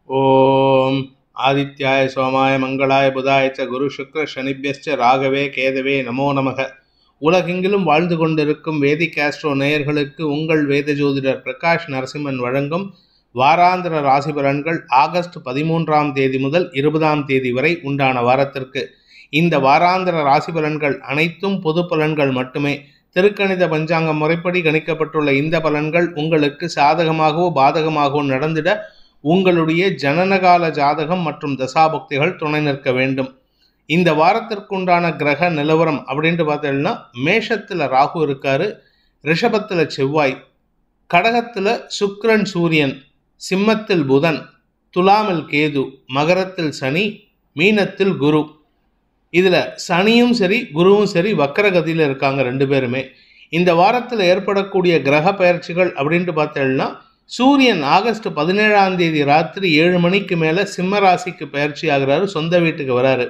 ஓம் ஆதித்யாய சோமாய மங்களாய புதாய ச குரு சுக்ர சனிபியஸ்ச ராகவே கேதவே நமோ நமக உலகெங்கிலும் வாழ்ந்து கொண்டிருக்கும் வேதிக் ஆஸ்ட்ரோ நேயர்களுக்கு உங்கள் வேத ஜோதிடர் பிரகாஷ் நரசிம்மன் வழங்கும் வாராந்திர ராசி பலன்கள் ஆகஸ்ட் பதிமூன்றாம் தேதி முதல் இருபதாம் தேதி வரை உண்டான வாரத்திற்கு இந்த வாராந்திர ராசி பலன்கள் அனைத்தும் பொது பலன்கள் மட்டுமே திருக்கணித பஞ்சாங்க முறைப்படி கணிக்கப்பட்டுள்ள இந்த பலன்கள் உங்களுக்கு சாதகமாகவோ பாதகமாகவோ நடந்திட உங்களுடைய ஜனனகால ஜாதகம் மற்றும் தசாபக்திகள் துணை நிற்க வேண்டும் இந்த வாரத்திற்குண்டான கிரக நிலவரம் அப்படின்ட்டு பார்த்தீங்கன்னா மேஷத்தில் ராகு இருக்காரு ரிஷபத்தில் செவ்வாய் கடகத்தில் சுக்கிரன் சூரியன் சிம்மத்தில் புதன் துலாமில் கேது மகரத்தில் சனி மீனத்தில் குரு இதில் சனியும் சரி குருவும் சரி வக்கரகதியில் இருக்காங்க ரெண்டு பேருமே இந்த வாரத்தில் ஏற்படக்கூடிய கிரக பயிற்சிகள் அப்படின்ட்டு பார்த்தீங்கன்னா சூரியன் ஆகஸ்ட் பதினேழாம் தேதி ராத்திரி ஏழு மணிக்கு மேலே சிம்ம ராசிக்கு பயிற்சி ஆகிறாரு சொந்த வீட்டுக்கு வராரு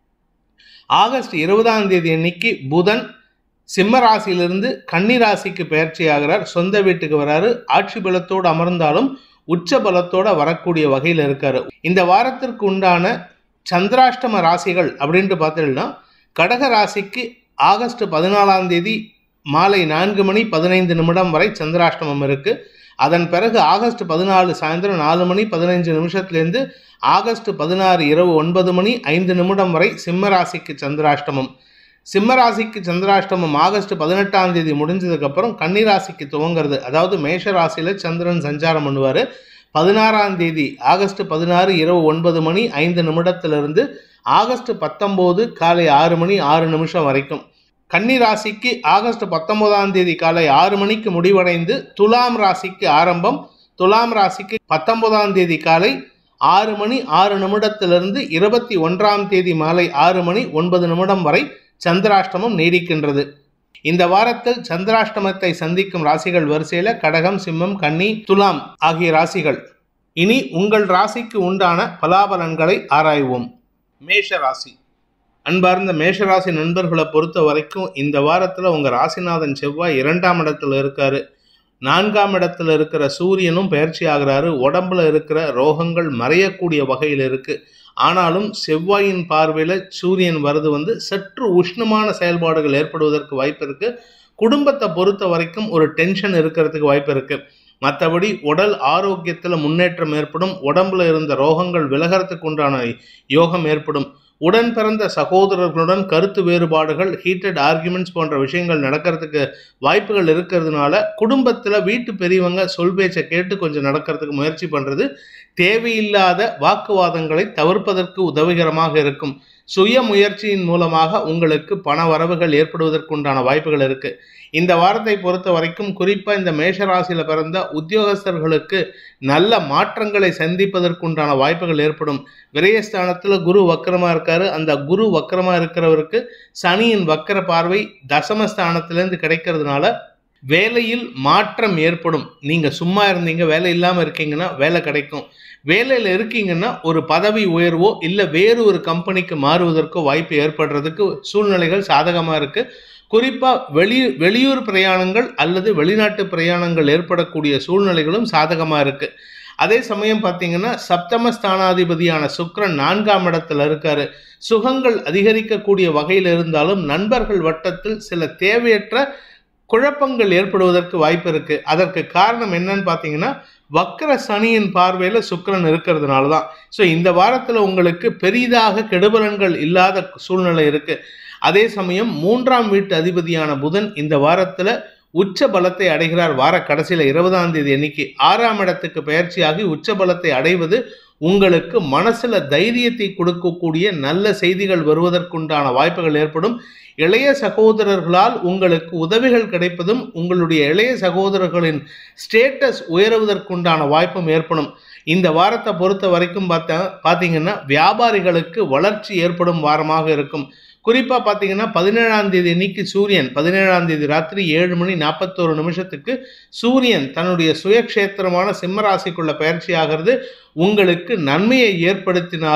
ஆகஸ்ட் இருபதாம் தேதி அன்னைக்கு புதன் சிம்ம ராசியிலிருந்து கன்னி ராசிக்கு பயிற்சி ஆகிறார் சொந்த வீட்டுக்கு வராரு ஆட்சி பலத்தோடு அமர்ந்தாலும் உச்ச பலத்தோட வரக்கூடிய வகையில் இருக்காரு இந்த வாரத்திற்கு உண்டான சந்திராஷ்டம ராசிகள் அப்படின்ட்டு பார்த்தீங்கன்னா கடக ராசிக்கு ஆகஸ்ட் பதினாலாம் தேதி மாலை நான்கு மணி பதினைந்து நிமிடம் வரை சந்திராஷ்டமம் இருக்கு அதன் பிறகு ஆகஸ்ட் பதினாலு சாயந்தரம் நாலு மணி பதினைஞ்சு நிமிஷத்துலேருந்து ஆகஸ்ட் பதினாறு இரவு ஒன்பது மணி ஐந்து நிமிடம் வரை சிம்ம ராசிக்கு சந்திராஷ்டமம் சிம்ம ராசிக்கு சந்திராஷ்டமம் ஆகஸ்ட் பதினெட்டாம் தேதி முடிஞ்சதுக்கப்புறம் கன்னி ராசிக்கு துவங்கிறது அதாவது மேஷ ராசியில் சந்திரன் சஞ்சாரம் பண்ணுவார் பதினாறாம் தேதி ஆகஸ்ட் பதினாறு இரவு ஒன்பது மணி ஐந்து நிமிடத்திலிருந்து ஆகஸ்ட் பத்தொம்போது காலை ஆறு மணி ஆறு நிமிஷம் வரைக்கும் கன்னி ராசிக்கு ஆகஸ்ட் பத்தொன்பதாம் தேதி காலை ஆறு மணிக்கு முடிவடைந்து துலாம் ராசிக்கு ஆரம்பம் துலாம் ராசிக்கு பத்தொன்பதாம் தேதி காலை ஆறு மணி ஆறு நிமிடத்திலிருந்து இருபத்தி ஒன்றாம் தேதி மாலை ஆறு மணி ஒன்பது நிமிடம் வரை சந்திராஷ்டமம் நீடிக்கின்றது இந்த வாரத்தில் சந்திராஷ்டமத்தை சந்திக்கும் ராசிகள் வரிசையில் கடகம் சிம்மம் கன்னி துலாம் ஆகிய ராசிகள் இனி உங்கள் ராசிக்கு உண்டான பலாபலன்களை ஆராய்வோம் மேஷ ராசி அன்பார்ந்த மேஷராசி நண்பர்களை பொறுத்த வரைக்கும் இந்த வாரத்தில் உங்கள் ராசிநாதன் செவ்வாய் இரண்டாம் இடத்துல இருக்காரு நான்காம் இடத்துல இருக்கிற சூரியனும் பயிற்சி ஆகிறாரு உடம்புல இருக்கிற ரோகங்கள் மறையக்கூடிய வகையில் இருக்கு ஆனாலும் செவ்வாயின் பார்வையில் சூரியன் வருது வந்து சற்று உஷ்ணமான செயல்பாடுகள் ஏற்படுவதற்கு வாய்ப்பு இருக்கு குடும்பத்தை பொறுத்த வரைக்கும் ஒரு டென்ஷன் இருக்கிறதுக்கு வாய்ப்பு இருக்கு மற்றபடி உடல் ஆரோக்கியத்தில் முன்னேற்றம் ஏற்படும் உடம்புல இருந்த ரோகங்கள் விலகிறதுக்கு உண்டான யோகம் ஏற்படும் உடன் பிறந்த சகோதரர்களுடன் கருத்து வேறுபாடுகள் ஹீட்டட் ஆர்குமெண்ட்ஸ் போன்ற விஷயங்கள் நடக்கிறதுக்கு வாய்ப்புகள் இருக்கிறதுனால குடும்பத்தில் வீட்டு பெரியவங்க சொல் பேச்சை கேட்டு கொஞ்சம் நடக்கிறதுக்கு முயற்சி பண்ணுறது தேவையில்லாத வாக்குவாதங்களை தவிர்ப்பதற்கு உதவிகரமாக இருக்கும் சுய முயற்சியின் மூலமாக உங்களுக்கு பண வரவுகள் ஏற்படுவதற்குண்டான வாய்ப்புகள் இருக்கு இந்த வாரத்தை பொறுத்த வரைக்கும் குறிப்பாக இந்த மேஷராசியில் பிறந்த உத்தியோகஸ்தர்களுக்கு நல்ல மாற்றங்களை சந்திப்பதற்குண்டான வாய்ப்புகள் ஏற்படும் விரயஸ்தானத்தில் குரு வக்கரமாக இருக்காரு அந்த குரு வக்கரமாக இருக்கிறவருக்கு சனியின் வக்கர பார்வை தசமஸ்தானத்திலேருந்து கிடைக்கிறதுனால வேலையில் மாற்றம் ஏற்படும் நீங்கள் சும்மா இருந்தீங்க வேலை இல்லாமல் இருக்கீங்கன்னா வேலை கிடைக்கும் வேலையில் இருக்கீங்கன்னா ஒரு பதவி உயர்வோ இல்லை வேறு ஒரு கம்பெனிக்கு மாறுவதற்கோ வாய்ப்பு ஏற்படுறதுக்கு சூழ்நிலைகள் சாதகமாக இருக்குது குறிப்பாக வெளி வெளியூர் பிரயாணங்கள் அல்லது வெளிநாட்டு பிரயாணங்கள் ஏற்படக்கூடிய சூழ்நிலைகளும் சாதகமாக இருக்குது அதே சமயம் பார்த்தீங்கன்னா சப்தம ஸ்தானாதிபதியான சுக்ரன் நான்காம் இடத்துல இருக்காரு சுகங்கள் அதிகரிக்கக்கூடிய வகையில் இருந்தாலும் நண்பர்கள் வட்டத்தில் சில தேவையற்ற குழப்பங்கள் ஏற்படுவதற்கு வாய்ப்பு இருக்கு அதற்கு காரணம் என்னன்னு பார்த்தீங்கன்னா வக்கர சனியின் பார்வையில் சுக்கரன் இருக்கிறதுனால தான் ஸோ இந்த வாரத்தில் உங்களுக்கு பெரிதாக கெடுபலன்கள் இல்லாத சூழ்நிலை இருக்கு அதே சமயம் மூன்றாம் வீட்டு அதிபதியான புதன் இந்த வாரத்தில் உச்ச பலத்தை அடைகிறார் வார கடைசியில் இருபதாம் தேதி அன்னைக்கு ஆறாம் இடத்துக்கு பயிற்சியாகி உச்ச பலத்தை அடைவது உங்களுக்கு மனசுல தைரியத்தை கொடுக்கக்கூடிய நல்ல செய்திகள் வருவதற்குண்டான வாய்ப்புகள் ஏற்படும் இளைய சகோதரர்களால் உங்களுக்கு உதவிகள் கிடைப்பதும் உங்களுடைய இளைய சகோதரர்களின் ஸ்டேட்டஸ் உயருவதற்குண்டான வாய்ப்பும் ஏற்படும் இந்த வாரத்தை பொறுத்த வரைக்கும் பார்த்தா பார்த்தீங்கன்னா வியாபாரிகளுக்கு வளர்ச்சி ஏற்படும் வாரமாக இருக்கும் குறிப்பாக பார்த்தீங்கன்னா பதினேழாம் தேதி அன்னைக்கு சூரியன் பதினேழாம் தேதி ராத்திரி ஏழு மணி நாற்பத்தோரு நிமிஷத்துக்கு சூரியன் தன்னுடைய சுயக்ஷேத்திரமான சிம்மராசிக்குள்ள பயிற்சி ஆகிறது உங்களுக்கு நன்மையை ஏற்படுத்தினாலும்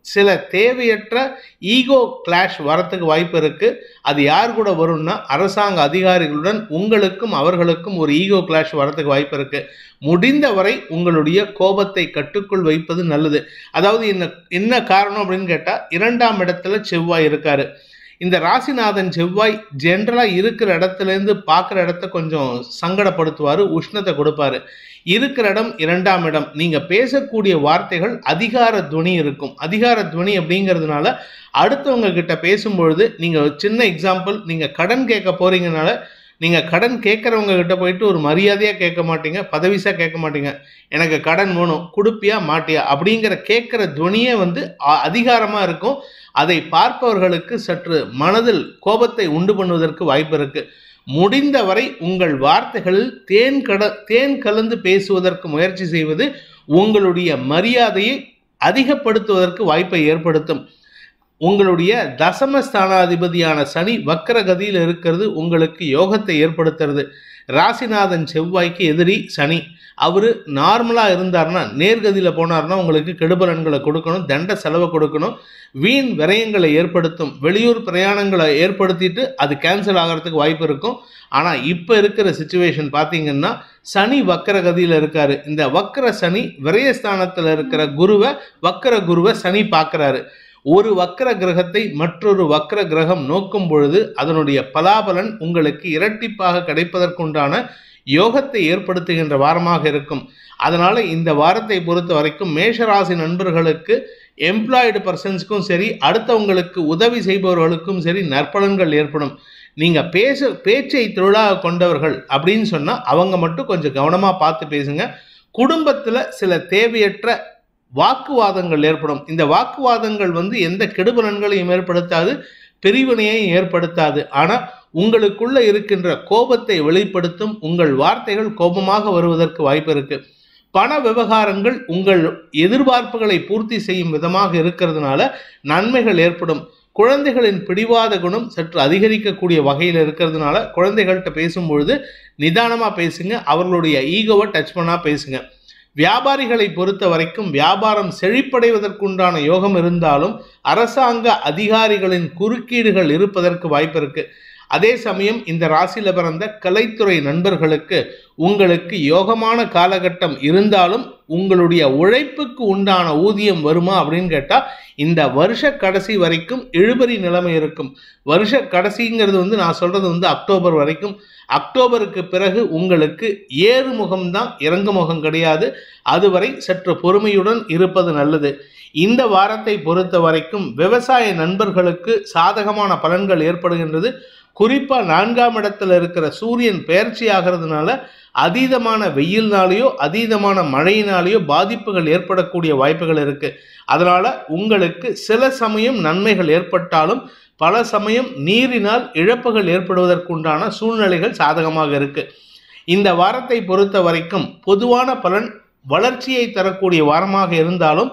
சில தேவையற்ற ஈகோ கிளாஷ் வரத்துக்கு வாய்ப்பு இருக்கு அது யார் கூட வரும்னா அரசாங்க அதிகாரிகளுடன் உங்களுக்கும் அவர்களுக்கும் ஒரு ஈகோ கிளாஷ் வரத்துக்கு வாய்ப்பு இருக்கு முடிந்தவரை உங்களுடைய கோபத்தை கட்டுக்குள் வைப்பது நல்லது அதாவது என்ன என்ன காரணம் அப்படின்னு கேட்டா இரண்டாம் இடத்துல செவ்வாய் இருக்காரு இந்த ராசிநாதன் செவ்வாய் ஜென்ரலா இருக்கிற இடத்துல இருந்து பார்க்குற இடத்த கொஞ்சம் சங்கடப்படுத்துவாரு உஷ்ணத்தை கொடுப்பாரு இருக்கிற இடம் இரண்டாம் இடம் நீங்க பேசக்கூடிய வார்த்தைகள் அதிகார துவனி இருக்கும் அதிகார துவனி அப்படிங்கிறதுனால அடுத்தவங்க கிட்ட பேசும்பொழுது நீங்க ஒரு சின்ன எக்ஸாம்பிள் நீங்க கடன் கேட்க போறீங்கனால நீங்க கடன் கேட்கறவங்க கிட்ட போயிட்டு ஒரு மரியாதையா கேட்க மாட்டீங்க பதவிசா கேட்க மாட்டீங்க எனக்கு கடன் வேணும் கொடுப்பியா மாட்டியா அப்படிங்கிற கேட்கிற துவனியே வந்து அ- அதிகாரமா இருக்கும் அதை பார்ப்பவர்களுக்கு சற்று மனதில் கோபத்தை உண்டு பண்ணுவதற்கு வாய்ப்பு இருக்கு முடிந்தவரை உங்கள் வார்த்தைகளில் தேன் கட தேன் கலந்து பேசுவதற்கு முயற்சி செய்வது உங்களுடைய மரியாதையை அதிகப்படுத்துவதற்கு வாய்ப்பை ஏற்படுத்தும் உங்களுடைய தசம ஸ்தானாதிபதியான சனி வக்கர கதியில் இருக்கிறது உங்களுக்கு யோகத்தை ஏற்படுத்துறது ராசிநாதன் செவ்வாய்க்கு எதிரி சனி அவரு நார்மலா இருந்தார்னா நேர்கதியில போனார்னா உங்களுக்கு கெடுபலன்களை கொடுக்கணும் தண்ட செலவை கொடுக்கணும் வீண் விரயங்களை ஏற்படுத்தும் வெளியூர் பிரயாணங்களை ஏற்படுத்திட்டு அது கேன்சல் ஆகிறதுக்கு வாய்ப்பு இருக்கும் ஆனா இப்ப இருக்கிற சுச்சுவேஷன் பாத்தீங்கன்னா சனி வக்கர கதியில இருக்காரு இந்த வக்கர சனி விரயஸ்தானத்துல இருக்கிற குருவை வக்கர குருவை சனி பார்க்கறாரு ஒரு வக்கர கிரகத்தை மற்றொரு வக்கர கிரகம் நோக்கும் பொழுது அதனுடைய பலாபலன் உங்களுக்கு இரட்டிப்பாக கிடைப்பதற்குண்டான யோகத்தை ஏற்படுத்துகின்ற வாரமாக இருக்கும் அதனால இந்த வாரத்தை பொறுத்த வரைக்கும் மேஷராசி நண்பர்களுக்கு எம்ப்ளாய்டு பர்சன்ஸ்க்கும் சரி அடுத்தவங்களுக்கு உதவி செய்பவர்களுக்கும் சரி நற்பலன்கள் ஏற்படும் நீங்க பேச பேச்சை தொழிலாக கொண்டவர்கள் அப்படின்னு சொன்னா அவங்க மட்டும் கொஞ்சம் கவனமா பார்த்து பேசுங்க குடும்பத்துல சில தேவையற்ற வாக்குவாதங்கள் ஏற்படும் இந்த வாக்குவாதங்கள் வந்து எந்த கெடுபலன்களையும் ஏற்படுத்தாது பிரிவினையையும் ஏற்படுத்தாது ஆனா உங்களுக்குள்ள இருக்கின்ற கோபத்தை வெளிப்படுத்தும் உங்கள் வார்த்தைகள் கோபமாக வருவதற்கு வாய்ப்பு இருக்கு பண விவகாரங்கள் உங்கள் எதிர்பார்ப்புகளை பூர்த்தி செய்யும் விதமாக இருக்கிறதுனால நன்மைகள் ஏற்படும் குழந்தைகளின் பிடிவாத குணம் சற்று அதிகரிக்கக்கூடிய வகையில் இருக்கிறதுனால குழந்தைகள்கிட்ட பேசும்பொழுது நிதானமா பேசுங்க அவர்களுடைய ஈகோவை டச் பண்ணா பேசுங்க வியாபாரிகளை பொறுத்த வரைக்கும் வியாபாரம் செழிப்படைவதற்குண்டான யோகம் இருந்தாலும் அரசாங்க அதிகாரிகளின் குறுக்கீடுகள் இருப்பதற்கு வாய்ப்பு இருக்கு அதே சமயம் இந்த ராசியில பிறந்த கலைத்துறை நண்பர்களுக்கு உங்களுக்கு யோகமான காலகட்டம் இருந்தாலும் உங்களுடைய உழைப்புக்கு உண்டான ஊதியம் வருமா அப்படின்னு கேட்டா இந்த வருஷ கடைசி வரைக்கும் இழுபறி நிலைமை இருக்கும் வருஷ கடைசிங்கிறது வந்து நான் சொல்றது வந்து அக்டோபர் வரைக்கும் அக்டோபருக்கு பிறகு உங்களுக்கு ஏறுமுகம் தான் இறங்குமுகம் கிடையாது அதுவரை சற்று பொறுமையுடன் இருப்பது நல்லது இந்த வாரத்தை பொறுத்த வரைக்கும் விவசாய நண்பர்களுக்கு சாதகமான பலன்கள் ஏற்படுகின்றது குறிப்பா நான்காம் இடத்துல இருக்கிற சூரியன் பெயர்ச்சி ஆகிறதுனால அதீதமான வெயில்னாலேயோ அதீதமான மழையினாலேயோ பாதிப்புகள் ஏற்படக்கூடிய வாய்ப்புகள் இருக்கு அதனால உங்களுக்கு சில சமயம் நன்மைகள் ஏற்பட்டாலும் பல சமயம் நீரினால் இழப்புகள் ஏற்படுவதற்குண்டான சூழ்நிலைகள் சாதகமாக இருக்கு இந்த வாரத்தை பொறுத்த வரைக்கும் பொதுவான பலன் வளர்ச்சியை தரக்கூடிய வாரமாக இருந்தாலும்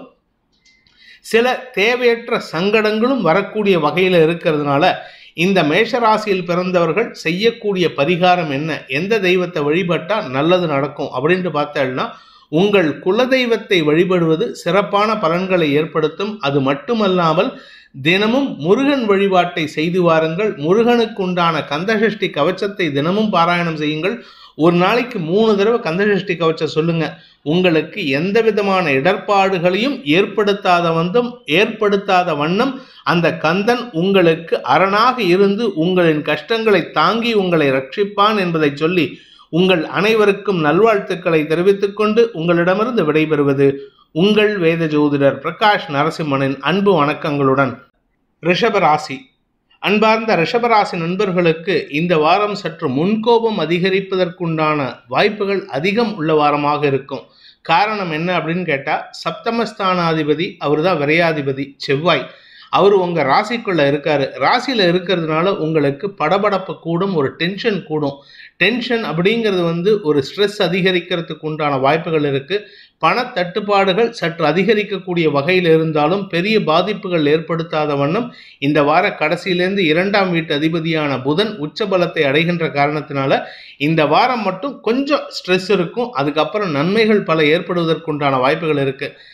சில தேவையற்ற சங்கடங்களும் வரக்கூடிய வகையில் இருக்கிறதுனால இந்த மேஷராசியில் பிறந்தவர்கள் செய்யக்கூடிய பரிகாரம் என்ன எந்த தெய்வத்தை வழிபட்டா நல்லது நடக்கும் அப்படின்ட்டு பார்த்தேன்னா உங்கள் குலதெய்வத்தை வழிபடுவது சிறப்பான பலன்களை ஏற்படுத்தும் அது மட்டுமல்லாமல் தினமும் முருகன் வழிபாட்டை செய்து வாருங்கள் முருகனுக்குண்டான கந்தசஷ்டி கவச்சத்தை தினமும் பாராயணம் செய்யுங்கள் ஒரு நாளைக்கு மூணு தடவை கந்தசஷ்டி கவச்சம் சொல்லுங்க உங்களுக்கு எந்த விதமான இடர்பாடுகளையும் ஏற்படுத்தாத வந்தம் ஏற்படுத்தாத வண்ணம் அந்த கந்தன் உங்களுக்கு அரணாக இருந்து உங்களின் கஷ்டங்களை தாங்கி உங்களை ரட்சிப்பான் என்பதை சொல்லி உங்கள் அனைவருக்கும் நல்வாழ்த்துக்களை தெரிவித்துக் கொண்டு உங்களிடமிருந்து விடைபெறுவது உங்கள் வேத ஜோதிடர் பிரகாஷ் நரசிம்மனின் அன்பு வணக்கங்களுடன் ரிஷபராசி அன்பார்ந்த ரிஷபராசி நண்பர்களுக்கு இந்த வாரம் சற்று முன்கோபம் அதிகரிப்பதற்குண்டான வாய்ப்புகள் அதிகம் உள்ள வாரமாக இருக்கும் காரணம் என்ன அப்படின்னு கேட்டால் சப்தமஸ்தானாதிபதி அவர் தான் விரையாதிபதி செவ்வாய் அவர் உங்கள் ராசிக்குள்ளே இருக்காரு ராசியில் இருக்கிறதுனால உங்களுக்கு படபடப்பு கூடும் ஒரு டென்ஷன் கூடும் டென்ஷன் அப்படிங்கிறது வந்து ஒரு ஸ்ட்ரெஸ் அதிகரிக்கிறதுக்கு உண்டான வாய்ப்புகள் இருக்குது பண தட்டுப்பாடுகள் சற்று அதிகரிக்கக்கூடிய வகையில் இருந்தாலும் பெரிய பாதிப்புகள் ஏற்படுத்தாத வண்ணம் இந்த வார கடைசியிலேருந்து இரண்டாம் வீட்டு அதிபதியான புதன் உச்சபலத்தை அடைகின்ற காரணத்தினால இந்த வாரம் மட்டும் கொஞ்சம் ஸ்ட்ரெஸ் இருக்கும் அதுக்கப்புறம் நன்மைகள் பல ஏற்படுவதற்குண்டான வாய்ப்புகள் இருக்கு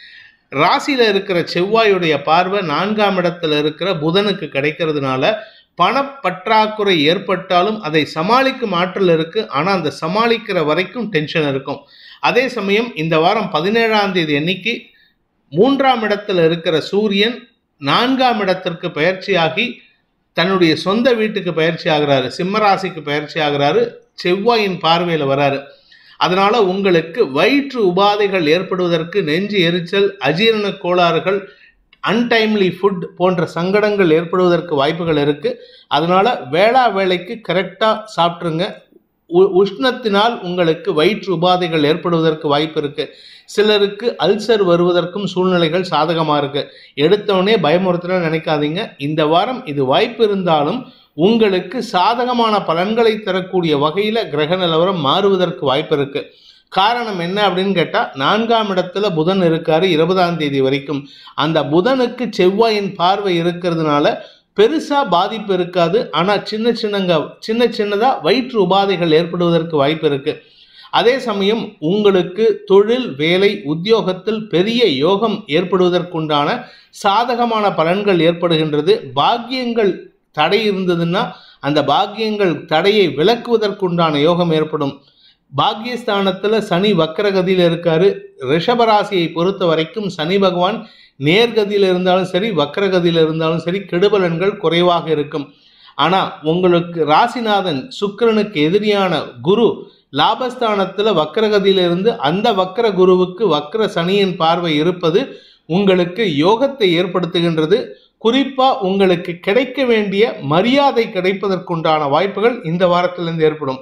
ராசியில இருக்கிற செவ்வாயுடைய பார்வை நான்காம் இடத்துல இருக்கிற புதனுக்கு கிடைக்கிறதுனால பணப்பற்றாக்குறை ஏற்பட்டாலும் அதை சமாளிக்கும் ஆற்றல் இருக்கு ஆனா அந்த சமாளிக்கிற வரைக்கும் டென்ஷன் இருக்கும் அதே சமயம் இந்த வாரம் பதினேழாம் தேதி அன்னைக்கு மூன்றாம் இடத்துல இருக்கிற சூரியன் நான்காம் இடத்திற்கு பயிற்சியாகி தன்னுடைய சொந்த வீட்டுக்கு பயிற்சி ஆகிறாரு சிம்மராசிக்கு பயிற்சி ஆகிறாரு செவ்வாயின் பார்வையில் வராரு அதனால உங்களுக்கு வயிற்று உபாதைகள் ஏற்படுவதற்கு நெஞ்சு எரிச்சல் அஜீரண கோளாறுகள் அன்டைம்லி ஃபுட் போன்ற சங்கடங்கள் ஏற்படுவதற்கு வாய்ப்புகள் இருக்கு அதனால வேளா வேலைக்கு கரெக்டாக சாப்பிட்ருங்க உ- உஷ்ணத்தினால் உங்களுக்கு வயிற்று உபாதைகள் ஏற்படுவதற்கு வாய்ப்பு இருக்கு சிலருக்கு அல்சர் வருவதற்கும் சூழ்நிலைகள் சாதகமாக இருக்கு எடுத்தவொடனே பயமுறுத்தணும் நினைக்காதீங்க இந்த வாரம் இது வாய்ப்பு இருந்தாலும் உங்களுக்கு சாதகமான பலன்களை தரக்கூடிய வகையில் கிரக நிலவரம் மாறுவதற்கு வாய்ப்பு இருக்கு காரணம் என்ன அப்படின்னு கேட்டால் நான்காம் இடத்துல புதன் இருக்காரு இருபதாம் தேதி வரைக்கும் அந்த புதனுக்கு செவ்வாயின் பார்வை இருக்கிறதுனால பெருசா பாதிப்பு இருக்காது ஆனால் சின்ன சின்னங்க சின்ன சின்னதா வயிற்று உபாதைகள் ஏற்படுவதற்கு வாய்ப்பு இருக்கு அதே சமயம் உங்களுக்கு தொழில் வேலை உத்தியோகத்தில் பெரிய யோகம் ஏற்படுவதற்குண்டான சாதகமான பலன்கள் ஏற்படுகின்றது பாக்கியங்கள் தடை இருந்ததுன்னா அந்த பாக்கியங்கள் தடையை விலக்குவதற்குண்டான யோகம் ஏற்படும் பாக்கியஸ்தானத்தில் சனி வக்கரகதியில் இருக்காரு ரிஷபராசியை பொறுத்த வரைக்கும் சனி பகவான் நேர்கதியில் இருந்தாலும் சரி வக்கரகதியில் இருந்தாலும் சரி கெடுபலன்கள் குறைவாக இருக்கும் ஆனால் உங்களுக்கு ராசிநாதன் சுக்கிரனுக்கு எதிரியான குரு லாபஸ்தானத்தில் வக்கரகதியிலிருந்து அந்த வக்கர குருவுக்கு வக்கர சனியின் பார்வை இருப்பது உங்களுக்கு யோகத்தை ஏற்படுத்துகின்றது குறிப்பா உங்களுக்கு கிடைக்க வேண்டிய மரியாதை கிடைப்பதற்குண்டான வாய்ப்புகள் இந்த வாரத்திலிருந்து ஏற்படும்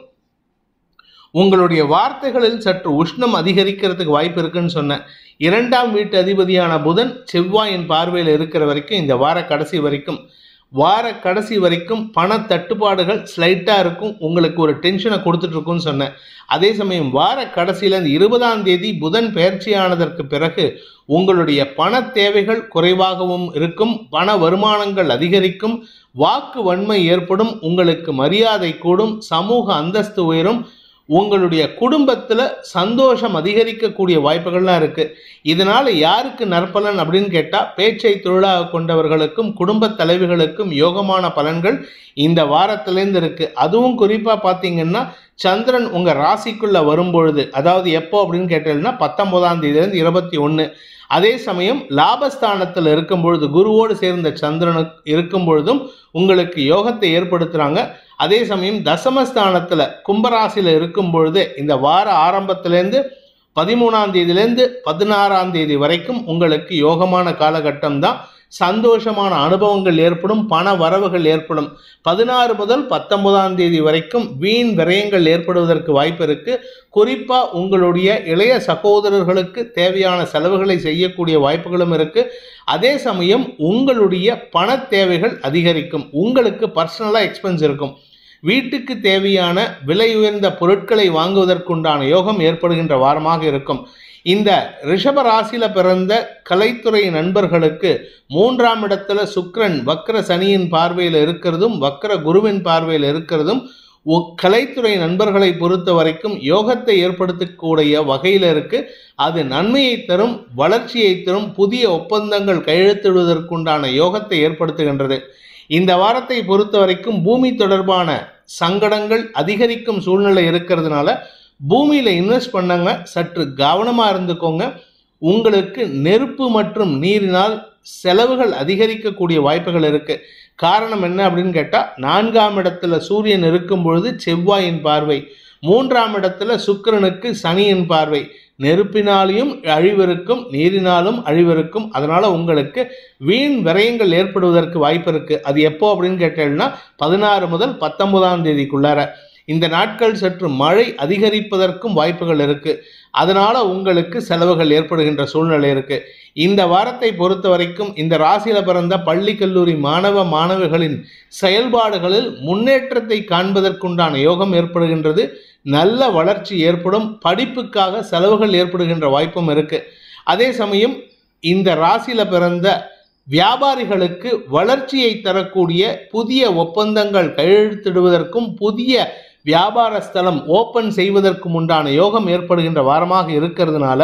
உங்களுடைய வார்த்தைகளில் சற்று உஷ்ணம் அதிகரிக்கிறதுக்கு வாய்ப்பு இருக்குன்னு சொன்னேன் இரண்டாம் வீட்டு அதிபதியான புதன் செவ்வாயின் பார்வையில் இருக்கிற வரைக்கும் இந்த வார கடைசி வரைக்கும் வார கடைசி வரைக்கும் பண தட்டுப்பாடுகள் ஸ்லைட்டாக இருக்கும் உங்களுக்கு ஒரு டென்ஷனை கொடுத்துட்டு இருக்கும்னு சொன்னேன் அதே சமயம் வார கடைசியில் இந்த இருபதாம் தேதி புதன் பயிற்சியானதற்கு பிறகு உங்களுடைய பண தேவைகள் குறைவாகவும் இருக்கும் பண வருமானங்கள் அதிகரிக்கும் வாக்கு வன்மை ஏற்படும் உங்களுக்கு மரியாதை கூடும் சமூக அந்தஸ்து உயரும் உங்களுடைய குடும்பத்தில் சந்தோஷம் அதிகரிக்கக்கூடிய வாய்ப்புகள்லாம் இருக்கு இதனால யாருக்கு நற்பலன் அப்படின்னு கேட்டால் பேச்சை தொழிலாக கொண்டவர்களுக்கும் குடும்ப தலைவிகளுக்கும் யோகமான பலன்கள் இந்த வாரத்திலேருந்து இருக்கு அதுவும் குறிப்பாக பார்த்தீங்கன்னா சந்திரன் உங்கள் ராசிக்குள்ள வரும்பொழுது அதாவது எப்போ அப்படின்னு கேட்டீங்கன்னா பத்தொன்பதாம் தேதியிலேருந்து இருபத்தி ஒன்று அதே சமயம் லாபஸ்தானத்தில் இருக்கும் பொழுது குருவோடு சேர்ந்த சந்திரனுக்கு இருக்கும் பொழுதும் உங்களுக்கு யோகத்தை ஏற்படுத்துகிறாங்க அதே சமயம் தசமஸ்தானத்தில் கும்பராசியில் இருக்கும் பொழுது இந்த வார ஆரம்பத்திலேருந்து பதிமூணாம் தேதியிலேருந்து பதினாறாம் தேதி வரைக்கும் உங்களுக்கு யோகமான காலகட்டம் தான் சந்தோஷமான அனுபவங்கள் ஏற்படும் பண வரவுகள் ஏற்படும் பதினாறு முதல் பத்தொன்பதாம் தேதி வரைக்கும் வீண் விரயங்கள் ஏற்படுவதற்கு வாய்ப்பு இருக்கு குறிப்பா உங்களுடைய இளைய சகோதரர்களுக்கு தேவையான செலவுகளை செய்யக்கூடிய வாய்ப்புகளும் இருக்கு அதே சமயம் உங்களுடைய பண தேவைகள் அதிகரிக்கும் உங்களுக்கு பர்சனலாக எக்ஸ்பென்ஸ் இருக்கும் வீட்டுக்கு தேவையான விலை உயர்ந்த பொருட்களை வாங்குவதற்குண்டான யோகம் ஏற்படுகின்ற வாரமாக இருக்கும் இந்த ரிஷப ராசியில பிறந்த கலைத்துறை நண்பர்களுக்கு மூன்றாம் இடத்துல சுக்கிரன் வக்ர சனியின் பார்வையில் இருக்கிறதும் வக்ர குருவின் பார்வையில் இருக்கிறதும் ஒ- கலைத்துறை நண்பர்களை பொறுத்த வரைக்கும் யோகத்தை ஏற்படுத்தக்கூடிய வகையில் இருக்கு அது நன்மையை தரும் வளர்ச்சியை தரும் புதிய ஒப்பந்தங்கள் கையெழுத்திடுவதற்குண்டான யோகத்தை ஏற்படுத்துகின்றது இந்த வாரத்தை பொறுத்த வரைக்கும் பூமி தொடர்பான சங்கடங்கள் அதிகரிக்கும் சூழ்நிலை இருக்கிறதுனால பூமியில் இன்வெஸ்ட் பண்ணாங்க சற்று கவனமாக இருந்துக்கோங்க உங்களுக்கு நெருப்பு மற்றும் நீரினால் செலவுகள் அதிகரிக்கக்கூடிய வாய்ப்புகள் இருக்கு காரணம் என்ன அப்படின்னு கேட்டால் நான்காம் இடத்துல சூரியன் இருக்கும் பொழுது செவ்வாயின் பார்வை மூன்றாம் இடத்துல சுக்கிரனுக்கு சனியின் பார்வை நெருப்பினாலையும் அழிவிருக்கும் நீரினாலும் அழிவிருக்கும் அதனால உங்களுக்கு வீண் விரயங்கள் ஏற்படுவதற்கு வாய்ப்பு இருக்கு அது எப்போ அப்படின்னு கேட்டீங்கன்னா பதினாறு முதல் பத்தொன்பதாம் தேதிக்குள்ளார இந்த நாட்கள் சற்று மழை அதிகரிப்பதற்கும் வாய்ப்புகள் இருக்கு அதனால உங்களுக்கு செலவுகள் ஏற்படுகின்ற சூழ்நிலை இருக்கு இந்த வாரத்தை பொறுத்த வரைக்கும் இந்த ராசியில பிறந்த பள்ளி கல்லூரி மாணவ மாணவிகளின் செயல்பாடுகளில் முன்னேற்றத்தை காண்பதற்குண்டான யோகம் ஏற்படுகின்றது நல்ல வளர்ச்சி ஏற்படும் படிப்புக்காக செலவுகள் ஏற்படுகின்ற வாய்ப்பும் இருக்கு அதே சமயம் இந்த ராசியில பிறந்த வியாபாரிகளுக்கு வளர்ச்சியை தரக்கூடிய புதிய ஒப்பந்தங்கள் கையெழுத்திடுவதற்கும் புதிய வியாபார ஸ்தலம் ஓப்பன் செய்வதற்கும் உண்டான யோகம் ஏற்படுகின்ற வாரமாக இருக்கிறதுனால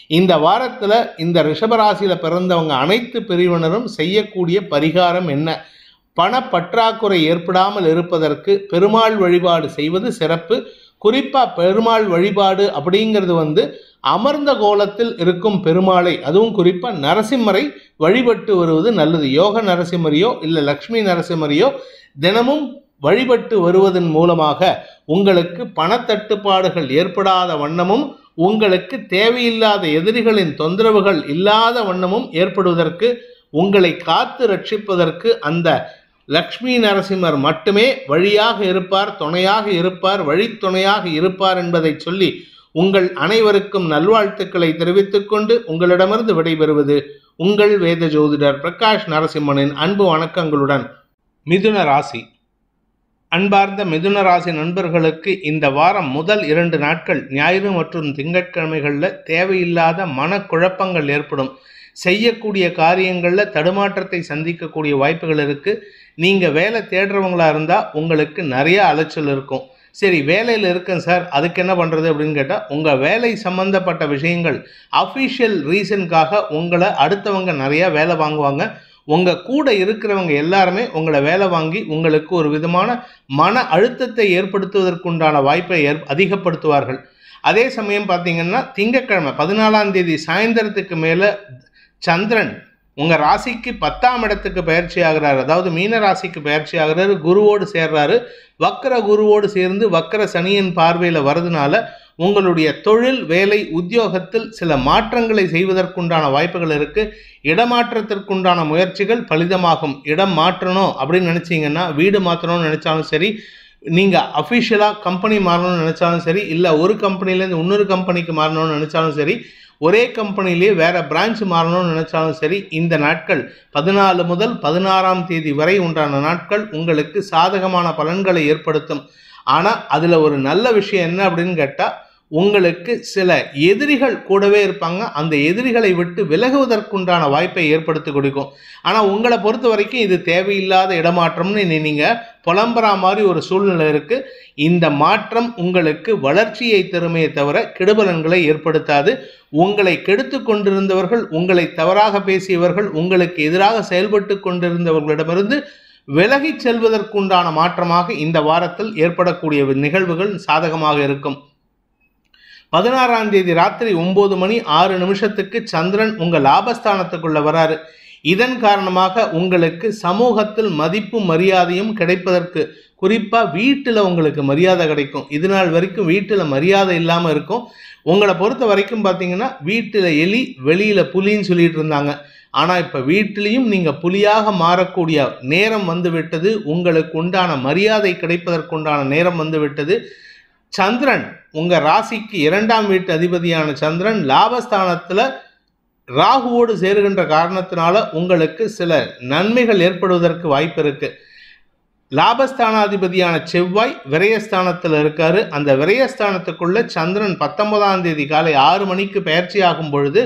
இந்த வாரத்தில் இந்த ரிஷபராசியில் பிறந்தவங்க அனைத்து பிரிவினரும் செய்யக்கூடிய பரிகாரம் என்ன பணப்பற்றாக்குறை ஏற்படாமல் இருப்பதற்கு பெருமாள் வழிபாடு செய்வது சிறப்பு குறிப்பாக பெருமாள் வழிபாடு அப்படிங்கிறது வந்து அமர்ந்த கோலத்தில் இருக்கும் பெருமாளை அதுவும் குறிப்பாக நரசிம்மரை வழிபட்டு வருவது நல்லது யோக நரசிம்மரையோ இல்லை லக்ஷ்மி நரசிம்மரையோ தினமும் வழிபட்டு வருவதன் மூலமாக உங்களுக்கு பணத்தட்டுப்பாடுகள் ஏற்படாத வண்ணமும் உங்களுக்கு தேவையில்லாத எதிரிகளின் தொந்தரவுகள் இல்லாத வண்ணமும் ஏற்படுவதற்கு உங்களை காத்து ரட்சிப்பதற்கு அந்த லக்ஷ்மி நரசிம்மர் மட்டுமே வழியாக இருப்பார் துணையாக இருப்பார் வழித்துணையாக இருப்பார் என்பதை சொல்லி உங்கள் அனைவருக்கும் நல்வாழ்த்துக்களை தெரிவித்துக் கொண்டு உங்களிடமிருந்து விடைபெறுவது உங்கள் வேத ஜோதிடர் பிரகாஷ் நரசிம்மனின் அன்பு வணக்கங்களுடன் மிதுன ராசி அன்பார்ந்த மிதுன ராசி நண்பர்களுக்கு இந்த வாரம் முதல் இரண்டு நாட்கள் ஞாயிறு மற்றும் திங்கட்கிழமைகளில் தேவையில்லாத மனக்குழப்பங்கள் ஏற்படும் செய்யக்கூடிய காரியங்களில் தடுமாற்றத்தை சந்திக்கக்கூடிய வாய்ப்புகள் இருக்குது நீங்கள் வேலை தேடுறவங்களா இருந்தால் உங்களுக்கு நிறைய அலைச்சல் இருக்கும் சரி வேலையில் இருக்கேன் சார் அதுக்கு என்ன பண்ணுறது அப்படின்னு கேட்டால் உங்கள் வேலை சம்மந்தப்பட்ட விஷயங்கள் அஃபிஷியல் ரீசனுக்காக உங்களை அடுத்தவங்க நிறையா வேலை வாங்குவாங்க உங்கள் கூட இருக்கிறவங்க எல்லாருமே உங்களை வேலை வாங்கி உங்களுக்கு ஒரு விதமான மன அழுத்தத்தை ஏற்படுத்துவதற்குண்டான வாய்ப்பை ஏற் அதிகப்படுத்துவார்கள் அதே சமயம் பார்த்தீங்கன்னா திங்கட்கிழமை பதினாலாம் தேதி சாயந்தரத்துக்கு மேலே சந்திரன் உங்கள் ராசிக்கு பத்தாம் இடத்துக்கு பயிற்சி ஆகிறாரு அதாவது மீன ராசிக்கு பயிற்சி ஆகிறாரு குருவோடு சேர்றாரு வக்கர குருவோடு சேர்ந்து வக்கர சனியின் பார்வையில் வரதுனால உங்களுடைய தொழில் வேலை உத்தியோகத்தில் சில மாற்றங்களை செய்வதற்குண்டான வாய்ப்புகள் இருக்கு இடமாற்றத்திற்குண்டான முயற்சிகள் பலிதமாகும் இடம் மாற்றணும் அப்படின்னு நினச்சிங்கன்னா வீடு மாற்றணும்னு நினச்சாலும் சரி நீங்கள் அஃபிஷியலாக கம்பெனி மாறணும்னு நினச்சாலும் சரி இல்லை ஒரு கம்பெனிலேருந்து இன்னொரு கம்பெனிக்கு மாறணும்னு நினச்சாலும் சரி ஒரே கம்பெனிலேயே வேற பிரான்ச் மாறணும்னு நினைச்சாலும் சரி இந்த நாட்கள் பதினாலு முதல் பதினாறாம் தேதி வரை உண்டான நாட்கள் உங்களுக்கு சாதகமான பலன்களை ஏற்படுத்தும் ஆனால் அதில் ஒரு நல்ல விஷயம் என்ன அப்படின்னு கேட்டால் உங்களுக்கு சில எதிரிகள் கூடவே இருப்பாங்க அந்த எதிரிகளை விட்டு விலகுவதற்குண்டான வாய்ப்பை ஏற்படுத்தி கொடுக்கும் ஆனால் உங்களை பொறுத்த வரைக்கும் இது தேவையில்லாத இடமாற்றம்னு நீங்கள் புலம்புறா மாதிரி ஒரு சூழ்நிலை இருக்குது இந்த மாற்றம் உங்களுக்கு வளர்ச்சியை தருமே தவிர கெடுபலன்களை ஏற்படுத்தாது உங்களை கெடுத்து கொண்டிருந்தவர்கள் உங்களை தவறாக பேசியவர்கள் உங்களுக்கு எதிராக செயல்பட்டு கொண்டிருந்தவர்களிடமிருந்து விலகி செல்வதற்குண்டான மாற்றமாக இந்த வாரத்தில் ஏற்படக்கூடிய நிகழ்வுகள் சாதகமாக இருக்கும் பதினாறாம் தேதி ராத்திரி ஒன்பது மணி ஆறு நிமிஷத்துக்கு சந்திரன் உங்கள் லாபஸ்தானத்துக்குள்ள வராரு இதன் காரணமாக உங்களுக்கு சமூகத்தில் மதிப்பும் மரியாதையும் கிடைப்பதற்கு குறிப்பாக வீட்டில் உங்களுக்கு மரியாதை கிடைக்கும் இது நாள் வரைக்கும் வீட்டில் மரியாதை இல்லாமல் இருக்கும் உங்களை பொறுத்த வரைக்கும் பார்த்தீங்கன்னா வீட்டில் எலி வெளியில் புலின்னு சொல்லிட்டு இருந்தாங்க ஆனால் இப்போ வீட்டிலையும் நீங்கள் புலியாக மாறக்கூடிய நேரம் வந்து விட்டது உங்களுக்கு உண்டான மரியாதை கிடைப்பதற்குண்டான நேரம் வந்து விட்டது சந்திரன் உங்கள் ராசிக்கு இரண்டாம் வீட்டு அதிபதியான சந்திரன் லாபஸ்தானத்தில் ராகுவோடு சேருகின்ற காரணத்தினால உங்களுக்கு சில நன்மைகள் ஏற்படுவதற்கு வாய்ப்பு இருக்கு லாபஸ்தானாதிபதியான செவ்வாய் விரயஸ்தானத்தில் இருக்காரு அந்த விரயஸ்தானத்துக்குள்ள சந்திரன் பத்தொன்பதாம் தேதி காலை ஆறு மணிக்கு பயிற்சி ஆகும் பொழுது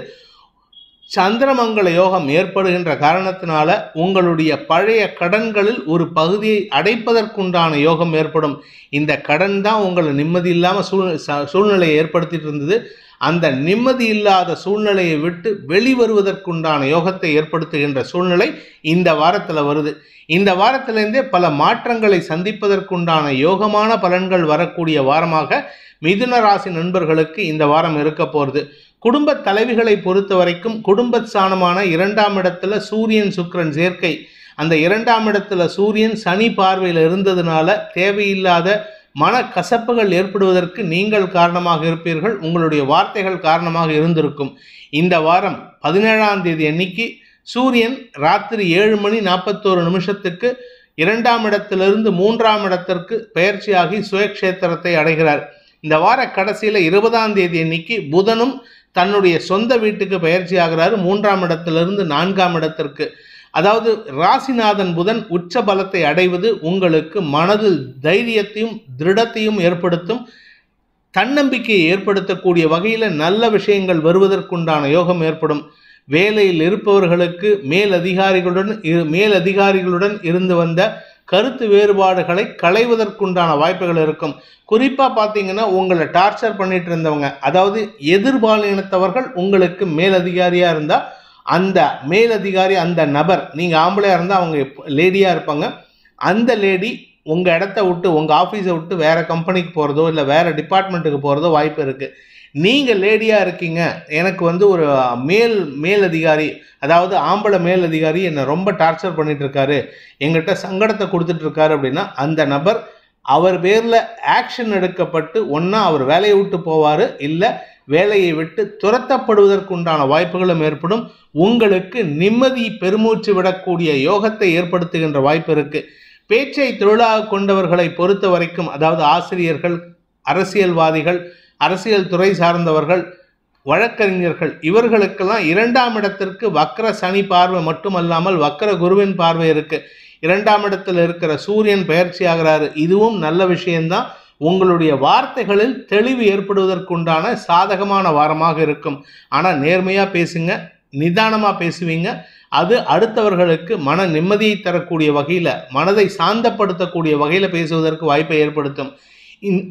சந்திரமங்கல யோகம் ஏற்படுகின்ற காரணத்தினால உங்களுடைய பழைய கடன்களில் ஒரு பகுதியை அடைப்பதற்குண்டான யோகம் ஏற்படும் இந்த கடன் தான் உங்களை நிம்மதி இல்லாமல் சூழ் சூழ்நிலையை ஏற்படுத்திட்டு இருந்தது அந்த நிம்மதி இல்லாத சூழ்நிலையை விட்டு வெளிவருவதற்குண்டான யோகத்தை ஏற்படுத்துகின்ற சூழ்நிலை இந்த வாரத்தில் வருது இந்த வாரத்திலேருந்தே பல மாற்றங்களை சந்திப்பதற்குண்டான யோகமான பலன்கள் வரக்கூடிய வாரமாக மிதுன ராசி நண்பர்களுக்கு இந்த வாரம் இருக்க போகிறது குடும்ப தலைவிகளை பொறுத்த வரைக்கும் குடும்ப ஸ்தானமான இரண்டாம் இடத்துல சூரியன் சுக்கிரன் சேர்க்கை அந்த இரண்டாம் இடத்துல சூரியன் சனி பார்வையில் இருந்ததுனால தேவையில்லாத மன கசப்புகள் ஏற்படுவதற்கு நீங்கள் காரணமாக இருப்பீர்கள் உங்களுடைய வார்த்தைகள் காரணமாக இருந்திருக்கும் இந்த வாரம் பதினேழாம் தேதி அன்னைக்கு சூரியன் ராத்திரி ஏழு மணி நாற்பத்தோரு நிமிஷத்துக்கு இரண்டாம் இடத்திலிருந்து மூன்றாம் இடத்திற்கு பயிற்சியாகி சுயக்ஷேத்திரத்தை அடைகிறார் இந்த வார கடைசியில் இருபதாம் தேதி அன்னைக்கு புதனும் தன்னுடைய சொந்த வீட்டுக்கு பயிற்சி ஆகிறாரு மூன்றாம் இடத்திலிருந்து நான்காம் இடத்திற்கு அதாவது ராசிநாதன் புதன் உச்ச பலத்தை அடைவது உங்களுக்கு மனதில் தைரியத்தையும் திருடத்தையும் ஏற்படுத்தும் தன்னம்பிக்கையை ஏற்படுத்தக்கூடிய வகையில் நல்ல விஷயங்கள் வருவதற்குண்டான யோகம் ஏற்படும் வேலையில் இருப்பவர்களுக்கு மேல் அதிகாரிகளுடன் இரு மேல் அதிகாரிகளுடன் இருந்து வந்த கருத்து வேறுபாடுகளை களைவதற்குண்டான வாய்ப்புகள் இருக்கும் குறிப்பாக பார்த்தீங்கன்னா உங்களை டார்ச்சர் பண்ணிட்டு இருந்தவங்க அதாவது எதிர்பாலினத்தவர்கள் உங்களுக்கு மேலதிகாரியாக இருந்தால் அந்த மேலதிகாரி அந்த நபர் நீங்கள் ஆம்பளையாக இருந்தால் அவங்க லேடியாக இருப்பாங்க அந்த லேடி உங்கள் இடத்த விட்டு உங்கள் ஆஃபீஸை விட்டு வேறு கம்பெனிக்கு போகிறதோ இல்லை வேறு டிபார்ட்மெண்ட்டுக்கு போகிறதோ வாய்ப்பு இருக்குது நீங்கள் லேடியாக இருக்கீங்க எனக்கு வந்து ஒரு மேல் மேல் அதிகாரி அதாவது ஆம்பளை மேல் அதிகாரி என்னை ரொம்ப டார்ச்சர் பண்ணிட்டு இருக்காரு எங்கிட்ட சங்கடத்தை கொடுத்துட்டு இருக்காரு அப்படின்னா அந்த நபர் அவர் பேரில் ஆக்ஷன் எடுக்கப்பட்டு ஒன்றா அவர் வேலையை விட்டு போவார் இல்லை வேலையை விட்டு துரத்தப்படுவதற்குண்டான வாய்ப்புகளும் ஏற்படும் உங்களுக்கு நிம்மதி பெருமூச்சு விடக்கூடிய யோகத்தை ஏற்படுத்துகின்ற வாய்ப்பு இருக்கு பேச்சை தொழிலாக கொண்டவர்களை பொறுத்த வரைக்கும் அதாவது ஆசிரியர்கள் அரசியல்வாதிகள் அரசியல் துறை சார்ந்தவர்கள் வழக்கறிஞர்கள் இவர்களுக்கெல்லாம் இரண்டாம் இடத்திற்கு வக்கர சனி பார்வை மட்டுமல்லாமல் வக்கர குருவின் பார்வை இருக்கு இரண்டாம் இடத்தில் இருக்கிற சூரியன் பயிற்சி ஆகிறாரு இதுவும் நல்ல விஷயம்தான் உங்களுடைய வார்த்தைகளில் தெளிவு ஏற்படுவதற்குண்டான சாதகமான வாரமாக இருக்கும் ஆனால் நேர்மையாக பேசுங்க நிதானமாக பேசுவீங்க அது அடுத்தவர்களுக்கு மன நிம்மதியை தரக்கூடிய வகையில் மனதை சாந்தப்படுத்தக்கூடிய வகையில் பேசுவதற்கு வாய்ப்பை ஏற்படுத்தும் இந்-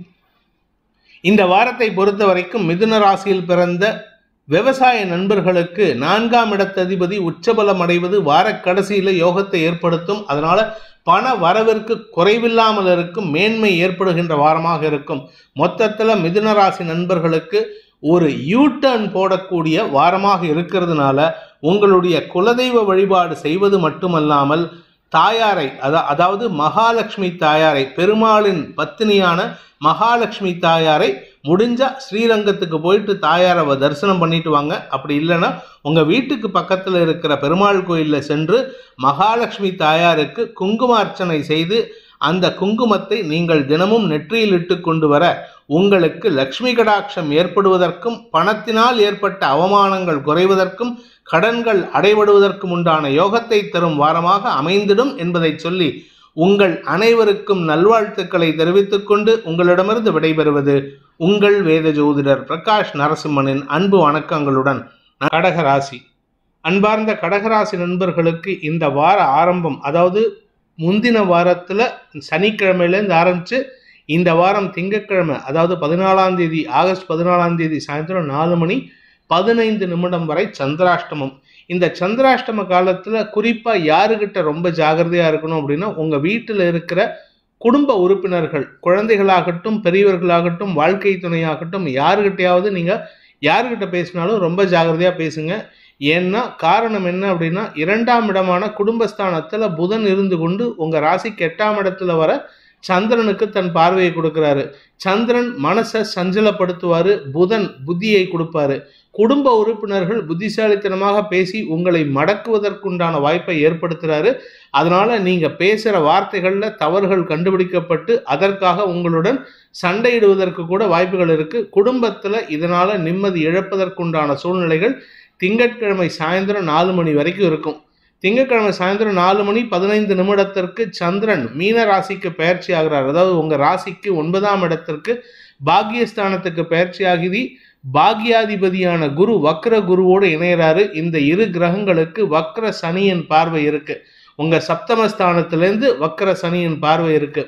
இந்த வாரத்தை பொறுத்த வரைக்கும் மிதுன ராசியில் பிறந்த விவசாய நண்பர்களுக்கு நான்காம் இடத்ததிபதி உச்சபலம் அடைவது வார கடைசியில் யோகத்தை ஏற்படுத்தும் அதனால பண வரவிற்கு குறைவில்லாமல் இருக்கும் மேன்மை ஏற்படுகின்ற வாரமாக இருக்கும் மொத்தத்தில் மிதுன ராசி நண்பர்களுக்கு ஒரு யூ டர்ன் போடக்கூடிய வாரமாக இருக்கிறதுனால உங்களுடைய குலதெய்வ வழிபாடு செய்வது மட்டுமல்லாமல் தாயாரை அதா அதாவது மகாலட்சுமி தாயாரை பெருமாளின் பத்தினியான மகாலட்சுமி தாயாரை முடிஞ்சா ஸ்ரீரங்கத்துக்கு போயிட்டு தாயாரை வ- தரிசனம் பண்ணிட்டு வாங்க அப்படி இல்லைன்னா உங்க வீட்டுக்கு பக்கத்தில் இருக்கிற பெருமாள் கோயிலில் சென்று மகாலட்சுமி தாயாருக்கு குங்கும அர்ச்சனை செய்து அந்த குங்குமத்தை நீங்கள் தினமும் நெற்றியில் இட்டு கொண்டு வர உங்களுக்கு லக்ஷ்மி கடாட்சம் ஏற்படுவதற்கும் பணத்தினால் ஏற்பட்ட அவமானங்கள் குறைவதற்கும் கடன்கள் அடைபடுவதற்கும் உண்டான யோகத்தை தரும் வாரமாக அமைந்திடும் என்பதை சொல்லி உங்கள் அனைவருக்கும் நல்வாழ்த்துக்களை தெரிவித்துக் கொண்டு உங்களிடமிருந்து விடைபெறுவது உங்கள் வேத ஜோதிடர் பிரகாஷ் நரசிம்மனின் அன்பு வணக்கங்களுடன் கடகராசி அன்பார்ந்த கடகராசி நண்பர்களுக்கு இந்த வார ஆரம்பம் அதாவது முந்தின வாரத்தில் சனிக்கிழமையிலேருந்து ஆரம்பித்து இந்த வாரம் திங்கட்கிழமை அதாவது பதினாலாம் தேதி ஆகஸ்ட் பதினாலாம் தேதி சாயந்தரம் நாலு மணி பதினைந்து நிமிடம் வரை சந்திராஷ்டமம் இந்த சந்திராஷ்டம காலத்தில் குறிப்பாக யாருக்கிட்ட ரொம்ப ஜாகிரதையாக இருக்கணும் அப்படின்னா உங்கள் வீட்டில் இருக்கிற குடும்ப உறுப்பினர்கள் குழந்தைகளாகட்டும் பெரியவர்களாகட்டும் வாழ்க்கை துணையாகட்டும் யாருக்கிட்டையாவது நீங்கள் யாருக்கிட்ட பேசினாலும் ரொம்ப ஜாகிரதையாக பேசுங்க ஏன்னா காரணம் என்ன அப்படின்னா இரண்டாம் இடமான குடும்பஸ்தானத்தில் புதன் இருந்து கொண்டு உங்கள் ராசிக்கு எட்டாம் இடத்துல வர சந்திரனுக்கு தன் பார்வையை கொடுக்குறாரு சந்திரன் மனசை சஞ்சலப்படுத்துவார் புதன் புத்தியை கொடுப்பாரு குடும்ப உறுப்பினர்கள் புத்திசாலித்தனமாக பேசி உங்களை மடக்குவதற்குண்டான வாய்ப்பை ஏற்படுத்துறாரு அதனால நீங்க பேசுற வார்த்தைகள்ல தவறுகள் கண்டுபிடிக்கப்பட்டு அதற்காக உங்களுடன் சண்டையிடுவதற்கு கூட வாய்ப்புகள் இருக்கு குடும்பத்துல இதனால நிம்மதி இழப்பதற்குண்டான சூழ்நிலைகள் திங்கட்கிழமை சாயந்தரம் நாலு மணி வரைக்கும் இருக்கும் திங்கட்கிழமை சாயந்தரம் நாலு மணி பதினைந்து நிமிடத்திற்கு சந்திரன் மீன ராசிக்கு பயிற்சி ஆகிறார் அதாவது உங்க ராசிக்கு ஒன்பதாம் இடத்திற்கு பாக்கியஸ்தானத்துக்கு பயிற்சி ஆகி பாக்யாதிபதியான குரு வக்ர குருவோடு இணையறாரு இந்த இரு கிரகங்களுக்கு வக்ர சனியின் பார்வை இருக்கு உங்க சப்தமஸ்தானத்திலேருந்து வக்ர சனியின் பார்வை இருக்கு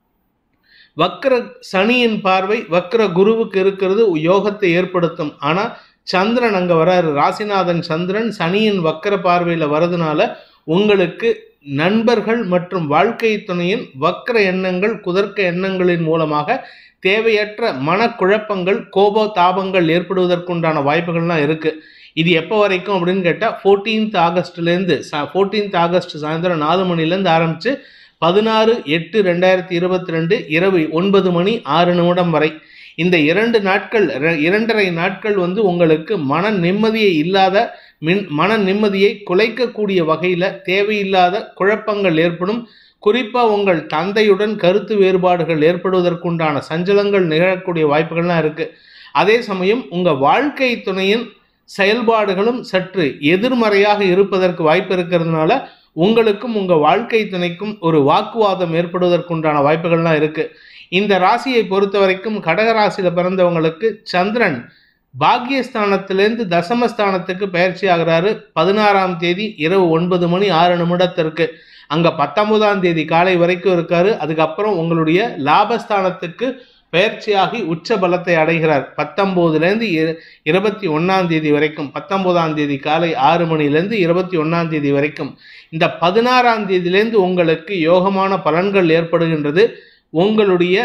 வக்ர சனியின் பார்வை வக்ர குருவுக்கு இருக்கிறது யோகத்தை ஏற்படுத்தும் ஆனா சந்திரன் அங்க வராரு ராசிநாதன் சந்திரன் சனியின் வக்கர பார்வையில வரதுனால உங்களுக்கு நண்பர்கள் மற்றும் வாழ்க்கை துணையின் வக்ர எண்ணங்கள் குதர்க்க எண்ணங்களின் மூலமாக தேவையற்ற மனக்குழப்பங்கள் கோப தாபங்கள் ஏற்படுவதற்குண்டான வாய்ப்புகள்லாம் இருக்கு இது எப்போ வரைக்கும் அப்படின்னு கேட்டால் ஃபோர்டீன்த் ஆகஸ்ட்லேருந்து ஃபோர்டீன்த் ஆகஸ்ட் சாயந்தரம் நாலு மணிலேருந்து ஆரம்பித்து பதினாறு எட்டு ரெண்டாயிரத்தி இருபத்தி ரெண்டு இரவு ஒன்பது மணி ஆறு நிமிடம் வரை இந்த இரண்டு நாட்கள் ர- இரண்டரை நாட்கள் வந்து உங்களுக்கு மன நிம்மதியை இல்லாத மின் மன நிம்மதியை குலைக்கக்கூடிய வகையில் தேவையில்லாத குழப்பங்கள் ஏற்படும் குறிப்பாக உங்கள் தந்தையுடன் கருத்து வேறுபாடுகள் ஏற்படுவதற்குண்டான சஞ்சலங்கள் நிகழக்கூடிய வாய்ப்புகள்லாம் இருக்கு அதே சமயம் உங்கள் வாழ்க்கை துணையின் செயல்பாடுகளும் சற்று எதிர்மறையாக இருப்பதற்கு வாய்ப்பு இருக்கிறதுனால உங்களுக்கும் உங்கள் வாழ்க்கை துணைக்கும் ஒரு வாக்குவாதம் ஏற்படுவதற்குண்டான வாய்ப்புகள்லாம் இருக்கு இந்த ராசியை பொறுத்த வரைக்கும் கடக ராசியில் பிறந்தவங்களுக்கு சந்திரன் பாக்கியஸ்தானத்திலேருந்து தசமஸ்தானத்துக்கு பயிற்சி ஆகிறாரு பதினாறாம் தேதி இரவு ஒன்பது மணி ஆறு நிமிடத்திற்கு அங்க பத்தொன்பதாம் தேதி காலை வரைக்கும் இருக்காரு அதுக்கப்புறம் உங்களுடைய லாபஸ்தானத்துக்கு பயிற்சியாகி உச்ச பலத்தை அடைகிறார் பத்தொம்போதுலேருந்து இருபத்தி ஒன்றாம் தேதி வரைக்கும் பத்தொம்போதாம் தேதி காலை ஆறு மணிலேருந்து இருபத்தி ஒன்றாம் தேதி வரைக்கும் இந்த பதினாறாம் தேதியிலேருந்து உங்களுக்கு யோகமான பலன்கள் ஏற்படுகின்றது உங்களுடைய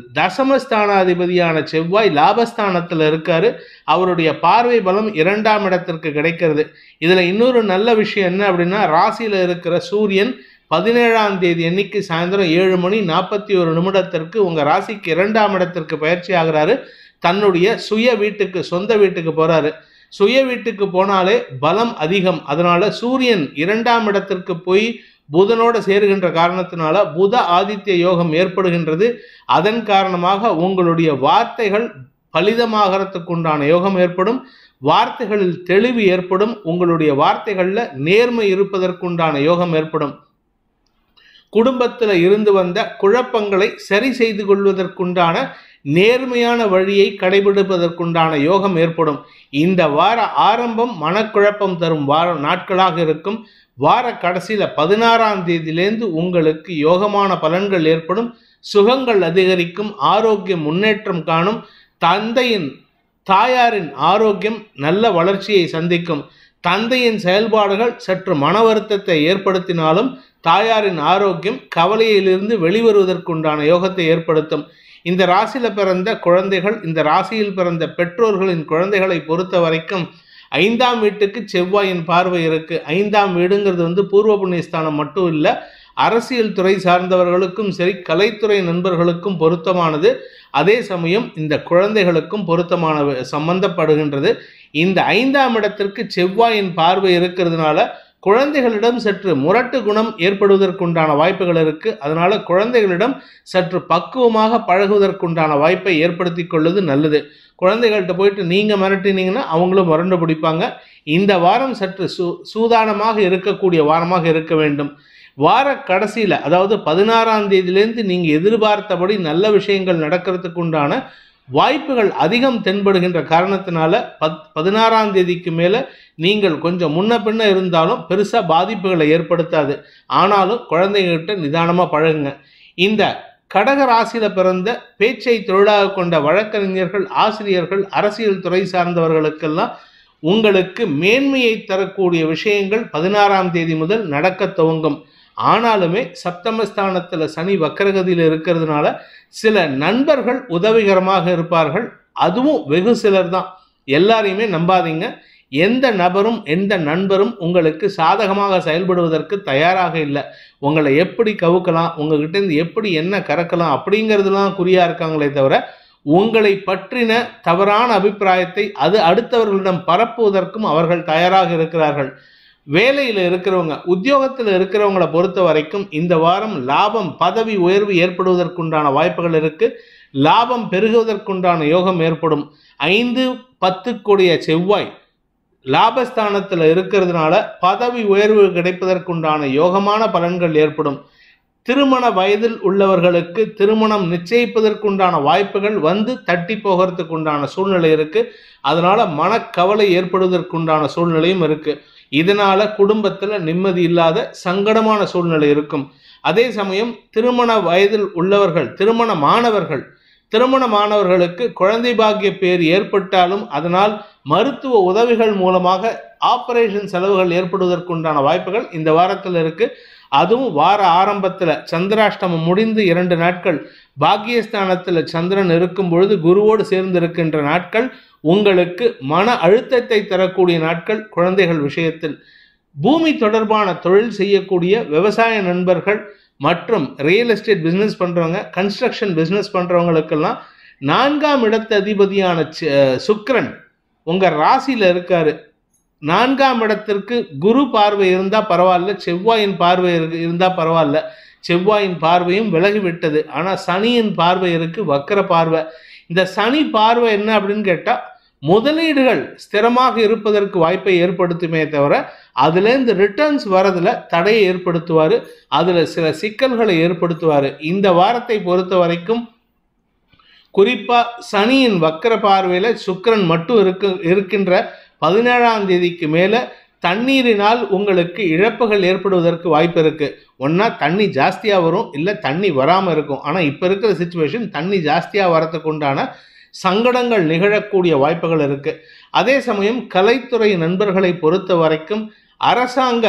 தசமஸ்தானாதிபதியான செவ்வாய் லாபஸ்தானத்தில் இருக்காரு அவருடைய பார்வை பலம் இரண்டாம் இடத்திற்கு கிடைக்கிறது இதில் இன்னொரு நல்ல விஷயம் என்ன அப்படின்னா ராசியில் இருக்கிற சூரியன் பதினேழாம் தேதி அன்னைக்கு சாயந்தரம் ஏழு மணி நாற்பத்தி ஒரு நிமிடத்திற்கு உங்கள் ராசிக்கு இரண்டாம் இடத்திற்கு பயிற்சி ஆகிறாரு தன்னுடைய சுய வீட்டுக்கு சொந்த வீட்டுக்கு போகிறாரு சுய வீட்டுக்கு போனாலே பலம் அதிகம் அதனால சூரியன் இரண்டாம் இடத்திற்கு போய் புதனோட சேருகின்ற காரணத்தினால புத ஆதித்ய யோகம் ஏற்படுகின்றது அதன் காரணமாக உங்களுடைய வார்த்தைகள் பலிதமாகறதுக்கு உண்டான யோகம் ஏற்படும் வார்த்தைகளில் தெளிவு ஏற்படும் உங்களுடைய வார்த்தைகளில் நேர்மை இருப்பதற்குண்டான யோகம் ஏற்படும் குடும்பத்தில் இருந்து வந்த குழப்பங்களை சரி செய்து கொள்வதற்குண்டான நேர்மையான வழியை கடைபிடிப்பதற்குண்டான யோகம் ஏற்படும் இந்த வார ஆரம்பம் மனக்குழப்பம் தரும் வார நாட்களாக இருக்கும் வார கடைசியில் பதினாறாம் தேதியிலேருந்து உங்களுக்கு யோகமான பலன்கள் ஏற்படும் சுகங்கள் அதிகரிக்கும் ஆரோக்கியம் முன்னேற்றம் காணும் தந்தையின் தாயாரின் ஆரோக்கியம் நல்ல வளர்ச்சியை சந்திக்கும் தந்தையின் செயல்பாடுகள் சற்று மன வருத்தத்தை ஏற்படுத்தினாலும் தாயாரின் ஆரோக்கியம் கவலையிலிருந்து வெளிவருவதற்குண்டான யோகத்தை ஏற்படுத்தும் இந்த ராசியில பிறந்த குழந்தைகள் இந்த ராசியில் பிறந்த பெற்றோர்களின் குழந்தைகளை பொறுத்த வரைக்கும் ஐந்தாம் வீட்டுக்கு செவ்வாயின் பார்வை இருக்கு ஐந்தாம் வீடுங்கிறது வந்து பூர்வ புண்ணியஸ்தானம் மட்டும் இல்லை அரசியல் துறை சார்ந்தவர்களுக்கும் சரி கலைத்துறை நண்பர்களுக்கும் பொருத்தமானது அதே சமயம் இந்த குழந்தைகளுக்கும் பொருத்தமான சம்பந்தப்படுகின்றது இந்த ஐந்தாம் இடத்திற்கு செவ்வாயின் பார்வை இருக்கிறதுனால குழந்தைகளிடம் சற்று முரட்டு குணம் ஏற்படுவதற்குண்டான வாய்ப்புகள் இருக்கு அதனால குழந்தைகளிடம் சற்று பக்குவமாக பழகுவதற்குண்டான வாய்ப்பை ஏற்படுத்தி கொள்வது நல்லது குழந்தைகள்கிட்ட போயிட்டு நீங்க மிரட்டினீங்கன்னா அவங்களும் முரண்டு பிடிப்பாங்க இந்த வாரம் சற்று சூ சூதானமாக இருக்கக்கூடிய வாரமாக இருக்க வேண்டும் வார கடைசியில் அதாவது பதினாறாம் தேதியிலேருந்து நீங்கள் எதிர்பார்த்தபடி நல்ல விஷயங்கள் நடக்கிறதுக்கு உண்டான வாய்ப்புகள் அதிகம் தென்படுகின்ற காரணத்தினால பத் பதினாறாம் தேதிக்கு மேலே நீங்கள் கொஞ்சம் முன்ன பின்ன இருந்தாலும் பெருசாக பாதிப்புகளை ஏற்படுத்தாது ஆனாலும் குழந்தைங்ககிட்ட நிதானமாக பழகுங்க இந்த கடக ராசியில் பிறந்த பேச்சை தொழிலாக கொண்ட வழக்கறிஞர்கள் ஆசிரியர்கள் அரசியல் துறை சார்ந்தவர்களுக்கெல்லாம் உங்களுக்கு மேன்மையை தரக்கூடிய விஷயங்கள் பதினாறாம் தேதி முதல் நடக்க துவங்கும் ஆனாலுமே சப்தமஸ்தானத்தில் சனி வக்கரகதியில் இருக்கிறதுனால சில நண்பர்கள் உதவிகரமாக இருப்பார்கள் அதுவும் வெகு சிலர் தான் எல்லாரையுமே நம்பாதீங்க எந்த நபரும் எந்த நண்பரும் உங்களுக்கு சாதகமாக செயல்படுவதற்கு தயாராக இல்லை உங்களை எப்படி கவுக்கலாம் உங்ககிட்ட இருந்து எப்படி என்ன கறக்கலாம் அப்படிங்கிறதுலாம் குறியா இருக்காங்களே தவிர உங்களை பற்றின தவறான அபிப்பிராயத்தை அது அடுத்தவர்களிடம் பரப்புவதற்கும் அவர்கள் தயாராக இருக்கிறார்கள் வேலையில் இருக்கிறவங்க உத்தியோகத்தில் இருக்கிறவங்கள பொறுத்த வரைக்கும் இந்த வாரம் லாபம் பதவி உயர்வு ஏற்படுவதற்குண்டான வாய்ப்புகள் இருக்கு லாபம் பெருகுவதற்குண்டான யோகம் ஏற்படும் ஐந்து பத்துக்குடைய செவ்வாய் லாபஸ்தானத்தில் இருக்கிறதுனால பதவி உயர்வு கிடைப்பதற்குண்டான யோகமான பலன்கள் ஏற்படும் திருமண வயதில் உள்ளவர்களுக்கு திருமணம் நிச்சயிப்பதற்குண்டான வாய்ப்புகள் வந்து தட்டி போகிறதுக்கு உண்டான சூழ்நிலை இருக்கு அதனால மனக்கவலை ஏற்படுவதற்குண்டான சூழ்நிலையும் இருக்கு இதனால குடும்பத்தில் நிம்மதி இல்லாத சங்கடமான சூழ்நிலை இருக்கும் அதே சமயம் திருமண வயதில் உள்ளவர்கள் திருமண மாணவர்கள் திருமண மாணவர்களுக்கு குழந்தை பாக்கிய பேர் ஏற்பட்டாலும் அதனால் மருத்துவ உதவிகள் மூலமாக ஆபரேஷன் செலவுகள் ஏற்படுவதற்குண்டான வாய்ப்புகள் இந்த வாரத்தில் இருக்கு அதுவும் வார ஆரம்பத்தில் சந்திராஷ்டமம் முடிந்து இரண்டு நாட்கள் பாக்கியஸ்தானத்தில் சந்திரன் இருக்கும் பொழுது குருவோடு சேர்ந்து இருக்கின்ற நாட்கள் உங்களுக்கு மன அழுத்தத்தை தரக்கூடிய நாட்கள் குழந்தைகள் விஷயத்தில் பூமி தொடர்பான தொழில் செய்யக்கூடிய விவசாய நண்பர்கள் மற்றும் ரியல் எஸ்டேட் பிஸ்னஸ் பண்ணுறவங்க கன்ஸ்ட்ரக்ஷன் பிஸ்னஸ் பண்ணுறவங்களுக்கெல்லாம் நான்காம் இடத்து அதிபதியான சுக்ரன் உங்கள் ராசியில் இருக்காரு நான்காம் இடத்திற்கு குரு பார்வை இருந்தால் பரவாயில்ல செவ்வாயின் பார்வை இருந்தால் பரவாயில்ல செவ்வாயின் பார்வையும் விலகிவிட்டது ஆனால் சனியின் பார்வை இருக்கு வக்கர பார்வை இந்த சனி பார்வை என்ன அப்படின்னு கேட்டால் முதலீடுகள் ஸ்திரமாக இருப்பதற்கு வாய்ப்பை ஏற்படுத்துமே தவிர அதுலேருந்து ரிட்டர்ன்ஸ் வரதில் தடையை ஏற்படுத்துவார் அதில் சில சிக்கல்களை ஏற்படுத்துவார் இந்த வாரத்தை பொறுத்த வரைக்கும் குறிப்பா சனியின் வக்கர பார்வையில சுக்கிரன் மட்டும் இருக்கு இருக்கின்ற பதினேழாம் தேதிக்கு மேல தண்ணீரினால் உங்களுக்கு இழப்புகள் ஏற்படுவதற்கு வாய்ப்பு இருக்கு ஒன்றா தண்ணி ஜாஸ்தியாக வரும் இல்லை தண்ணி வராமல் இருக்கும் ஆனால் இப்போ இருக்கிற சுச்சுவேஷன் தண்ணி ஜாஸ்தியாக வரத்துக்கு உண்டான சங்கடங்கள் நிகழக்கூடிய வாய்ப்புகள் இருக்கு அதே சமயம் கலைத்துறை நண்பர்களை பொறுத்த வரைக்கும் அரசாங்க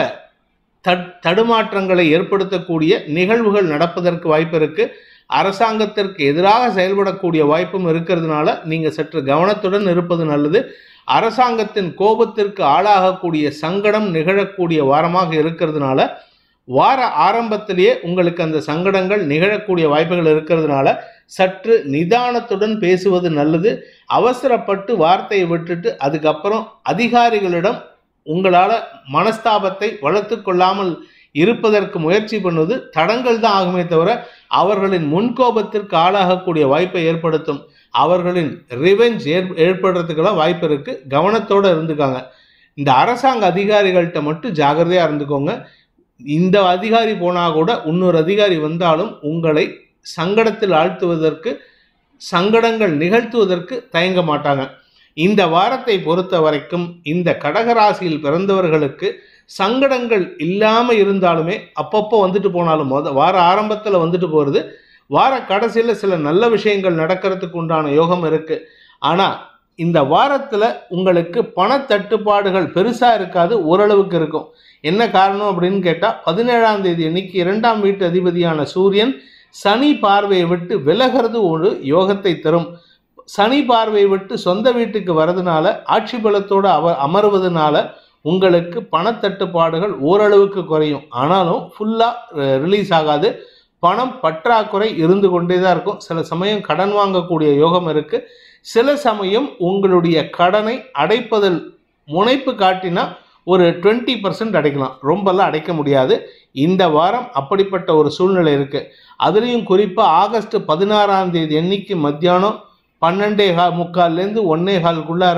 தட் தடுமாற்றங்களை ஏற்படுத்தக்கூடிய நிகழ்வுகள் நடப்பதற்கு வாய்ப்பு இருக்கு அரசாங்கத்திற்கு எதிராக செயல்படக்கூடிய வாய்ப்பும் இருக்கிறதுனால நீங்க சற்று கவனத்துடன் இருப்பது நல்லது அரசாங்கத்தின் கோபத்திற்கு ஆளாகக்கூடிய சங்கடம் நிகழக்கூடிய வாரமாக இருக்கிறதுனால வார ஆரம்பத்திலேயே உங்களுக்கு அந்த சங்கடங்கள் நிகழக்கூடிய வாய்ப்புகள் இருக்கிறதுனால சற்று நிதானத்துடன் பேசுவது நல்லது அவசரப்பட்டு வார்த்தையை விட்டுட்டு அதுக்கப்புறம் அதிகாரிகளிடம் உங்களால் மனஸ்தாபத்தை வளர்த்து கொள்ளாமல் இருப்பதற்கு முயற்சி பண்ணுவது தடங்கள் தான் ஆகுமே தவிர அவர்களின் முன்கோபத்திற்கு ஆளாகக்கூடிய வாய்ப்பை ஏற்படுத்தும் அவர்களின் ரிவெஞ்ச் ஏற் ஏற்படுறதுக்கெல்லாம் வாய்ப்பு இருக்கு கவனத்தோட இருந்துக்காங்க இந்த அரசாங்க அதிகாரிகள்கிட்ட மட்டும் ஜாகிரதையா இருந்துக்கோங்க இந்த அதிகாரி போனா கூட இன்னொரு அதிகாரி வந்தாலும் உங்களை சங்கடத்தில் ஆழ்த்துவதற்கு சங்கடங்கள் நிகழ்த்துவதற்கு தயங்க மாட்டாங்க இந்த வாரத்தை பொறுத்த வரைக்கும் இந்த கடகராசியில் பிறந்தவர்களுக்கு சங்கடங்கள் இல்லாமல் இருந்தாலுமே அப்பப்போ வந்துட்டு போனாலும் மொத வார ஆரம்பத்தில் வந்துட்டு போகிறது வார கடைசியில் சில நல்ல விஷயங்கள் நடக்கிறதுக்கு உண்டான யோகம் இருக்கு ஆனால் இந்த வாரத்தில் உங்களுக்கு பணத்தட்டுப்பாடுகள் பெருசாக இருக்காது ஓரளவுக்கு இருக்கும் என்ன காரணம் அப்படின்னு கேட்டால் பதினேழாம் தேதி அன்னைக்கு இரண்டாம் வீட்டு அதிபதியான சூரியன் சனி பார்வையை விட்டு விலகிறது ஒரு யோகத்தை தரும் சனி பார்வையை விட்டு சொந்த வீட்டுக்கு வரதுனால ஆட்சி பலத்தோடு அவ அமர்வதனால உங்களுக்கு பணத்தட்டுப்பாடுகள் ஓரளவுக்கு குறையும் ஆனாலும் ஃபுல்லாக ரிலீஸ் ஆகாது பணம் பற்றாக்குறை இருந்து கொண்டே தான் இருக்கும் சில சமயம் கடன் வாங்கக்கூடிய யோகம் இருக்கு சில சமயம் உங்களுடைய கடனை அடைப்பதில் முனைப்பு காட்டினா ஒரு டுவெண்ட்டி பர்சன்ட் அடைக்கலாம் ரொம்பலாம் அடைக்க முடியாது இந்த வாரம் அப்படிப்பட்ட ஒரு சூழ்நிலை இருக்கு அதுலேயும் குறிப்பாக ஆகஸ்ட் பதினாறாம் தேதி அன்னைக்கு மத்தியானம் பன்னெண்டே கா முக்கால்லேருந்து ஒன்னே கால்குள்ளார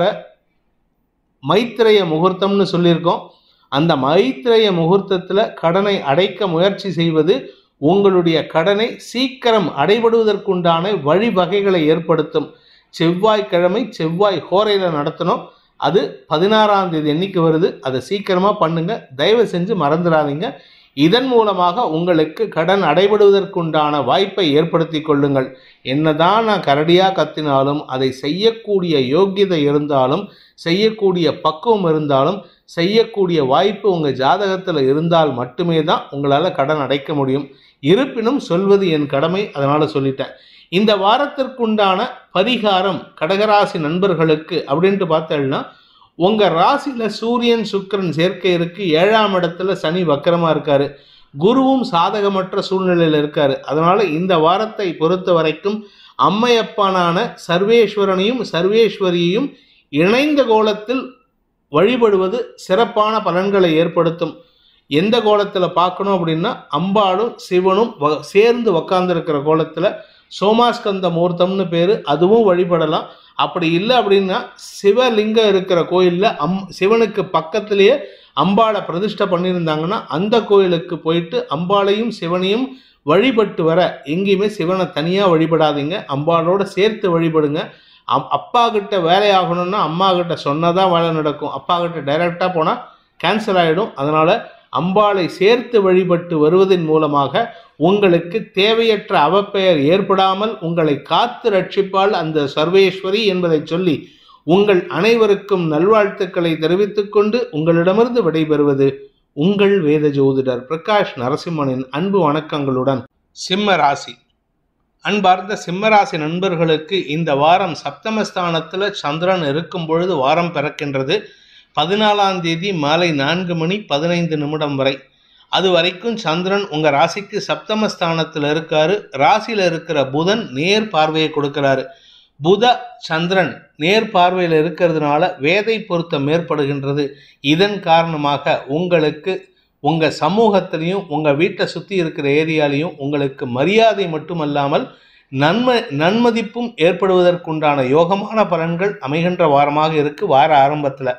மைத்திரைய முகூர்த்தம்னு சொல்லியிருக்கோம் அந்த மைத்திரைய முகூர்த்தத்தில் கடனை அடைக்க முயற்சி செய்வது உங்களுடைய கடனை சீக்கிரம் அடைபடுவதற்குண்டான வழிவகைகளை ஏற்படுத்தும் செவ்வாய்க்கிழமை செவ்வாய் ஹோரையில் நடத்தணும் அது பதினாறாம் தேதி என்னைக்கு வருது அதை சீக்கிரமாக பண்ணுங்க தயவு செஞ்சு மறந்துடாதீங்க இதன் மூலமாக உங்களுக்கு கடன் அடைபடுவதற்குண்டான வாய்ப்பை ஏற்படுத்தி கொள்ளுங்கள் என்னதான் நான் கரடியாக கத்தினாலும் அதை செய்யக்கூடிய யோக்கியதை இருந்தாலும் செய்யக்கூடிய பக்குவம் இருந்தாலும் செய்யக்கூடிய வாய்ப்பு உங்கள் ஜாதகத்தில் இருந்தால் மட்டுமே தான் உங்களால் கடன் அடைக்க முடியும் இருப்பினும் சொல்வது என் கடமை அதனால் சொல்லிட்டேன் இந்த வாரத்திற்குண்டான பரிகாரம் கடகராசி நண்பர்களுக்கு அப்படின்ட்டு பார்த்தேன்னா உங்கள் ராசியில் சூரியன் சுக்கிரன் சேர்க்கை இருக்கு ஏழாம் இடத்துல சனி வக்கரமாக இருக்காரு குருவும் சாதகமற்ற சூழ்நிலையில் இருக்காரு அதனால இந்த வாரத்தை பொறுத்த வரைக்கும் அம்மையப்பானான சர்வேஸ்வரனையும் சர்வேஸ்வரியையும் இணைந்த கோலத்தில் வழிபடுவது சிறப்பான பலன்களை ஏற்படுத்தும் எந்த கோலத்தில் பார்க்கணும் அப்படின்னா அம்பாளும் சிவனும் வ- சேர்ந்து உக்காந்துருக்கிற கோலத்தில் சோமாஸ்கந்த மூர்த்தம்னு பேர் அதுவும் வழிபடலாம் அப்படி இல்லை அப்படின்னா சிவலிங்கம் இருக்கிற கோயிலில் அம் சிவனுக்கு பக்கத்திலேயே அம்பாளை பிரதிஷ்டை பண்ணியிருந்தாங்கன்னா அந்த கோயிலுக்கு போயிட்டு அம்பாளையும் சிவனையும் வழிபட்டு வர எங்கேயுமே சிவனை தனியாக வழிபடாதீங்க அம்பாளோட சேர்த்து வழிபடுங்க அம் அப்பா கிட்ட வேலை ஆகணும்னா அம்மா கிட்ட சொன்னதான் வேலை நடக்கும் அப்பா கிட்ட டைரெக்டாக போனால் கேன்சல் ஆகிடும் அதனால் அம்பாளை சேர்த்து வழிபட்டு வருவதன் மூலமாக உங்களுக்கு தேவையற்ற அவப்பெயர் ஏற்படாமல் உங்களை காத்து ரட்சிப்பாள் அந்த சர்வேஸ்வரி என்பதை சொல்லி உங்கள் அனைவருக்கும் நல்வாழ்த்துக்களை தெரிவித்துக் கொண்டு உங்களிடமிருந்து விடைபெறுவது உங்கள் வேத ஜோதிடர் பிரகாஷ் நரசிம்மனின் அன்பு வணக்கங்களுடன் சிம்ம ராசி அன்பார்ந்த சிம்மராசி நண்பர்களுக்கு இந்த வாரம் சப்தமஸ்தானத்தில் சந்திரன் இருக்கும் பொழுது வாரம் பிறக்கின்றது பதினாலாம் தேதி மாலை நான்கு மணி பதினைந்து நிமிடம் வரை அது வரைக்கும் சந்திரன் உங்கள் ராசிக்கு சப்தமஸ்தானத்தில் இருக்காரு ராசியில் இருக்கிற புதன் நேர் பார்வையை கொடுக்கிறாரு புத சந்திரன் நேர் பார்வையில் இருக்கிறதுனால வேதை பொருத்தம் ஏற்படுகின்றது இதன் காரணமாக உங்களுக்கு உங்கள் சமூகத்திலையும் உங்கள் வீட்டை சுற்றி இருக்கிற ஏரியாலையும் உங்களுக்கு மரியாதை மட்டுமல்லாமல் நன்ம நன்மதிப்பும் ஏற்படுவதற்குண்டான யோகமான பலன்கள் அமைகின்ற வாரமாக இருக்கு வார ஆரம்பத்தில்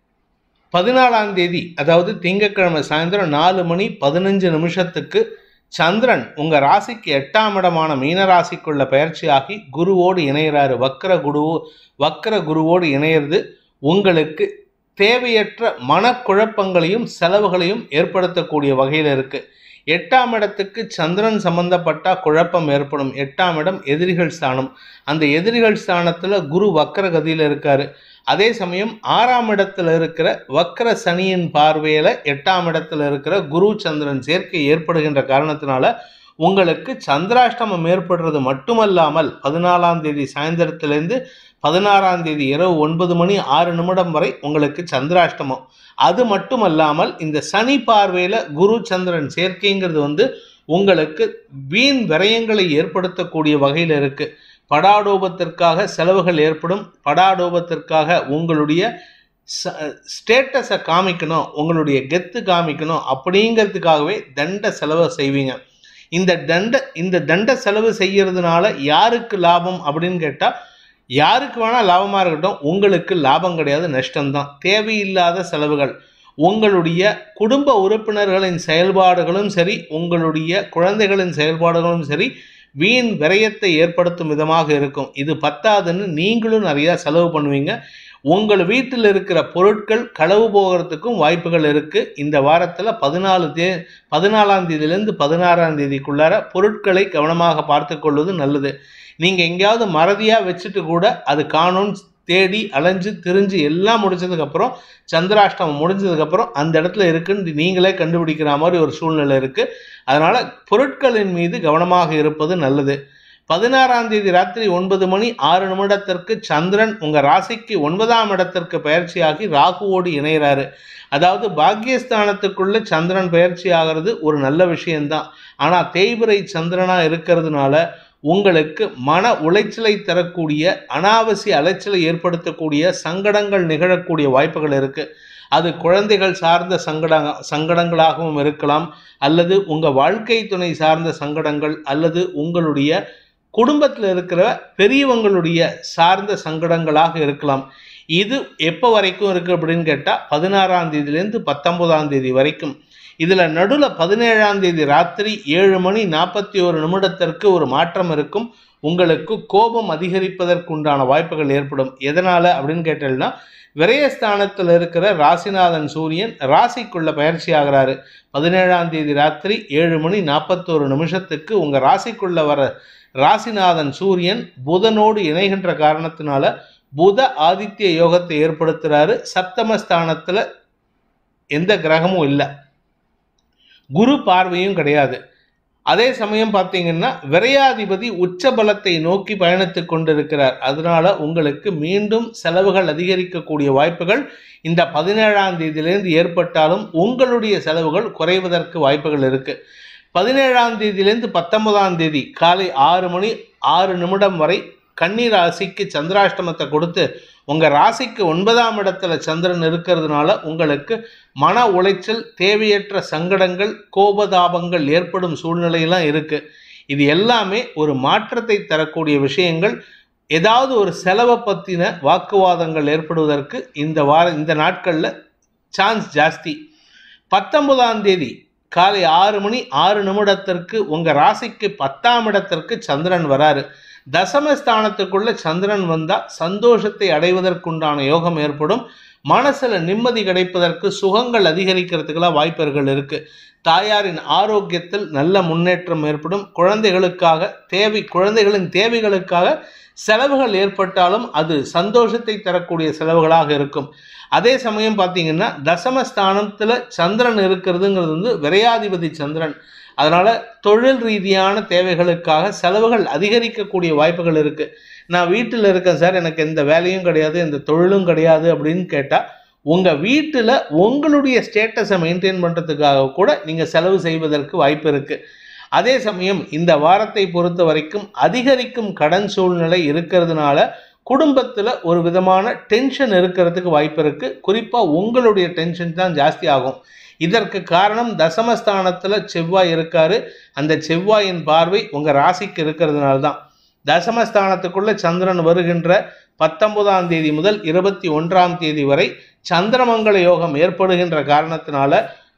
பதினாலாம் தேதி அதாவது திங்கட்கிழமை சாயந்தரம் நாலு மணி பதினஞ்சு நிமிஷத்துக்கு சந்திரன் உங்க ராசிக்கு எட்டாம் இடமான மீன ராசிக்குள்ள பயிற்சியாகி குருவோடு இணையிறாரு வக்கர குரு வக்கர குருவோடு இணையிறது உங்களுக்கு தேவையற்ற மனக்குழப்பங்களையும் செலவுகளையும் ஏற்படுத்தக்கூடிய வகையில் இருக்கு எட்டாம் இடத்துக்கு சந்திரன் சம்பந்தப்பட்ட குழப்பம் ஏற்படும் எட்டாம் இடம் எதிரிகள் ஸ்தானம் அந்த எதிரிகள் ஸ்தானத்துல குரு வக்கர கதியில இருக்காரு அதே சமயம் ஆறாம் இடத்துல இருக்கிற வக்கர சனியின் பார்வையில எட்டாம் இடத்துல இருக்கிற குரு சந்திரன் சேர்க்கை ஏற்படுகின்ற காரணத்தினால உங்களுக்கு சந்திராஷ்டமம் ஏற்படுறது மட்டுமல்லாமல் பதினாலாம் தேதி சாயந்தரத்திலேருந்து பதினாறாம் தேதி இரவு ஒன்பது மணி ஆறு நிமிடம் வரை உங்களுக்கு சந்திராஷ்டமம் அது மட்டுமல்லாமல் இந்த சனி பார்வையில குரு சந்திரன் சேர்க்கைங்கிறது வந்து உங்களுக்கு வீண் விரயங்களை ஏற்படுத்தக்கூடிய வகையில் இருக்கு படாடோபத்திற்காக செலவுகள் ஏற்படும் படாடோபத்திற்காக உங்களுடைய ஸ்டேட்டஸை காமிக்கணும் உங்களுடைய கெத்து காமிக்கணும் அப்படிங்கிறதுக்காகவே தண்ட செலவை செய்வீங்க இந்த தண்ட இந்த தண்ட செலவு செய்யறதுனால யாருக்கு லாபம் அப்படின்னு கேட்டால் யாருக்கு வேணால் லாபமாக இருக்கட்டும் உங்களுக்கு லாபம் கிடையாது நஷ்டம்தான் தேவையில்லாத செலவுகள் உங்களுடைய குடும்ப உறுப்பினர்களின் செயல்பாடுகளும் சரி உங்களுடைய குழந்தைகளின் செயல்பாடுகளும் சரி வீண் விரயத்தை ஏற்படுத்தும் விதமாக இருக்கும் இது பத்தாதுன்னு நீங்களும் நிறையா செலவு பண்ணுவீங்க உங்கள் வீட்டில் இருக்கிற பொருட்கள் களவு போகிறதுக்கும் வாய்ப்புகள் இருக்குது இந்த வாரத்தில் பதினாலு தே பதினாலாம் தேதியிலேருந்து பதினாறாம் தேதிக்குள்ளார பொருட்களை கவனமாக பார்த்து கொள்வது நல்லது நீங்கள் எங்கேயாவது மறதியாக வச்சுட்டு கூட அது காணும் தேடி அலைஞ்சு திரிஞ்சு எல்லாம் முடிச்சதுக்கப்புறம் சந்திராஷ்டமம் முடிஞ்சதுக்கப்புறம் அந்த இடத்துல இருக்குன்னு நீங்களே கண்டுபிடிக்கிற மாதிரி ஒரு சூழ்நிலை இருக்குது அதனால் பொருட்களின் மீது கவனமாக இருப்பது நல்லது பதினாறாம் தேதி ராத்திரி ஒன்பது மணி ஆறு நிமிடத்திற்கு சந்திரன் உங்கள் ராசிக்கு ஒன்பதாம் இடத்திற்கு பயிற்சியாகி ராகுவோடு இணைகிறாரு அதாவது பாக்கியஸ்தானத்துக்குள்ள சந்திரன் பயிற்சி ஆகிறது ஒரு நல்ல விஷயம்தான் ஆனால் தேய்பிரை சந்திரனாக இருக்கிறதுனால உங்களுக்கு மன உளைச்சலை தரக்கூடிய அனாவசிய அலைச்சலை ஏற்படுத்தக்கூடிய சங்கடங்கள் நிகழக்கூடிய வாய்ப்புகள் இருக்கு அது குழந்தைகள் சார்ந்த சங்கட சங்கடங்களாகவும் இருக்கலாம் அல்லது உங்கள் வாழ்க்கை துணை சார்ந்த சங்கடங்கள் அல்லது உங்களுடைய குடும்பத்தில் இருக்கிற பெரியவங்களுடைய சார்ந்த சங்கடங்களாக இருக்கலாம் இது எப்போ வரைக்கும் இருக்குது அப்படின்னு கேட்டால் பதினாறாம் தேதியிலேருந்து பத்தொன்பதாம் தேதி வரைக்கும் இதில் நடுவில் பதினேழாம் தேதி ராத்திரி ஏழு மணி நாற்பத்தி ஒரு நிமிடத்திற்கு ஒரு மாற்றம் இருக்கும் உங்களுக்கு கோபம் அதிகரிப்பதற்குண்டான வாய்ப்புகள் ஏற்படும் எதனால் அப்படின்னு கேட்டீங்கன்னா விரயஸ்தானத்தில் இருக்கிற ராசிநாதன் சூரியன் ராசிக்குள்ள பயிற்சி ஆகிறாரு பதினேழாம் தேதி ராத்திரி ஏழு மணி நாற்பத்தோரு நிமிஷத்துக்கு உங்கள் ராசிக்குள்ள வர ராசிநாதன் சூரியன் புதனோடு இணைகின்ற காரணத்தினால புத ஆதித்ய யோகத்தை ஏற்படுத்துறாரு சப்தமஸ்தானத்தில் எந்த கிரகமும் இல்லை குரு பார்வையும் கிடையாது அதே சமயம் பார்த்தீங்கன்னா விரையாதிபதி உச்ச பலத்தை நோக்கி பயணித்து கொண்டிருக்கிறார் அதனால உங்களுக்கு மீண்டும் செலவுகள் அதிகரிக்கக்கூடிய வாய்ப்புகள் இந்த பதினேழாம் தேதியிலேருந்து ஏற்பட்டாலும் உங்களுடைய செலவுகள் குறைவதற்கு வாய்ப்புகள் இருக்கு பதினேழாம் தேதியிலேருந்து பத்தொன்பதாம் தேதி காலை ஆறு மணி ஆறு நிமிடம் வரை கன்னி ராசிக்கு சந்திராஷ்டமத்தை கொடுத்து உங்கள் ராசிக்கு ஒன்பதாம் இடத்துல சந்திரன் இருக்கிறதுனால உங்களுக்கு மன உளைச்சல் தேவையற்ற சங்கடங்கள் கோபதாபங்கள் ஏற்படும் சூழ்நிலையெல்லாம் இருக்குது இது எல்லாமே ஒரு மாற்றத்தை தரக்கூடிய விஷயங்கள் ஏதாவது ஒரு செலவை பற்றின வாக்குவாதங்கள் ஏற்படுவதற்கு இந்த வார இந்த நாட்களில் சான்ஸ் ஜாஸ்தி பத்தொன்பதாம் தேதி காலை ஆறு மணி ஆறு நிமிடத்திற்கு உங்கள் ராசிக்கு பத்தாம் இடத்திற்கு சந்திரன் வராரு தசமஸ்தானத்துக்குள்ள சந்திரன் வந்தால் சந்தோஷத்தை அடைவதற்குண்டான யோகம் ஏற்படும் மனசில் நிம்மதி கிடைப்பதற்கு சுகங்கள் அதிகரிக்கிறதுக்கெல்லாம் வாய்ப்புகள் இருக்கு தாயாரின் ஆரோக்கியத்தில் நல்ல முன்னேற்றம் ஏற்படும் குழந்தைகளுக்காக தேவை குழந்தைகளின் தேவைகளுக்காக செலவுகள் ஏற்பட்டாலும் அது சந்தோஷத்தை தரக்கூடிய செலவுகளாக இருக்கும் அதே சமயம் பார்த்தீங்கன்னா தசமஸ்தானத்தில் சந்திரன் இருக்கிறதுங்கிறது வந்து விரையாதிபதி சந்திரன் அதனால் தொழில் ரீதியான தேவைகளுக்காக செலவுகள் அதிகரிக்கக்கூடிய வாய்ப்புகள் இருக்குது நான் வீட்டில் இருக்கேன் சார் எனக்கு எந்த வேலையும் கிடையாது எந்த தொழிலும் கிடையாது அப்படின்னு கேட்டால் உங்கள் வீட்டில் உங்களுடைய ஸ்டேட்டஸை மெயின்டைன் பண்ணுறதுக்காக கூட நீங்கள் செலவு செய்வதற்கு வாய்ப்பு இருக்குது அதே சமயம் இந்த வாரத்தை பொறுத்த வரைக்கும் அதிகரிக்கும் கடன் சூழ்நிலை இருக்கிறதுனால குடும்பத்தில் ஒரு விதமான டென்ஷன் இருக்கிறதுக்கு வாய்ப்பு இருக்குது குறிப்பாக உங்களுடைய டென்ஷன் தான் ஜாஸ்தி ஆகும் இதற்கு காரணம் தசமஸ்தானத்தில் செவ்வாய் இருக்காரு அந்த செவ்வாயின் பார்வை உங்கள் ராசிக்கு இருக்கிறதுனால தான் தசமஸ்தானத்துக்குள்ள சந்திரன் வருகின்ற பத்தொன்பதாம் தேதி முதல் இருபத்தி ஒன்றாம் தேதி வரை சந்திரமங்கல யோகம் ஏற்படுகின்ற காரணத்தினால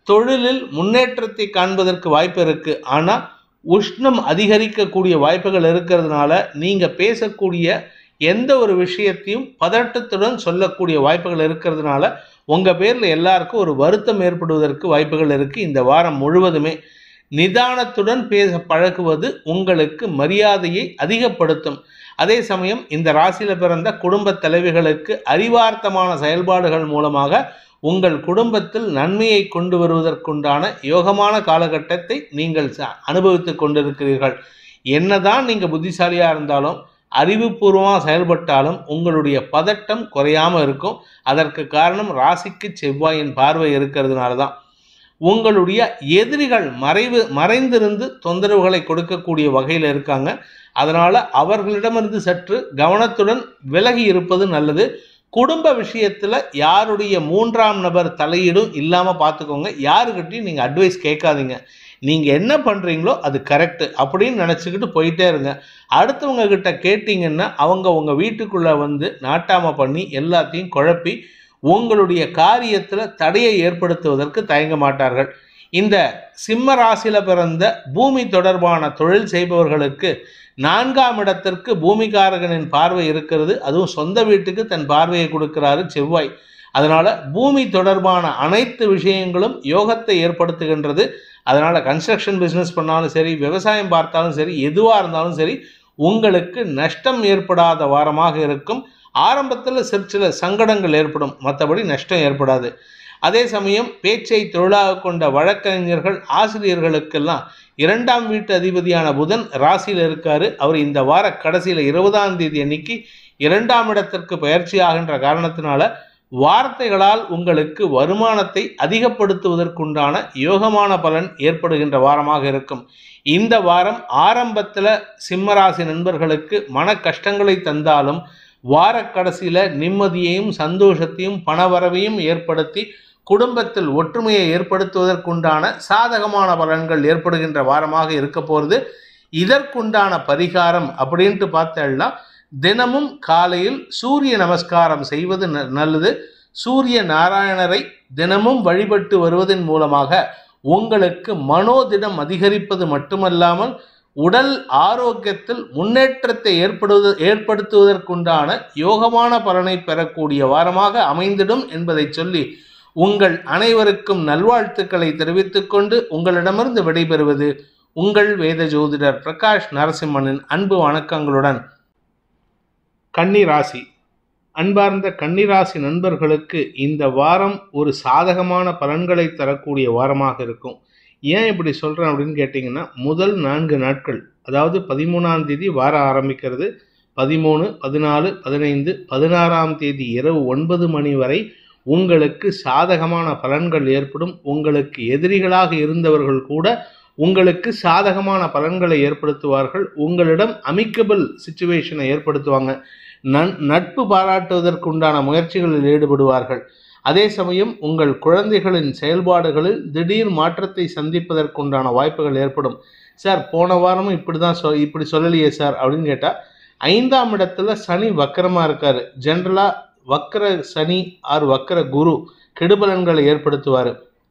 தொழிலில் முன்னேற்றத்தை காண்பதற்கு வாய்ப்பு இருக்கு ஆனா உஷ்ணம் அதிகரிக்கக்கூடிய வாய்ப்புகள் இருக்கிறதுனால நீங்க பேசக்கூடிய எந்த ஒரு விஷயத்தையும் பதட்டத்துடன் சொல்லக்கூடிய வாய்ப்புகள் இருக்கிறதுனால உங்க பேர்ல எல்லாருக்கும் ஒரு வருத்தம் ஏற்படுவதற்கு வாய்ப்புகள் இருக்கு இந்த வாரம் முழுவதுமே நிதானத்துடன் பேச பழகுவது உங்களுக்கு மரியாதையை அதிகப்படுத்தும் அதே சமயம் இந்த ராசியில பிறந்த குடும்ப தலைவிகளுக்கு அறிவார்த்தமான செயல்பாடுகள் மூலமாக உங்கள் குடும்பத்தில் நன்மையை கொண்டு வருவதற்குண்டான யோகமான காலகட்டத்தை நீங்கள் ச- அனுபவித்துக் கொண்டிருக்கிறீர்கள் என்னதான் நீங்க புத்திசாலியா இருந்தாலும் அறிவுபூர்வமாக செயல்பட்டாலும் உங்களுடைய பதட்டம் குறையாம இருக்கும் அதற்கு காரணம் ராசிக்கு செவ்வாயின் பார்வை இருக்கிறதுனால தான் உங்களுடைய எதிரிகள் மறைவு மறைந்திருந்து தொந்தரவுகளை கொடுக்கக்கூடிய வகையில் இருக்காங்க அதனால அவர்களிடமிருந்து சற்று கவனத்துடன் விலகி இருப்பது நல்லது குடும்ப விஷயத்துல யாருடைய மூன்றாம் நபர் தலையீடும் இல்லாம பார்த்துக்கோங்க யாருக்கிட்டையும் நீங்க அட்வைஸ் கேட்காதீங்க நீங்க என்ன பண்றீங்களோ அது கரெக்ட் அப்படின்னு நினச்சிக்கிட்டு போயிட்டே இருங்க அடுத்தவங்க கிட்ட கேட்டீங்கன்னா அவங்க உங்க வீட்டுக்குள்ள வந்து நாட்டாம பண்ணி எல்லாத்தையும் குழப்பி உங்களுடைய காரியத்துல தடையை ஏற்படுத்துவதற்கு தயங்க மாட்டார்கள் இந்த சிம்ம ராசியில பிறந்த பூமி தொடர்பான தொழில் செய்பவர்களுக்கு நான்காம் இடத்திற்கு பூமிகாரகனின் பார்வை இருக்கிறது அதுவும் சொந்த வீட்டுக்கு தன் பார்வையை கொடுக்கிறாரு செவ்வாய் அதனால பூமி தொடர்பான அனைத்து விஷயங்களும் யோகத்தை ஏற்படுத்துகின்றது அதனால கன்ஸ்ட்ரக்ஷன் பிஸ்னஸ் பண்ணாலும் சரி விவசாயம் பார்த்தாலும் சரி எதுவாக இருந்தாலும் சரி உங்களுக்கு நஷ்டம் ஏற்படாத வாரமாக இருக்கும் ஆரம்பத்தில் சிறு சில சங்கடங்கள் ஏற்படும் மற்றபடி நஷ்டம் ஏற்படாது அதே சமயம் பேச்சை தொழிலாக கொண்ட வழக்கறிஞர்கள் ஆசிரியர்களுக்கெல்லாம் இரண்டாம் வீட்டு அதிபதியான புதன் ராசியில் இருக்காரு அவர் இந்த வார கடைசியில் இருபதாம் தேதி அன்னைக்கு இரண்டாம் இடத்திற்கு பயிற்சி ஆகின்ற காரணத்தினால வார்த்தைகளால் உங்களுக்கு வருமானத்தை அதிகப்படுத்துவதற்குண்டான யோகமான பலன் ஏற்படுகின்ற வாரமாக இருக்கும் இந்த வாரம் ஆரம்பத்தில் சிம்மராசி நண்பர்களுக்கு மன கஷ்டங்களை தந்தாலும் வார கடைசியில் நிம்மதியையும் சந்தோஷத்தையும் பணவரவையும் ஏற்படுத்தி குடும்பத்தில் ஒற்றுமையை ஏற்படுத்துவதற்குண்டான சாதகமான பலன்கள் ஏற்படுகின்ற வாரமாக இருக்க போகிறது இதற்குண்டான பரிகாரம் அப்படின்ட்டு பார்த்தேன்னா தினமும் காலையில் சூரிய நமஸ்காரம் செய்வது ந- நல்லது சூரிய நாராயணரை தினமும் வழிபட்டு வருவதன் மூலமாக உங்களுக்கு மனோதிடம் அதிகரிப்பது மட்டுமல்லாமல் உடல் ஆரோக்கியத்தில் முன்னேற்றத்தை ஏற்படுவது ஏற்படுத்துவதற்குண்டான யோகமான பலனை பெறக்கூடிய வாரமாக அமைந்திடும் என்பதை சொல்லி உங்கள் அனைவருக்கும் நல்வாழ்த்துக்களை தெரிவித்துக் கொண்டு உங்களிடமிருந்து விடைபெறுவது உங்கள் வேத ஜோதிடர் பிரகாஷ் நரசிம்மனின் அன்பு வணக்கங்களுடன் கன்னி ராசி அன்பார்ந்த கன்னிராசி நண்பர்களுக்கு இந்த வாரம் ஒரு சாதகமான பலன்களை தரக்கூடிய வாரமாக இருக்கும் ஏன் இப்படி சொல்கிறேன் அப்படின்னு கேட்டிங்கன்னா முதல் நான்கு நாட்கள் அதாவது பதிமூணாம் தேதி வாரம் ஆரம்பிக்கிறது பதிமூணு பதினாலு பதினைந்து பதினாறாம் தேதி இரவு ஒன்பது மணி வரை உங்களுக்கு சாதகமான பலன்கள் ஏற்படும் உங்களுக்கு எதிரிகளாக இருந்தவர்கள் கூட உங்களுக்கு சாதகமான பலன்களை ஏற்படுத்துவார்கள் உங்களிடம் அமிக்கபிள் சுச்சுவேஷனை ஏற்படுத்துவாங்க நன் நட்பு பாராட்டுவதற்குண்டான முயற்சிகளில் ஈடுபடுவார்கள் அதே சமயம் உங்கள் குழந்தைகளின் செயல்பாடுகளில் திடீர் மாற்றத்தை சந்திப்பதற்குண்டான வாய்ப்புகள் ஏற்படும் சார் போன வாரமும் இப்படி தான் சொ இப்படி சொல்லலையே சார் அப்படின்னு கேட்டால் ஐந்தாம் இடத்துல சனி வக்கரமாக இருக்காரு ஜென்ரலாக வக்கர சனி ஆர் வக்கர குரு கெடுபலன்களை ஏற்படுத்துவார்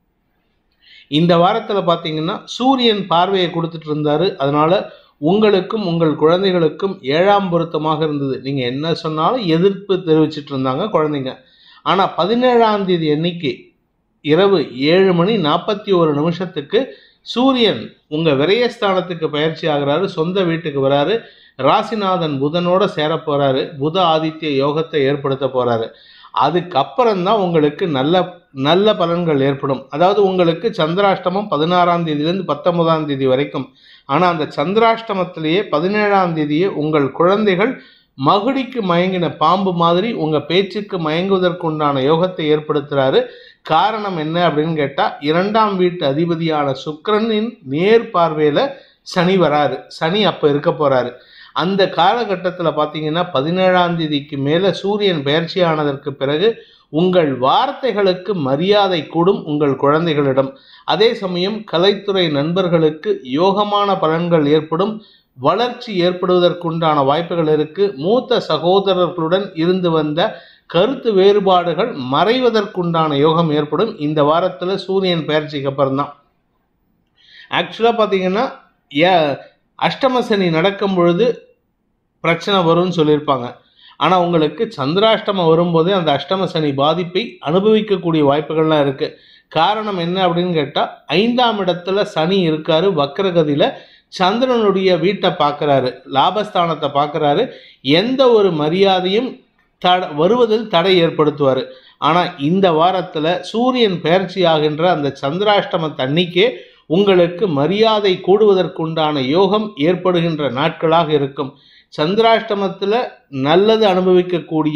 இந்த வாரத்தில் பார்த்தீங்கன்னா சூரியன் பார்வையை கொடுத்துட்டு இருந்தாரு அதனால உங்களுக்கும் உங்கள் குழந்தைகளுக்கும் ஏழாம் பொருத்தமாக இருந்தது நீங்கள் என்ன சொன்னாலும் எதிர்ப்பு தெரிவிச்சிட்டு இருந்தாங்க குழந்தைங்க ஆனால் பதினேழாம் தேதி அன்னைக்கு இரவு ஏழு மணி நாற்பத்தி ஒரு நிமிஷத்துக்கு சூரியன் உங்கள் விரயஸ்தானத்துக்கு பயிற்சி ஆகுறாரு சொந்த வீட்டுக்கு வராரு ராசிநாதன் புதனோட சேர போறாரு புத ஆதித்ய யோகத்தை ஏற்படுத்த போறாரு அதுக்கப்புறம் தான் உங்களுக்கு நல்ல நல்ல பலன்கள் ஏற்படும் அதாவது உங்களுக்கு சந்திராஷ்டமம் பதினாறாம் தேதியிலேருந்து பத்தொன்பதாம் தேதி வரைக்கும் ஆனால் அந்த சந்திராஷ்டமத்திலேயே பதினேழாம் தேதியே உங்கள் குழந்தைகள் மகுடிக்கு மயங்கின பாம்பு மாதிரி உங்கள் பேச்சுக்கு மயங்குவதற்குண்டான யோகத்தை ஏற்படுத்துகிறாரு காரணம் என்ன அப்படின்னு கேட்டால் இரண்டாம் வீட்டு அதிபதியான சுக்கிரனின் நேர் பார்வையில் சனி வராரு சனி அப்போ இருக்க போகிறாரு அந்த காலகட்டத்தில் பார்த்தீங்கன்னா பதினேழாம் தேதிக்கு மேலே சூரியன் பயிற்சி ஆனதற்கு பிறகு உங்கள் வார்த்தைகளுக்கு மரியாதை கூடும் உங்கள் குழந்தைகளிடம் அதே சமயம் கலைத்துறை நண்பர்களுக்கு யோகமான பலன்கள் ஏற்படும் வளர்ச்சி ஏற்படுவதற்குண்டான வாய்ப்புகள் இருக்கு மூத்த சகோதரர்களுடன் இருந்து வந்த கருத்து வேறுபாடுகள் மறைவதற்குண்டான யோகம் ஏற்படும் இந்த வாரத்தில் சூரியன் பயிற்சிக்கு அப்புறம் தான் ஆக்சுவலாக பார்த்தீங்கன்னா ஏ அஷ்டம சனி நடக்கும் பொழுது பிரச்சனை வரும்னு சொல்லியிருப்பாங்க ஆனால் உங்களுக்கு சந்திராஷ்டமம் வரும்போதே அந்த அஷ்டம சனி பாதிப்பை அனுபவிக்கக்கூடிய வாய்ப்புகள்லாம் இருக்குது காரணம் என்ன அப்படின்னு கேட்டால் ஐந்தாம் இடத்துல சனி இருக்காரு வக்கரகதியில் சந்திரனுடைய வீட்டை பார்க்குறாரு லாபஸ்தானத்தை பார்க்குறாரு எந்த ஒரு மரியாதையும் தட வருவதில் தடை ஏற்படுத்துவார் ஆனால் இந்த வாரத்தில் சூரியன் பயிற்சி ஆகின்ற அந்த சந்திராஷ்டம தண்ணிக்கே உங்களுக்கு மரியாதை கூடுவதற்குண்டான யோகம் ஏற்படுகின்ற நாட்களாக இருக்கும் சந்திராஷ்டமத்தில் நல்லது அனுபவிக்கக்கூடிய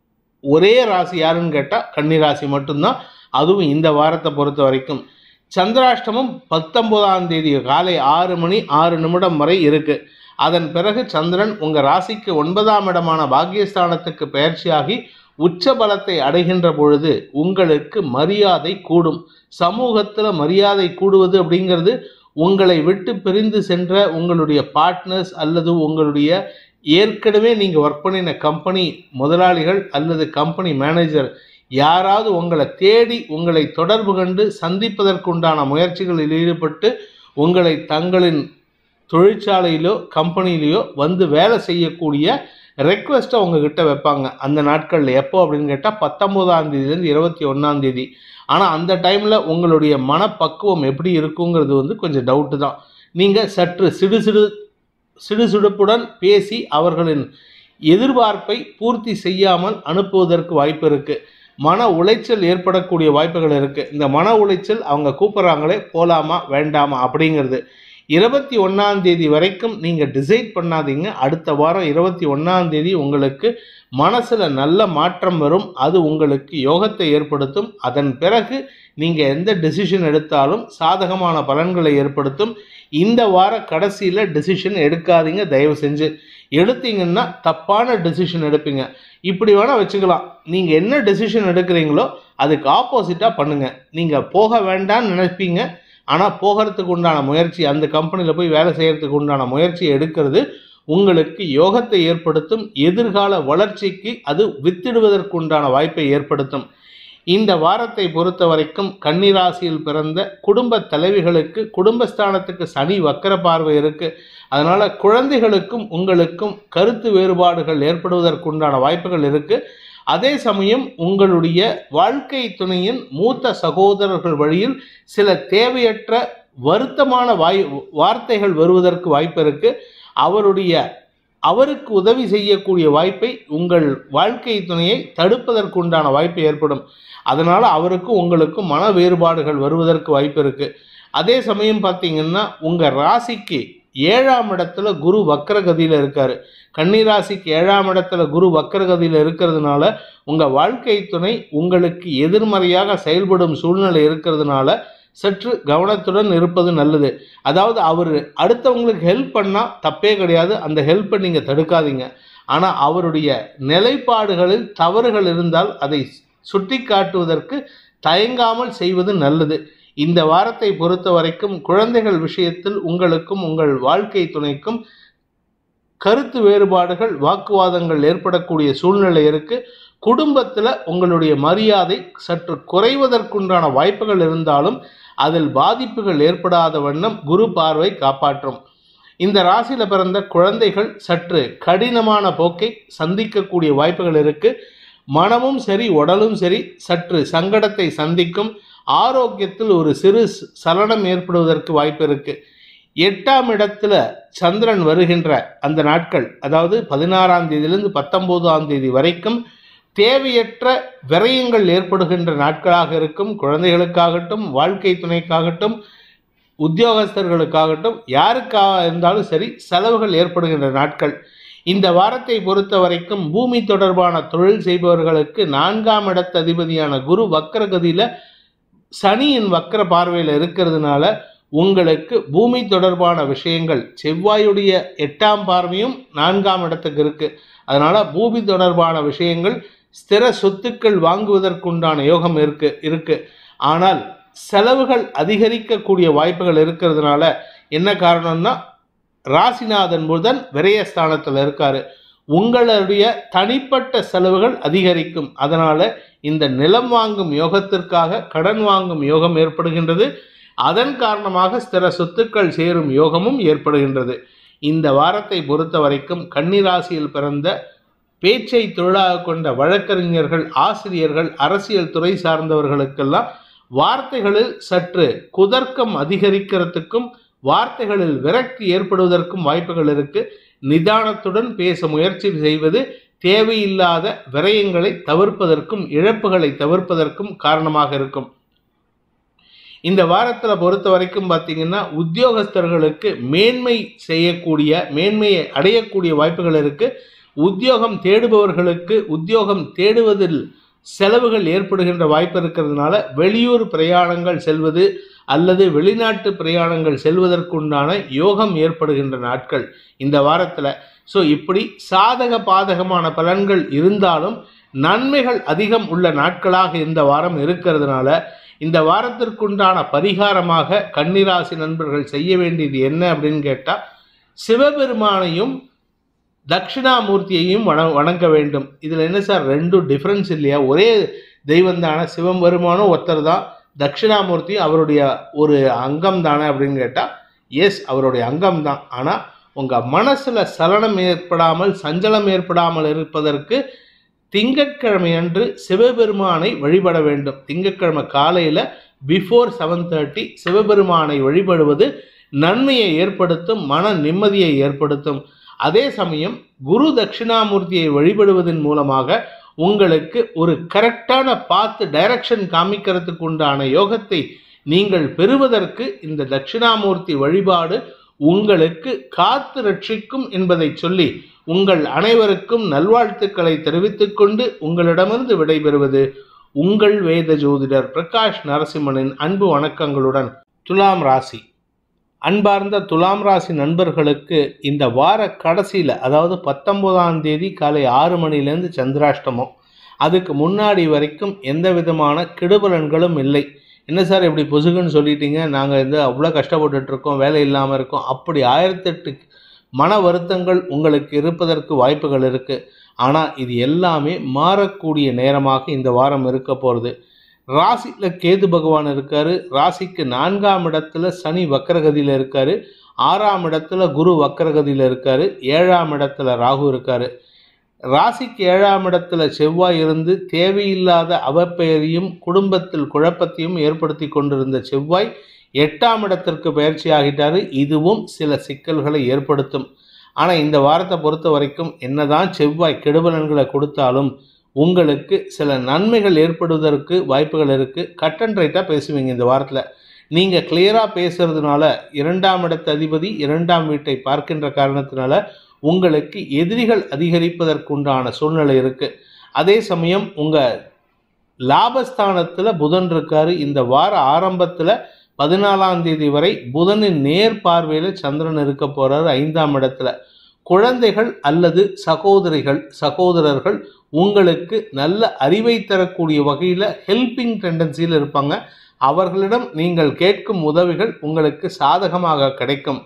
ஒரே ராசி யாருன்னு கேட்டால் கன்னிராசி மட்டும்தான் அதுவும் இந்த வாரத்தை பொறுத்த வரைக்கும் சந்திராஷ்டமம் பத்தொன்பதாம் தேதி காலை ஆறு மணி ஆறு நிமிடம் வரை இருக்கு அதன் பிறகு சந்திரன் உங்க ராசிக்கு ஒன்பதாம் இடமான பாக்கியஸ்தானத்துக்கு பயிற்சியாகி உச்ச பலத்தை அடைகின்ற பொழுது உங்களுக்கு மரியாதை கூடும் சமூகத்தில் மரியாதை கூடுவது அப்படிங்கிறது உங்களை விட்டு பிரிந்து சென்ற உங்களுடைய பார்ட்னர்ஸ் அல்லது உங்களுடைய ஏற்கனவே நீங்கள் ஒர்க் பண்ணின கம்பெனி முதலாளிகள் அல்லது கம்பெனி மேனேஜர் யாராவது உங்களை தேடி உங்களை தொடர்பு கண்டு சந்திப்பதற்குண்டான முயற்சிகளில் ஈடுபட்டு உங்களை தங்களின் தொழிற்சாலையிலோ கம்பெனிலேயோ வந்து வேலை செய்யக்கூடிய ரெக்வெஸ்ட்டை உங்ககிட்ட வைப்பாங்க அந்த நாட்களில் எப்போ அப்படின்னு கேட்டால் பத்தொம்போதாம் தேதியிலேருந்து இருபத்தி ஒன்றாம் தேதி ஆனால் அந்த டைமில் உங்களுடைய மனப்பக்குவம் எப்படி இருக்குங்கிறது வந்து கொஞ்சம் டவுட்டு தான் நீங்கள் சற்று சிடு சிடு சிடுசிடுப்புடன் பேசி அவர்களின் எதிர்பார்ப்பை பூர்த்தி செய்யாமல் அனுப்புவதற்கு வாய்ப்பு இருக்குது மன உளைச்சல் ஏற்படக்கூடிய வாய்ப்புகள் இருக்குது இந்த மன உளைச்சல் அவங்க கூப்பிட்றாங்களே போகலாமா வேண்டாமா அப்படிங்கிறது இருபத்தி ஒன்றாம் தேதி வரைக்கும் நீங்கள் டிசைட் பண்ணாதீங்க அடுத்த வாரம் இருபத்தி ஒன்றாம் தேதி உங்களுக்கு மனசில் நல்ல மாற்றம் வரும் அது உங்களுக்கு யோகத்தை ஏற்படுத்தும் அதன் பிறகு நீங்கள் எந்த டெசிஷன் எடுத்தாலும் சாதகமான பலன்களை ஏற்படுத்தும் இந்த வார கடைசியில் டெசிஷன் எடுக்காதீங்க தயவு செஞ்சு எடுத்தீங்கன்னா தப்பான டெசிஷன் எடுப்பீங்க இப்படி வேணால் வச்சுக்கலாம் நீங்கள் என்ன டெசிஷன் எடுக்கிறீங்களோ அதுக்கு ஆப்போசிட்டாக பண்ணுங்கள் நீங்கள் போக வேண்டாம்னு நினைப்பீங்க ஆனால் போகிறதுக்கு உண்டான முயற்சி அந்த கம்பெனியில் போய் வேலை செய்கிறதுக்கு உண்டான முயற்சி எடுக்கிறது உங்களுக்கு யோகத்தை ஏற்படுத்தும் எதிர்கால வளர்ச்சிக்கு அது வித்திடுவதற்கு உண்டான வாய்ப்பை ஏற்படுத்தும் இந்த வாரத்தை பொறுத்த வரைக்கும் கன்னிராசியில் பிறந்த குடும்ப தலைவிகளுக்கு குடும்பஸ்தானத்துக்கு சனி வக்கர பார்வை இருக்கு அதனால குழந்தைகளுக்கும் உங்களுக்கும் கருத்து வேறுபாடுகள் ஏற்படுவதற்குண்டான வாய்ப்புகள் இருக்கு அதே சமயம் உங்களுடைய வாழ்க்கை துணையின் மூத்த சகோதரர்கள் வழியில் சில தேவையற்ற வருத்தமான வாய் வார்த்தைகள் வருவதற்கு வாய்ப்பு இருக்கு அவருடைய அவருக்கு உதவி செய்யக்கூடிய வாய்ப்பை உங்கள் வாழ்க்கை துணையை தடுப்பதற்குண்டான வாய்ப்பு ஏற்படும் அதனால் அவருக்கும் உங்களுக்கும் மன வேறுபாடுகள் வருவதற்கு வாய்ப்பு இருக்கு அதே சமயம் பார்த்தீங்கன்னா உங்கள் ராசிக்கு ஏழாம் இடத்துல குரு வக்கரகதியில் இருக்காரு கன்னிராசிக்கு ஏழாம் இடத்துல குரு வக்கரகதியில் இருக்கிறதுனால உங்கள் வாழ்க்கை துணை உங்களுக்கு எதிர்மறையாக செயல்படும் சூழ்நிலை இருக்கிறதுனால சற்று கவனத்துடன் இருப்பது நல்லது அதாவது அவர் அடுத்தவங்களுக்கு ஹெல்ப் பண்ணால் தப்பே கிடையாது அந்த ஹெல்ப்பை நீங்கள் தடுக்காதீங்க ஆனால் அவருடைய நிலைப்பாடுகளில் தவறுகள் இருந்தால் அதை சுட்டி காட்டுவதற்கு தயங்காமல் செய்வது நல்லது இந்த வாரத்தை பொறுத்த வரைக்கும் குழந்தைகள் விஷயத்தில் உங்களுக்கும் உங்கள் வாழ்க்கை துணைக்கும் கருத்து வேறுபாடுகள் வாக்குவாதங்கள் ஏற்படக்கூடிய சூழ்நிலை இருக்கு குடும்பத்தில் உங்களுடைய மரியாதை சற்று குறைவதற்குண்டான வாய்ப்புகள் இருந்தாலும் அதில் பாதிப்புகள் ஏற்படாத வண்ணம் குரு பார்வை காப்பாற்றும் இந்த ராசியில் பிறந்த குழந்தைகள் சற்று கடினமான போக்கை சந்திக்கக்கூடிய வாய்ப்புகள் இருக்கு மனமும் சரி உடலும் சரி சற்று சங்கடத்தை சந்திக்கும் ஆரோக்கியத்தில் ஒரு சிறு சலனம் ஏற்படுவதற்கு வாய்ப்பு இருக்கு எட்டாம் இடத்துல சந்திரன் வருகின்ற அந்த நாட்கள் அதாவது பதினாறாம் தேதியிலிருந்து பத்தொன்பதாம் தேதி வரைக்கும் தேவையற்ற விரயங்கள் ஏற்படுகின்ற நாட்களாக இருக்கும் குழந்தைகளுக்காகட்டும் வாழ்க்கை துணைக்காகட்டும் உத்தியோகஸ்தர்களுக்காகட்டும் யாருக்காக இருந்தாலும் சரி செலவுகள் ஏற்படுகின்ற நாட்கள் இந்த வாரத்தை பொறுத்த வரைக்கும் பூமி தொடர்பான தொழில் செய்பவர்களுக்கு நான்காம் இடத்த அதிபதியான குரு வக்கரகதியில் சனியின் வக்கர பார்வையில் இருக்கிறதுனால உங்களுக்கு பூமி தொடர்பான விஷயங்கள் செவ்வாயுடைய எட்டாம் பார்வையும் நான்காம் இடத்துக்கு இருக்கு அதனால பூமி தொடர்பான விஷயங்கள் ஸ்திர சொத்துக்கள் வாங்குவதற்குண்டான யோகம் இருக்கு இருக்கு ஆனால் செலவுகள் அதிகரிக்கக்கூடிய வாய்ப்புகள் இருக்கிறதுனால என்ன காரணம்னா ராசிநாதன் புதன் விரயஸ்தானத்தில் இருக்காரு உங்களுடைய தனிப்பட்ட செலவுகள் அதிகரிக்கும் அதனால இந்த நிலம் வாங்கும் யோகத்திற்காக கடன் வாங்கும் யோகம் ஏற்படுகின்றது அதன் காரணமாக ஸ்திர சொத்துக்கள் சேரும் யோகமும் ஏற்படுகின்றது இந்த வாரத்தை பொறுத்த வரைக்கும் கன்னிராசியில் பிறந்த பேச்சை தொழிலாக கொண்ட வழக்கறிஞர்கள் ஆசிரியர்கள் அரசியல் துறை சார்ந்தவர்களுக்கெல்லாம் வார்த்தைகளில் சற்று குதர்க்கம் அதிகரிக்கிறதுக்கும் வார்த்தைகளில் விரக்தி ஏற்படுவதற்கும் வாய்ப்புகள் இருக்கு நிதானத்துடன் பேச முயற்சி செய்வது தேவையில்லாத விரயங்களை தவிர்ப்பதற்கும் இழப்புகளை தவிர்ப்பதற்கும் காரணமாக இருக்கும் இந்த வாரத்தில் பொறுத்த வரைக்கும் பார்த்தீங்கன்னா உத்தியோகஸ்தர்களுக்கு மேன்மை செய்யக்கூடிய மேன்மையை அடையக்கூடிய வாய்ப்புகள் இருக்கு உத்தியோகம் தேடுபவர்களுக்கு உத்தியோகம் தேடுவதில் செலவுகள் ஏற்படுகின்ற வாய்ப்பு இருக்கிறதுனால வெளியூர் பிரயாணங்கள் செல்வது அல்லது வெளிநாட்டு பிரயாணங்கள் செல்வதற்குண்டான யோகம் ஏற்படுகின்ற நாட்கள் இந்த வாரத்தில் ஸோ இப்படி சாதக பாதகமான பலன்கள் இருந்தாலும் நன்மைகள் அதிகம் உள்ள நாட்களாக இந்த வாரம் இருக்கிறதுனால இந்த வாரத்திற்குண்டான பரிகாரமாக கன்னிராசி நண்பர்கள் செய்ய வேண்டியது என்ன அப்படின்னு கேட்டால் சிவபெருமானையும் தட்சிணாமூர்த்தியையும் வண வணங்க வேண்டும் இதில் என்ன சார் ரெண்டும் டிஃப்ரென்ஸ் இல்லையா ஒரே தெய்வம் தானே சிவபெருமானும் ஒருத்தர் தான் தட்சிணாமூர்த்தி அவருடைய ஒரு அங்கம் தானே அப்படின்னு கேட்டால் எஸ் அவருடைய அங்கம் தான் ஆனால் உங்கள் மனசில் சலனம் ஏற்படாமல் சஞ்சலம் ஏற்படாமல் இருப்பதற்கு திங்கட்கிழமை அன்று சிவபெருமானை வழிபட வேண்டும் திங்கட்கிழமை காலையில் பிஃபோர் செவன் தேர்ட்டி சிவபெருமானை வழிபடுவது நன்மையை ஏற்படுத்தும் மன நிம்மதியை ஏற்படுத்தும் அதே சமயம் குரு தட்சிணாமூர்த்தியை வழிபடுவதன் மூலமாக உங்களுக்கு ஒரு கரெக்டான பாத்து டைரக்ஷன் காமிக்கிறதுக்கு உண்டான யோகத்தை நீங்கள் பெறுவதற்கு இந்த தட்சிணாமூர்த்தி வழிபாடு உங்களுக்கு காத்து ரட்சிக்கும் என்பதை சொல்லி உங்கள் அனைவருக்கும் நல்வாழ்த்துக்களை தெரிவித்துக் கொண்டு உங்களிடமிருந்து விடைபெறுவது உங்கள் வேத ஜோதிடர் பிரகாஷ் நரசிம்மனின் அன்பு வணக்கங்களுடன் துலாம் ராசி அன்பார்ந்த துலாம் ராசி நண்பர்களுக்கு இந்த வார கடைசியில் அதாவது பத்தொம்போதாம் தேதி காலை ஆறு மணிலேருந்து சந்திராஷ்டமம் அதுக்கு முன்னாடி வரைக்கும் எந்த விதமான கெடுபலன்களும் இல்லை என்ன சார் இப்படி பொசுகுன்னு சொல்லிட்டீங்க நாங்கள் வந்து அவ்வளோ கஷ்டப்பட்டுட்டு இருக்கோம் வேலை இல்லாமல் இருக்கோம் அப்படி ஆயிரத்தெட்டு மன வருத்தங்கள் உங்களுக்கு இருப்பதற்கு வாய்ப்புகள் இருக்குது ஆனால் இது எல்லாமே மாறக்கூடிய நேரமாக இந்த வாரம் இருக்க போகிறது ராசியில் கேது பகவான் இருக்காரு ராசிக்கு நான்காம் இடத்துல சனி வக்கரகதியில் இருக்காரு ஆறாம் இடத்துல குரு வக்கரகதியில் இருக்காரு ஏழாம் இடத்துல ராகு இருக்காரு ராசிக்கு ஏழாம் இடத்துல செவ்வாய் இருந்து தேவையில்லாத அவப்பெயரையும் குடும்பத்தில் குழப்பத்தையும் ஏற்படுத்தி கொண்டிருந்த செவ்வாய் எட்டாம் இடத்திற்கு பயிற்சி ஆகிட்டாரு இதுவும் சில சிக்கல்களை ஏற்படுத்தும் ஆனால் இந்த வாரத்தை பொறுத்த வரைக்கும் என்னதான் செவ்வாய் கெடுபலன்களை கொடுத்தாலும் உங்களுக்கு சில நன்மைகள் ஏற்படுவதற்கு வாய்ப்புகள் இருக்குது கட் அண்ட் ரைட்டாக பேசுவீங்க இந்த வாரத்தில் நீங்கள் கிளியராக பேசுறதுனால இரண்டாம் இடத்து அதிபதி இரண்டாம் வீட்டை பார்க்கின்ற காரணத்தினால உங்களுக்கு எதிரிகள் அதிகரிப்பதற்குண்டான சூழ்நிலை இருக்குது அதே சமயம் உங்கள் லாபஸ்தானத்தில் புதன் இருக்காரு இந்த வார ஆரம்பத்தில் பதினாலாம் தேதி வரை புதனின் நேர் பார்வையில் சந்திரன் இருக்க போறாரு ஐந்தாம் இடத்துல குழந்தைகள் அல்லது சகோதரிகள் சகோதரர்கள் உங்களுக்கு நல்ல அறிவை தரக்கூடிய வகையில் ஹெல்பிங் டெண்டன்சியில் இருப்பாங்க அவர்களிடம் நீங்கள் கேட்கும் உதவிகள் உங்களுக்கு சாதகமாக கிடைக்கும்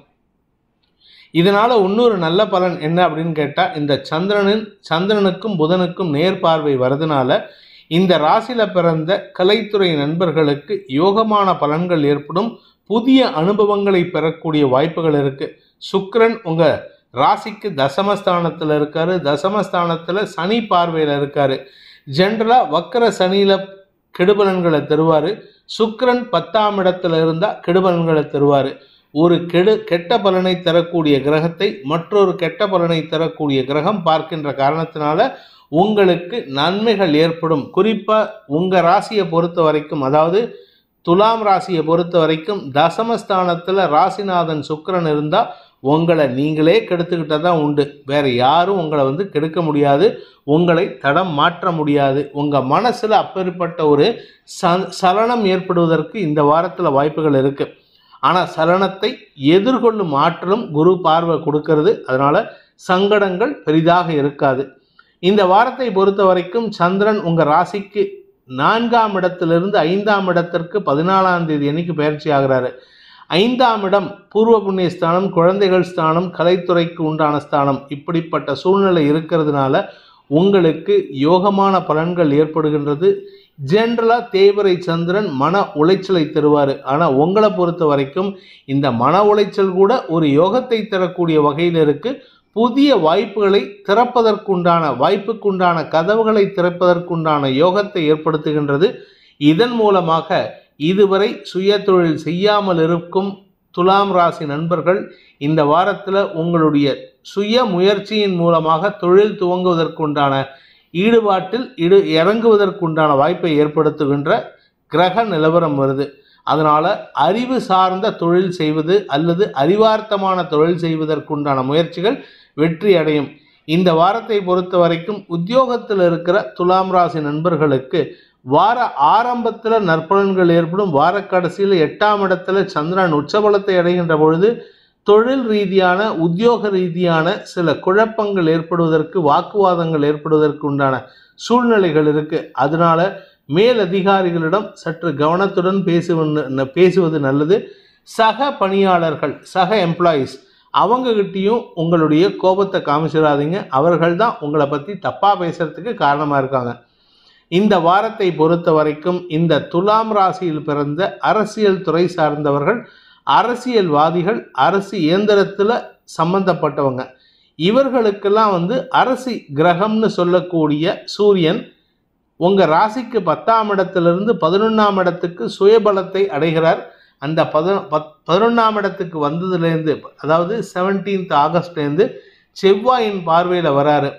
இதனால இன்னொரு நல்ல பலன் என்ன அப்படின்னு கேட்டால் இந்த சந்திரனின் சந்திரனுக்கும் புதனுக்கும் நேர்பார்வை வரதுனால இந்த ராசியில பிறந்த கலைத்துறை நண்பர்களுக்கு யோகமான பலன்கள் ஏற்படும் புதிய அனுபவங்களை பெறக்கூடிய வாய்ப்புகள் இருக்கு சுக்கிரன் உங்க ராசிக்கு தசமஸ்தானத்தில் இருக்காரு தசமஸ்தானத்தில் சனி பார்வையில் இருக்காரு ஜென்ரலாக வக்கர சனியில் கெடுபலன்களை தருவார் சுக்கிரன் பத்தாம் இடத்துல இருந்தால் கெடுபலன்களை தருவார் ஒரு கெடு கெட்ட பலனை தரக்கூடிய கிரகத்தை மற்றொரு கெட்ட பலனை தரக்கூடிய கிரகம் பார்க்கின்ற காரணத்தினால உங்களுக்கு நன்மைகள் ஏற்படும் குறிப்பாக உங்கள் ராசியை பொறுத்த வரைக்கும் அதாவது துலாம் ராசியை பொறுத்த வரைக்கும் தசமஸ்தானத்தில் ராசிநாதன் சுக்கிரன் இருந்தால் உங்களை நீங்களே கெடுத்துக்கிட்டால் தான் உண்டு வேறு யாரும் உங்களை வந்து கெடுக்க முடியாது உங்களை தடம் மாற்ற முடியாது உங்கள் மனசில் அப்பேற்பட்ட ஒரு ச சலனம் ஏற்படுவதற்கு இந்த வாரத்தில் வாய்ப்புகள் இருக்குது ஆனால் சலனத்தை எதிர்கொள்ளும் ஆற்றலும் குரு பார்வை கொடுக்கறது அதனால் சங்கடங்கள் பெரிதாக இருக்காது இந்த வாரத்தை பொறுத்த வரைக்கும் சந்திரன் உங்கள் ராசிக்கு நான்காம் இடத்திலிருந்து ஐந்தாம் இடத்திற்கு பதினாலாம் தேதி அன்னைக்கு பயிற்சி ஆகிறாரு ஐந்தாம் இடம் பூர்வ புண்ணிய ஸ்தானம் குழந்தைகள் ஸ்தானம் கலைத்துறைக்கு உண்டான ஸ்தானம் இப்படிப்பட்ட சூழ்நிலை இருக்கிறதுனால உங்களுக்கு யோகமான பலன்கள் ஏற்படுகின்றது ஜென்ரலாக தேவரை சந்திரன் மன உளைச்சலை தருவார் ஆனால் உங்களை பொறுத்த வரைக்கும் இந்த மன உளைச்சல் கூட ஒரு யோகத்தை தரக்கூடிய வகையில் இருக்கு புதிய வாய்ப்புகளை திறப்பதற்குண்டான வாய்ப்புக்குண்டான கதவுகளை திறப்பதற்குண்டான யோகத்தை ஏற்படுத்துகின்றது இதன் மூலமாக இதுவரை சுய தொழில் செய்யாமல் இருக்கும் துலாம் ராசி நண்பர்கள் இந்த வாரத்தில் உங்களுடைய சுய முயற்சியின் மூலமாக தொழில் துவங்குவதற்குண்டான ஈடுபாட்டில் இடு இறங்குவதற்குண்டான வாய்ப்பை ஏற்படுத்துகின்ற கிரக நிலவரம் வருது அதனால் அறிவு சார்ந்த தொழில் செய்வது அல்லது அறிவார்த்தமான தொழில் செய்வதற்குண்டான முயற்சிகள் வெற்றி அடையும் இந்த வாரத்தை பொறுத்த வரைக்கும் உத்தியோகத்தில் இருக்கிற துலாம் ராசி நண்பர்களுக்கு வார ஆரம்பத்தில் நற்பலன்கள் ஏற்படும் வார கடைசியில் எட்டாம் இடத்துல சந்திரன் உச்சபலத்தை அடைகின்ற பொழுது தொழில் ரீதியான உத்தியோக ரீதியான சில குழப்பங்கள் ஏற்படுவதற்கு வாக்குவாதங்கள் ஏற்படுவதற்கு உண்டான சூழ்நிலைகள் இருக்கு அதனால மேல் அதிகாரிகளிடம் சற்று கவனத்துடன் பேசுவது பேசுவது நல்லது சக பணியாளர்கள் சக எம்ப்ளாயீஸ் அவங்ககிட்டயும் உங்களுடைய கோபத்தை காமிச்சிடாதீங்க அவர்கள் தான் உங்களை பற்றி தப்பாக பேசுறதுக்கு காரணமாக இருக்காங்க இந்த வாரத்தை பொறுத்த வரைக்கும் இந்த துலாம் ராசியில் பிறந்த அரசியல் துறை சார்ந்தவர்கள் அரசியல்வாதிகள் அரசு இயந்திரத்தில் சம்பந்தப்பட்டவங்க இவர்களுக்கெல்லாம் வந்து அரசி கிரகம்னு சொல்லக்கூடிய சூரியன் உங்கள் ராசிக்கு பத்தாம் இடத்திலிருந்து பதினொன்றாம் இடத்துக்கு சுயபலத்தை அடைகிறார் அந்த பத பத் பதினொன்றாம் இடத்துக்கு வந்ததுலேருந்து அதாவது செவன்டீன்த் ஆகஸ்ட்லேருந்து செவ்வாயின் பார்வையில் வராரு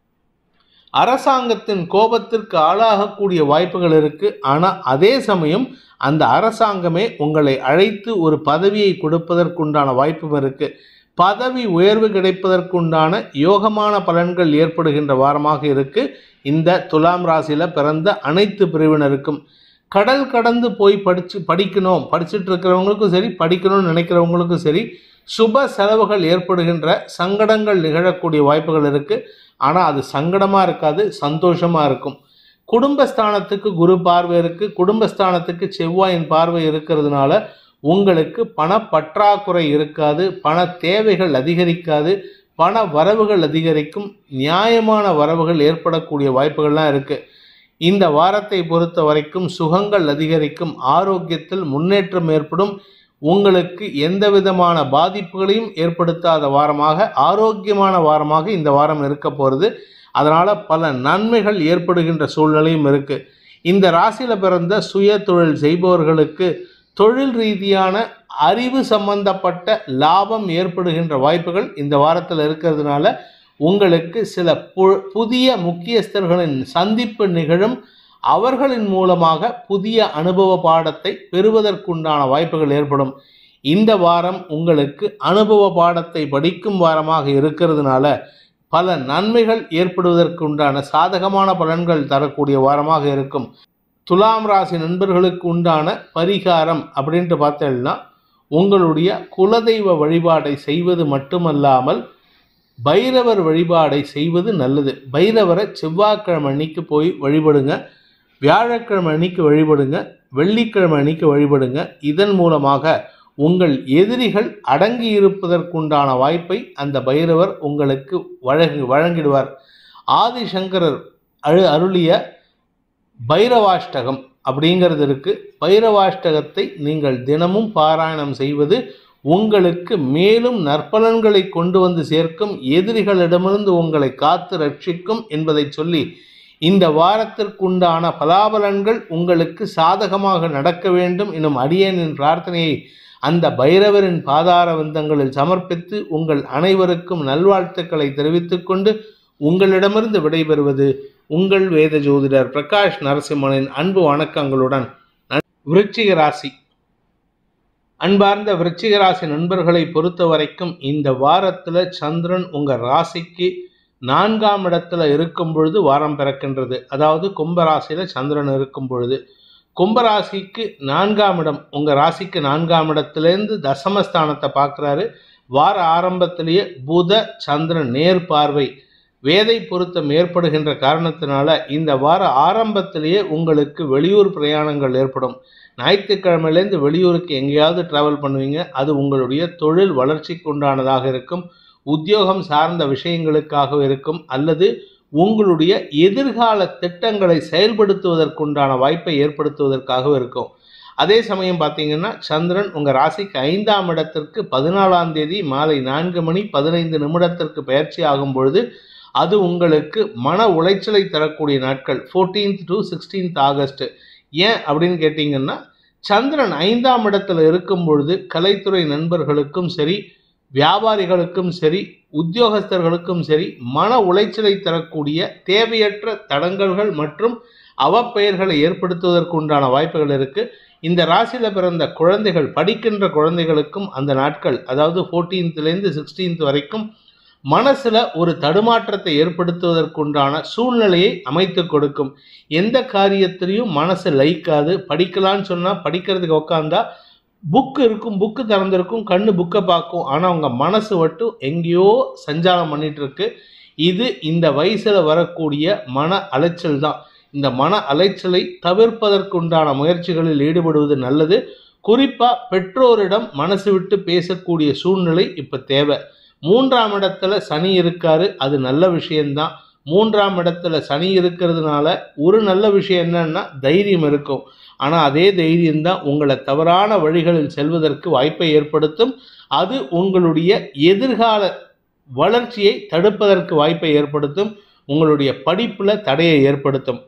அரசாங்கத்தின் கோபத்திற்கு ஆளாகக்கூடிய வாய்ப்புகள் இருக்கு ஆனால் அதே சமயம் அந்த அரசாங்கமே உங்களை அழைத்து ஒரு பதவியை கொடுப்பதற்குண்டான வாய்ப்பும் இருக்கு பதவி உயர்வு கிடைப்பதற்குண்டான யோகமான பலன்கள் ஏற்படுகின்ற வாரமாக இருக்கு இந்த துலாம் ராசியில பிறந்த அனைத்து பிரிவினருக்கும் கடல் கடந்து போய் படிச்சு படிக்கணும் படிச்சுட்டு இருக்கிறவங்களுக்கும் சரி படிக்கணும்னு நினைக்கிறவங்களுக்கும் சரி சுப செலவுகள் ஏற்படுகின்ற சங்கடங்கள் நிகழக்கூடிய வாய்ப்புகள் இருக்கு ஆனால் அது சங்கடமாக இருக்காது சந்தோஷமாக இருக்கும் குடும்பஸ்தானத்துக்கு குரு பார்வை இருக்கு குடும்பஸ்தானத்துக்கு செவ்வாயின் பார்வை இருக்கிறதுனால உங்களுக்கு பண பற்றாக்குறை இருக்காது பண தேவைகள் அதிகரிக்காது பண வரவுகள் அதிகரிக்கும் நியாயமான வரவுகள் ஏற்படக்கூடிய வாய்ப்புகள்லாம் இருக்கு இந்த வாரத்தை பொறுத்த வரைக்கும் சுகங்கள் அதிகரிக்கும் ஆரோக்கியத்தில் முன்னேற்றம் ஏற்படும் உங்களுக்கு எந்த விதமான பாதிப்புகளையும் ஏற்படுத்தாத வாரமாக ஆரோக்கியமான வாரமாக இந்த வாரம் இருக்க போகிறது அதனால் பல நன்மைகள் ஏற்படுகின்ற சூழ்நிலையும் இருக்குது இந்த ராசியில் பிறந்த சுய தொழில் செய்பவர்களுக்கு தொழில் ரீதியான அறிவு சம்பந்தப்பட்ட லாபம் ஏற்படுகின்ற வாய்ப்புகள் இந்த வாரத்தில் இருக்கிறதுனால உங்களுக்கு சில பு- புதிய முக்கியஸ்தர்களின் சந்திப்பு நிகழும் அவர்களின் மூலமாக புதிய அனுபவ பாடத்தை பெறுவதற்குண்டான வாய்ப்புகள் ஏற்படும் இந்த வாரம் உங்களுக்கு அனுபவ பாடத்தை படிக்கும் வாரமாக இருக்கிறதுனால பல நன்மைகள் ஏற்படுவதற்குண்டான சாதகமான பலன்கள் தரக்கூடிய வாரமாக இருக்கும் துலாம் ராசி நண்பர்களுக்கு உண்டான பரிகாரம் அப்படின்ட்டு பார்த்தீங்கன்னா உங்களுடைய குலதெய்வ வழிபாடை செய்வது மட்டுமல்லாமல் பைரவர் வழிபாடை செய்வது நல்லது பைரவரை செவ்வாய்க்கிழமை அன்னைக்கு போய் வழிபடுங்க வியாழக்கிழமை அன்னைக்கு வழிபடுங்க வெள்ளிக்கிழமை அன்னைக்கு வழிபடுங்க இதன் மூலமாக உங்கள் எதிரிகள் அடங்கி இருப்பதற்குண்டான வாய்ப்பை அந்த பைரவர் உங்களுக்கு வழங்கு வழங்கிடுவார் ஆதிசங்கரர் அழு அருளிய பைரவாஷ்டகம் அப்படிங்கிறது இருக்கு பைரவாஷ்டகத்தை நீங்கள் தினமும் பாராயணம் செய்வது உங்களுக்கு மேலும் நற்பலன்களை கொண்டு வந்து சேர்க்கும் எதிரிகளிடமிருந்து உங்களை காத்து ரட்சிக்கும் என்பதை சொல்லி இந்த வாரத்திற்குண்டான பலாபலன்கள் உங்களுக்கு சாதகமாக நடக்க வேண்டும் எனும் அடியேனின் பிரார்த்தனையை அந்த பைரவரின் பாதார விந்தங்களில் சமர்ப்பித்து உங்கள் அனைவருக்கும் நல்வாழ்த்துக்களை தெரிவித்துக் கொண்டு உங்களிடமிருந்து விடைபெறுவது உங்கள் வேத ஜோதிடர் பிரகாஷ் நரசிம்மனின் அன்பு வணக்கங்களுடன் நன்- விருச்சிக ராசி அன்பார்ந்த விருச்சிக ராசி நண்பர்களை பொறுத்த வரைக்கும் இந்த வாரத்தில் சந்திரன் உங்கள் ராசிக்கு நான்காம் இடத்துல இருக்கும் பொழுது வாரம் பிறக்கின்றது அதாவது கும்பராசியில் சந்திரன் இருக்கும் பொழுது கும்பராசிக்கு நான்காம் இடம் உங்கள் ராசிக்கு நான்காம் இடத்துலேருந்து தசமஸ்தானத்தை பார்க்குறாரு வார ஆரம்பத்திலேயே புத சந்திரன் நேர் பார்வை வேதை பொருத்தம் ஏற்படுகின்ற காரணத்தினால இந்த வார ஆரம்பத்திலேயே உங்களுக்கு வெளியூர் பிரயாணங்கள் ஏற்படும் ஞாயிற்றுக்கிழமையிலேருந்து வெளியூருக்கு எங்கேயாவது டிராவல் பண்ணுவீங்க அது உங்களுடைய தொழில் வளர்ச்சிக்கு உண்டானதாக இருக்கும் உத்தியோகம் சார்ந்த விஷயங்களுக்காக இருக்கும் அல்லது உங்களுடைய எதிர்கால திட்டங்களை செயல்படுத்துவதற்குண்டான வாய்ப்பை ஏற்படுத்துவதற்காக இருக்கும் அதே சமயம் பார்த்தீங்கன்னா சந்திரன் உங்கள் ராசிக்கு ஐந்தாம் இடத்திற்கு பதினாலாம் தேதி மாலை நான்கு மணி பதினைந்து நிமிடத்திற்கு பயிற்சி ஆகும் பொழுது அது உங்களுக்கு மன உளைச்சலை தரக்கூடிய நாட்கள் ஃபோர்டீன்த் டு சிக்ஸ்டீன்த் ஆகஸ்ட் ஏன் அப்படின்னு கேட்டிங்கன்னா சந்திரன் ஐந்தாம் இடத்துல இருக்கும் பொழுது கலைத்துறை நண்பர்களுக்கும் சரி வியாபாரிகளுக்கும் சரி உத்தியோகஸ்தர்களுக்கும் சரி மன உளைச்சலை தரக்கூடிய தேவையற்ற தடங்கல்கள் மற்றும் அவப்பெயர்களை ஏற்படுத்துவதற்கு உண்டான வாய்ப்புகள் இருக்கு இந்த ராசியில் பிறந்த குழந்தைகள் படிக்கின்ற குழந்தைகளுக்கும் அந்த நாட்கள் அதாவது ஃபோர்டீன்த்லேருந்து சிக்ஸ்டீன்த் வரைக்கும் மனசுல ஒரு தடுமாற்றத்தை ஏற்படுத்துவதற்குண்டான சூழ்நிலையை அமைத்து கொடுக்கும் எந்த காரியத்திலையும் மனசு லைக்காது படிக்கலான்னு சொன்னா படிக்கிறதுக்கு உக்காந்தா புக்கு இருக்கும் புக்கு திறந்திருக்கும் கண்ணு புக்கை பார்க்கும் ஆனால் உங்க மனசு மட்டும் எங்கேயோ சஞ்சாரம் பண்ணிட்டு இருக்கு இது இந்த வயசுல வரக்கூடிய மன அலைச்சல் தான் இந்த மன அலைச்சலை தவிர்ப்பதற்குண்டான முயற்சிகளில் ஈடுபடுவது நல்லது குறிப்பா பெற்றோரிடம் மனசு விட்டு பேசக்கூடிய சூழ்நிலை இப்ப தேவை மூன்றாம் இடத்துல சனி இருக்காரு அது நல்ல விஷயம்தான் மூன்றாம் இடத்துல சனி இருக்கிறதுனால ஒரு நல்ல விஷயம் என்னன்னா தைரியம் இருக்கும் ஆனால் அதே தைரியம்தான் உங்களை தவறான வழிகளில் செல்வதற்கு வாய்ப்பை ஏற்படுத்தும் அது உங்களுடைய எதிர்கால வளர்ச்சியை தடுப்பதற்கு வாய்ப்பை ஏற்படுத்தும் உங்களுடைய படிப்பில் தடையை ஏற்படுத்தும்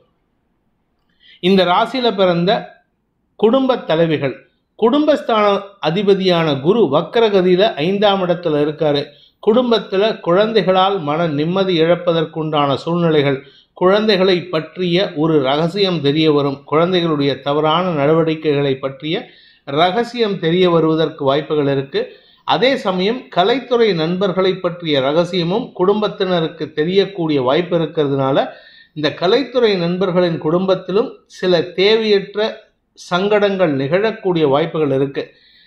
இந்த ராசியில் பிறந்த குடும்ப தலைவிகள் குடும்பஸ்தான அதிபதியான குரு வக்கரகதியில் ஐந்தாம் இடத்துல இருக்காரு குடும்பத்தில் குழந்தைகளால் மன நிம்மதி இழப்பதற்குண்டான சூழ்நிலைகள் குழந்தைகளை பற்றிய ஒரு ரகசியம் தெரிய வரும் குழந்தைகளுடைய தவறான நடவடிக்கைகளை பற்றிய ரகசியம் தெரிய வருவதற்கு வாய்ப்புகள் இருக்கு அதே சமயம் கலைத்துறை நண்பர்களை பற்றிய ரகசியமும் குடும்பத்தினருக்கு தெரியக்கூடிய வாய்ப்பு இருக்கிறதுனால இந்த கலைத்துறை நண்பர்களின் குடும்பத்திலும் சில தேவையற்ற சங்கடங்கள் நிகழக்கூடிய வாய்ப்புகள் இருக்கு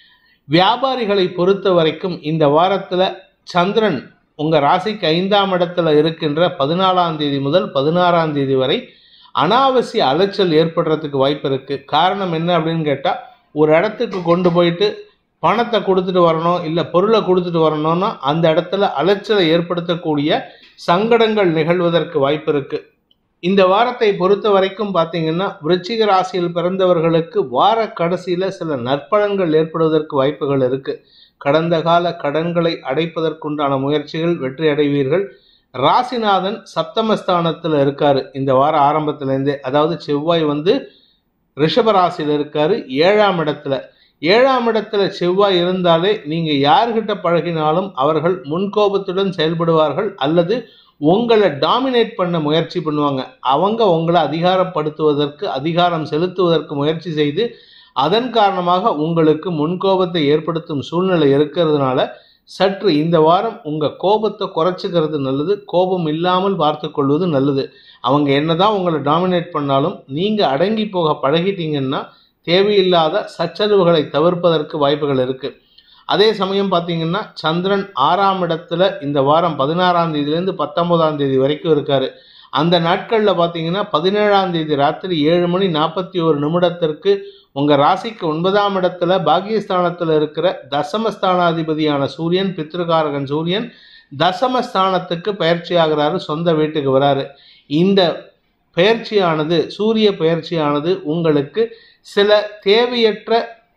வியாபாரிகளை பொறுத்த வரைக்கும் இந்த வாரத்தில் சந்திரன் உங்கள் ராசிக்கு ஐந்தாம் இடத்துல இருக்கின்ற பதினாலாம் தேதி முதல் பதினாறாம் தேதி வரை அனாவசிய அலைச்சல் ஏற்படுறதுக்கு வாய்ப்பு இருக்குது காரணம் என்ன அப்படின்னு கேட்டால் ஒரு இடத்துக்கு கொண்டு போயிட்டு பணத்தை கொடுத்துட்டு வரணும் இல்லை பொருளை கொடுத்துட்டு வரணும்னா அந்த இடத்துல அலைச்சலை ஏற்படுத்தக்கூடிய சங்கடங்கள் நிகழ்வதற்கு வாய்ப்பு இருக்குது இந்த வாரத்தை பொறுத்த வரைக்கும் பார்த்தீங்கன்னா விருச்சிக ராசியில் பிறந்தவர்களுக்கு வார கடைசியில் சில நற்பலன்கள் ஏற்படுவதற்கு வாய்ப்புகள் இருக்குது கடந்த கால கடன்களை அடைப்பதற்குண்டான முயற்சிகள் வெற்றி அடைவீர்கள் ராசிநாதன் சப்தமஸ்தானத்தில் இருக்காரு இந்த வார ஆரம்பத்திலேருந்தே அதாவது செவ்வாய் வந்து ரிஷப ராசியில் இருக்காரு ஏழாம் இடத்துல ஏழாம் இடத்துல செவ்வாய் இருந்தாலே நீங்கள் யார்கிட்ட பழகினாலும் அவர்கள் முன்கோபத்துடன் செயல்படுவார்கள் அல்லது உங்களை டாமினேட் பண்ண முயற்சி பண்ணுவாங்க அவங்க உங்களை அதிகாரப்படுத்துவதற்கு அதிகாரம் செலுத்துவதற்கு முயற்சி செய்து அதன் காரணமாக உங்களுக்கு முன்கோபத்தை ஏற்படுத்தும் சூழ்நிலை இருக்கிறதுனால சற்று இந்த வாரம் உங்கள் கோபத்தை குறைச்சிக்கிறது நல்லது கோபம் இல்லாமல் பார்த்து கொள்வது நல்லது அவங்க என்னதான் உங்களை டாமினேட் பண்ணாலும் நீங்கள் அடங்கி போக பழகிட்டீங்கன்னா தேவையில்லாத சச்சரவுகளை தவிர்ப்பதற்கு வாய்ப்புகள் இருக்குது அதே சமயம் பார்த்தீங்கன்னா சந்திரன் ஆறாம் இடத்துல இந்த வாரம் பதினாறாம் தேதியிலேருந்து பத்தொன்பதாம் தேதி வரைக்கும் இருக்காரு அந்த நாட்களில் பார்த்தீங்கன்னா பதினேழாம் தேதி ராத்திரி ஏழு மணி நாற்பத்தி ஒரு நிமிடத்திற்கு உங்கள் ராசிக்கு ஒன்பதாம் இடத்துல பாகியஸ்தானத்தில் இருக்கிற தசமஸ்தானாதிபதியான சூரியன் பித்ருகாரகன் சூரியன் தசமஸ்தானத்துக்கு பயிற்சி ஆகிறாரு சொந்த வீட்டுக்கு வராரு இந்த பயிற்சியானது சூரிய பயிற்சியானது உங்களுக்கு சில தேவையற்ற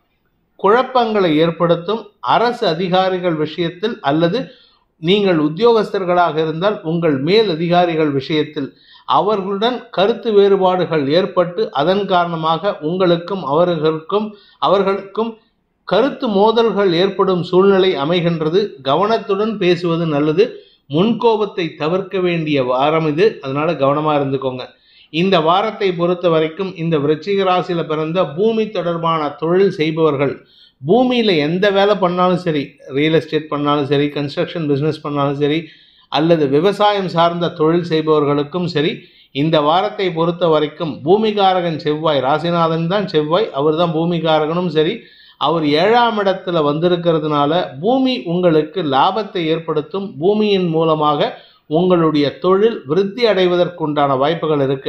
குழப்பங்களை ஏற்படுத்தும் அரசு அதிகாரிகள் விஷயத்தில் அல்லது நீங்கள் உத்தியோகஸ்தர்களாக இருந்தால் உங்கள் மேல் அதிகாரிகள் விஷயத்தில் அவர்களுடன் கருத்து வேறுபாடுகள் ஏற்பட்டு அதன் காரணமாக உங்களுக்கும் அவர்களுக்கும் அவர்களுக்கும் கருத்து மோதல்கள் ஏற்படும் சூழ்நிலை அமைகின்றது கவனத்துடன் பேசுவது நல்லது முன்கோபத்தை தவிர்க்க வேண்டிய வாரம் இது அதனால கவனமா இருந்துக்கோங்க இந்த வாரத்தை பொறுத்த வரைக்கும் இந்த விருச்சிக ராசியில பிறந்த பூமி தொடர்பான தொழில் செய்பவர்கள் பூமியில் எந்த வேலை பண்ணாலும் சரி ரியல் எஸ்டேட் பண்ணாலும் சரி கன்ஸ்ட்ரக்ஷன் பிஸ்னஸ் பண்ணாலும் சரி அல்லது விவசாயம் சார்ந்த தொழில் செய்பவர்களுக்கும் சரி இந்த வாரத்தை பொறுத்த வரைக்கும் பூமிகாரகன் செவ்வாய் ராசிநாதன் தான் செவ்வாய் அவர் தான் பூமிகாரகனும் சரி அவர் ஏழாம் இடத்துல வந்திருக்கிறதுனால பூமி உங்களுக்கு லாபத்தை ஏற்படுத்தும் பூமியின் மூலமாக உங்களுடைய தொழில் விருத்தி அடைவதற்குண்டான வாய்ப்புகள் இருக்கு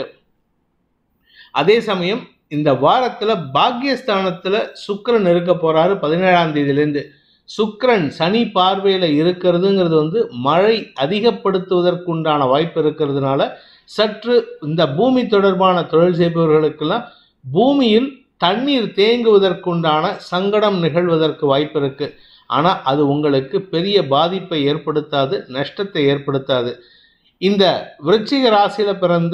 அதே சமயம் இந்த வாரத்துல பாக்கியஸ்தானத்துல சுக்கிரன் இருக்க போறாரு பதினேழாம் தேதியிலேருந்து சுக்கிரன் சனி பார்வையில இருக்கிறதுங்கிறது வந்து மழை அதிகப்படுத்துவதற்குண்டான வாய்ப்பு இருக்கிறதுனால சற்று இந்த பூமி தொடர்பான தொழில் செய்பவர்களுக்கெல்லாம் பூமியில் தண்ணீர் தேங்குவதற்குண்டான சங்கடம் நிகழ்வதற்கு வாய்ப்பு இருக்கு ஆனா அது உங்களுக்கு பெரிய பாதிப்பை ஏற்படுத்தாது நஷ்டத்தை ஏற்படுத்தாது இந்த விருச்சிக ராசியில பிறந்த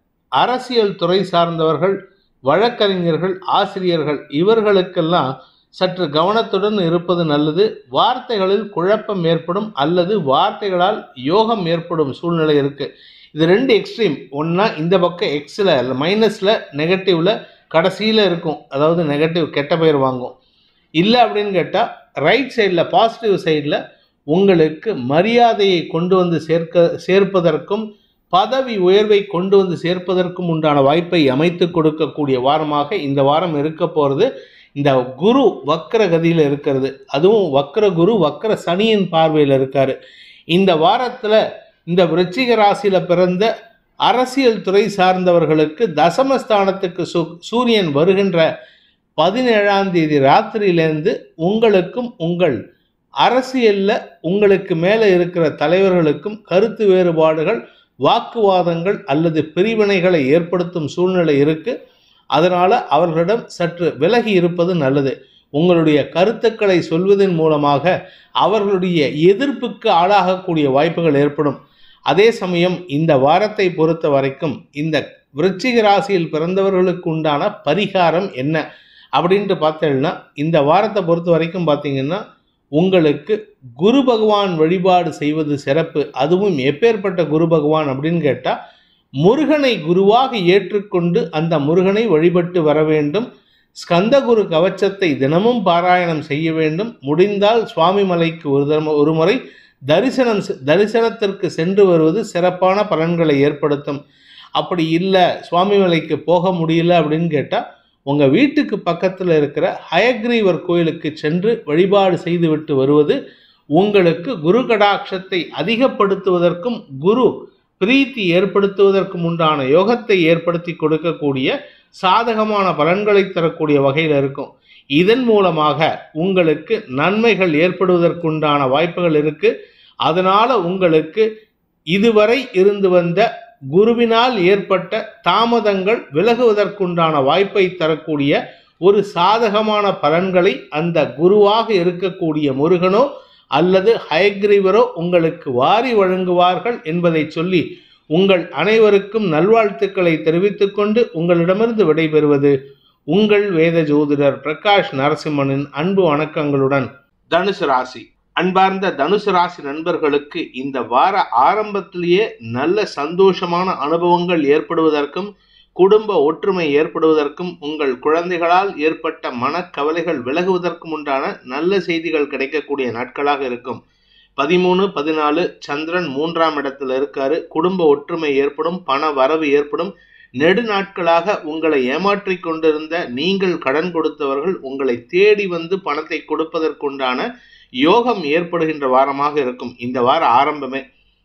அரசியல் துறை சார்ந்தவர்கள் வழக்கறிஞர்கள் ஆசிரியர்கள் இவர்களுக்கெல்லாம் சற்று கவனத்துடன் இருப்பது நல்லது வார்த்தைகளில் குழப்பம் ஏற்படும் அல்லது வார்த்தைகளால் யோகம் ஏற்படும் சூழ்நிலை இருக்கு இது ரெண்டு எக்ஸ்ட்ரீம் ஒன்றா இந்த பக்கம் எக்ஸில் இல்லை மைனஸில் நெகட்டிவில் கடைசியில் இருக்கும் அதாவது நெகட்டிவ் கெட்ட பெயர் வாங்கும் இல்லை அப்படின்னு கேட்டால் ரைட் சைடில் பாசிட்டிவ் சைடில் உங்களுக்கு மரியாதையை கொண்டு வந்து சேர்க்க சேர்ப்பதற்கும் பதவி உயர்வை கொண்டு வந்து சேர்ப்பதற்கும் உண்டான வாய்ப்பை அமைத்து கொடுக்கக்கூடிய வாரமாக இந்த வாரம் இருக்க போகிறது இந்த குரு வக்கர கதியில் இருக்கிறது அதுவும் வக்கர குரு வக்கர சனியின் பார்வையில் இருக்காரு இந்த வாரத்தில் இந்த விருச்சிக ராசியில் பிறந்த அரசியல் துறை சார்ந்தவர்களுக்கு தசமஸ்தானத்துக்கு சு சூரியன் வருகின்ற பதினேழாம் தேதி ராத்திரியிலேருந்து உங்களுக்கும் உங்கள் அரசியலில் உங்களுக்கு மேலே இருக்கிற தலைவர்களுக்கும் கருத்து வேறுபாடுகள் வாக்குவாதங்கள் அல்லது பிரிவினைகளை ஏற்படுத்தும் சூழ்நிலை இருக்கு அதனால அவர்களிடம் சற்று விலகி இருப்பது நல்லது உங்களுடைய கருத்துக்களை சொல்வதன் மூலமாக அவர்களுடைய எதிர்ப்புக்கு ஆளாகக்கூடிய வாய்ப்புகள் ஏற்படும் அதே சமயம் இந்த வாரத்தை பொறுத்த வரைக்கும் இந்த விருச்சிக ராசியில் பிறந்தவர்களுக்கு உண்டான பரிகாரம் என்ன அப்படின்ட்டு பார்த்தீங்கன்னா இந்த வாரத்தை பொறுத்த வரைக்கும் பார்த்தீங்கன்னா உங்களுக்கு குரு பகவான் வழிபாடு செய்வது சிறப்பு அதுவும் எப்பேற்பட்ட குரு பகவான் அப்படின்னு கேட்டால் முருகனை குருவாக ஏற்றுக்கொண்டு அந்த முருகனை வழிபட்டு வர வேண்டும் ஸ்கந்தகுரு கவச்சத்தை தினமும் பாராயணம் செய்ய வேண்டும் முடிந்தால் சுவாமி மலைக்கு ஒரு தரம் ஒரு முறை தரிசனம் செ- தரிசனத்திற்கு சென்று வருவது சிறப்பான பலன்களை ஏற்படுத்தும் அப்படி இல்லை சுவாமி மலைக்கு போக முடியல அப்படின்னு கேட்டால் உங்கள் வீட்டுக்கு பக்கத்தில் இருக்கிற ஹயக்ரீவர் கோயிலுக்கு சென்று வழிபாடு செய்துவிட்டு வருவது உங்களுக்கு குரு கடாட்சத்தை அதிகப்படுத்துவதற்கும் குரு பிரீத்தி ஏற்படுத்துவதற்கும் உண்டான யோகத்தை ஏற்படுத்தி கொடுக்கக்கூடிய சாதகமான பலன்களை தரக்கூடிய வகையில் இருக்கும் இதன் மூலமாக உங்களுக்கு நன்மைகள் ஏற்படுவதற்குண்டான வாய்ப்புகள் இருக்கு அதனால உங்களுக்கு இதுவரை இருந்து வந்த குருவினால் ஏற்பட்ட தாமதங்கள் விலகுவதற்குண்டான வாய்ப்பை தரக்கூடிய ஒரு சாதகமான பலன்களை அந்த குருவாக இருக்கக்கூடிய முருகனோ அல்லது ஹயக்ரீவரோ உங்களுக்கு வாரி வழங்குவார்கள் என்பதை சொல்லி உங்கள் அனைவருக்கும் நல்வாழ்த்துக்களை தெரிவித்துக் கொண்டு உங்களிடமிருந்து விடைபெறுவது உங்கள் வேத ஜோதிடர் பிரகாஷ் நரசிம்மனின் அன்பு வணக்கங்களுடன் தனுசு ராசி அன்பார்ந்த தனுசு ராசி நண்பர்களுக்கு இந்த வார ஆரம்பத்திலேயே நல்ல சந்தோஷமான அனுபவங்கள் ஏற்படுவதற்கும் குடும்ப ஒற்றுமை ஏற்படுவதற்கும் உங்கள் குழந்தைகளால் ஏற்பட்ட மனக்கவலைகள் விலகுவதற்கும் உண்டான நல்ல செய்திகள் கிடைக்கக்கூடிய நாட்களாக இருக்கும் பதிமூணு பதினாலு சந்திரன் மூன்றாம் இடத்துல இருக்காரு குடும்ப ஒற்றுமை ஏற்படும் பண வரவு ஏற்படும் நெடு நாட்களாக உங்களை ஏமாற்றிக் கொண்டிருந்த நீங்கள் கடன் கொடுத்தவர்கள் உங்களை தேடி வந்து பணத்தை கொடுப்பதற்குண்டான யோகம் ஏற்படுகின்ற வாரமாக இருக்கும் இந்த வார ஆரம்பமே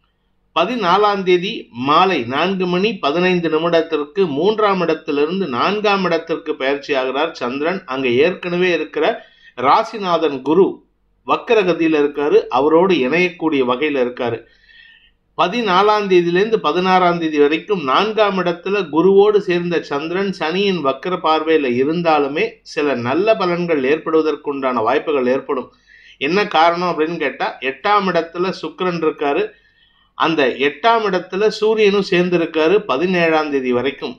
பதினாலாம் தேதி மாலை நான்கு மணி பதினைந்து நிமிடத்திற்கு மூன்றாம் இடத்திலிருந்து நான்காம் இடத்திற்கு பயிற்சி ஆகிறார் சந்திரன் அங்க ஏற்கனவே இருக்கிற ராசிநாதன் குரு வக்கரகதியில இருக்காரு அவரோடு இணையக்கூடிய வகையில இருக்காரு பதினாலாம் தேதியிலேருந்து பதினாறாம் தேதி வரைக்கும் நான்காம் இடத்துல குருவோடு சேர்ந்த சந்திரன் சனியின் வக்கர பார்வையில இருந்தாலுமே சில நல்ல பலன்கள் ஏற்படுவதற்குண்டான வாய்ப்புகள் ஏற்படும் என்ன காரணம் அப்படின்னு கேட்டா எட்டாம் இடத்துல சுக்கிரன் இருக்காரு அந்த எட்டாம் இடத்துல சூரியனும் சேர்ந்திருக்காரு பதினேழாம் தேதி வரைக்கும்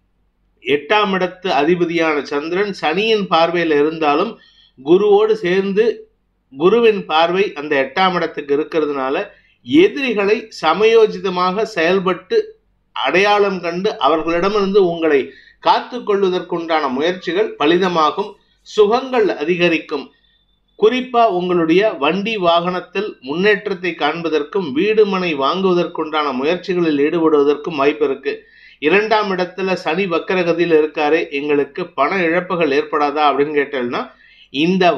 எட்டாம் இடத்து அதிபதியான சந்திரன் சனியின் பார்வையில இருந்தாலும் குருவோடு சேர்ந்து குருவின் பார்வை அந்த எட்டாம் இடத்துக்கு இருக்கிறதுனால எதிரிகளை சமயோஜிதமாக செயல்பட்டு அடையாளம் கண்டு அவர்களிடமிருந்து உங்களை காத்து கொள்வதற்குண்டான முயற்சிகள் பலிதமாகும் சுகங்கள் அதிகரிக்கும் குறிப்பா உங்களுடைய வண்டி வாகனத்தில் முன்னேற்றத்தை காண்பதற்கும் வீடு மனை வாங்குவதற்குண்டான முயற்சிகளில் ஈடுபடுவதற்கும் வாய்ப்பு இருக்கு இரண்டாம் இடத்துல சனி வக்கரகதியில் இருக்காரு எங்களுக்கு பண இழப்புகள் ஏற்படாதா அப்படின்னு கேட்டேன்னா இந்த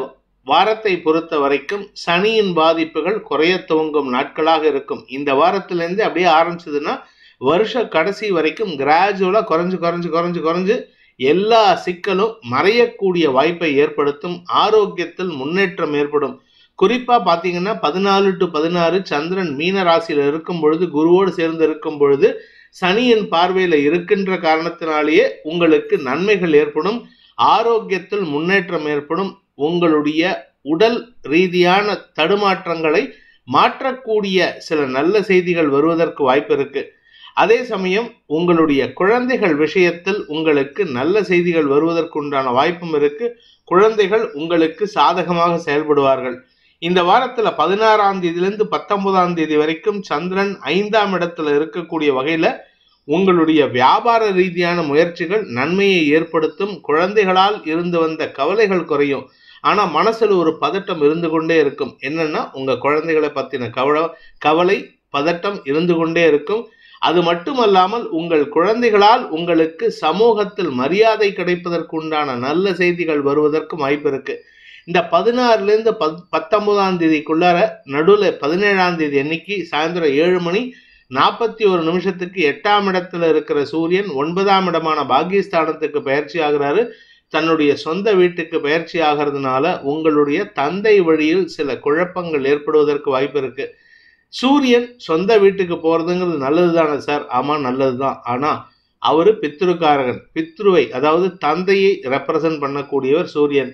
வாரத்தை பொறுத்த வரைக்கும் சனியின் பாதிப்புகள் குறைய துவங்கும் நாட்களாக இருக்கும் இந்த வாரத்திலேருந்து அப்படியே ஆரம்பிச்சதுன்னா வருஷ கடைசி வரைக்கும் கிராஜுவலா குறைஞ்சு குறைஞ்சு குறைஞ்சு குறைஞ்சு எல்லா சிக்கலும் மறையக்கூடிய வாய்ப்பை ஏற்படுத்தும் ஆரோக்கியத்தில் முன்னேற்றம் ஏற்படும் குறிப்பா பாத்தீங்கன்னா பதினாலு டு பதினாறு சந்திரன் மீன ராசியில இருக்கும் பொழுது குருவோடு சேர்ந்து இருக்கும் பொழுது சனியின் பார்வையில இருக்கின்ற காரணத்தினாலேயே உங்களுக்கு நன்மைகள் ஏற்படும் ஆரோக்கியத்தில் முன்னேற்றம் ஏற்படும் உங்களுடைய உடல் ரீதியான தடுமாற்றங்களை மாற்றக்கூடிய சில நல்ல செய்திகள் வருவதற்கு வாய்ப்பு இருக்கு அதே சமயம் உங்களுடைய குழந்தைகள் விஷயத்தில் உங்களுக்கு நல்ல செய்திகள் வருவதற்குண்டான வாய்ப்பும் இருக்கு குழந்தைகள் உங்களுக்கு சாதகமாக செயல்படுவார்கள் இந்த வாரத்துல பதினாறாம் தேதியிலிருந்து பத்தொன்பதாம் தேதி வரைக்கும் சந்திரன் ஐந்தாம் இடத்துல இருக்கக்கூடிய வகையில உங்களுடைய வியாபார ரீதியான முயற்சிகள் நன்மையை ஏற்படுத்தும் குழந்தைகளால் இருந்து வந்த கவலைகள் குறையும் ஆனா மனசுல ஒரு பதட்டம் இருந்து கொண்டே இருக்கும் என்னன்னா உங்க குழந்தைகளை பத்தின கவலை கவலை பதட்டம் இருந்து கொண்டே இருக்கும் அது மட்டுமல்லாமல் உங்கள் குழந்தைகளால் உங்களுக்கு சமூகத்தில் மரியாதை கிடைப்பதற்கு உண்டான நல்ல செய்திகள் வருவதற்கு வாய்ப்பு இருக்கு இந்த பதினாறுல இருந்து பத் பத்தொன்பதாம் தேதிக்குள்ளார நடுவில் பதினேழாம் தேதி அன்னைக்கு சாயந்தரம் ஏழு மணி நாற்பத்தி ஒரு நிமிஷத்துக்கு எட்டாம் இடத்துல இருக்கிற சூரியன் ஒன்பதாம் இடமான பாகிஸ்தானத்துக்கு பயிற்சி ஆகிறாரு தன்னுடைய சொந்த வீட்டுக்கு பயிற்சி ஆகிறதுனால உங்களுடைய தந்தை வழியில் சில குழப்பங்கள் ஏற்படுவதற்கு வாய்ப்பு இருக்கு சூரியன் சொந்த வீட்டுக்கு போறதுங்கிறது நல்லது தானே சார் ஆமா நல்லது தான் ஆனா அவரு பித்ருக்காரகன் பித்ருவை அதாவது தந்தையை ரெப்ரசன்ட் பண்ணக்கூடியவர் சூரியன்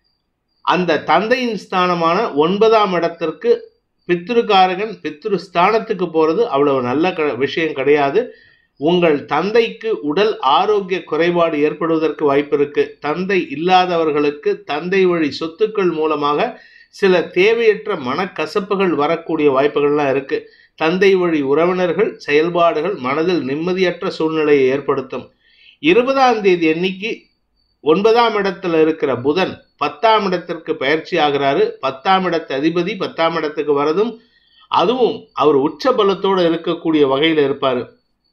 அந்த தந்தையின் ஸ்தானமான ஒன்பதாம் இடத்திற்கு பித்ருக்காரகன் பித்ரு ஸ்தானத்துக்கு போறது அவ்வளவு நல்ல க விஷயம் கிடையாது உங்கள் தந்தைக்கு உடல் ஆரோக்கிய குறைபாடு ஏற்படுவதற்கு வாய்ப்பு இருக்கு தந்தை இல்லாதவர்களுக்கு தந்தை வழி சொத்துக்கள் மூலமாக சில தேவையற்ற மனக்கசப்புகள் வரக்கூடிய வாய்ப்புகள்லாம் இருக்கு தந்தை வழி உறவினர்கள் செயல்பாடுகள் மனதில் நிம்மதியற்ற சூழ்நிலையை ஏற்படுத்தும் இருபதாம் தேதி அன்னைக்கு ஒன்பதாம் இடத்துல இருக்கிற புதன் பத்தாம் இடத்திற்கு பயிற்சி ஆகிறாரு பத்தாம் இடத்து அதிபதி பத்தாம் இடத்துக்கு வரதும் அதுவும் அவர் உச்ச பலத்தோட இருக்கக்கூடிய வகையில இருப்பாரு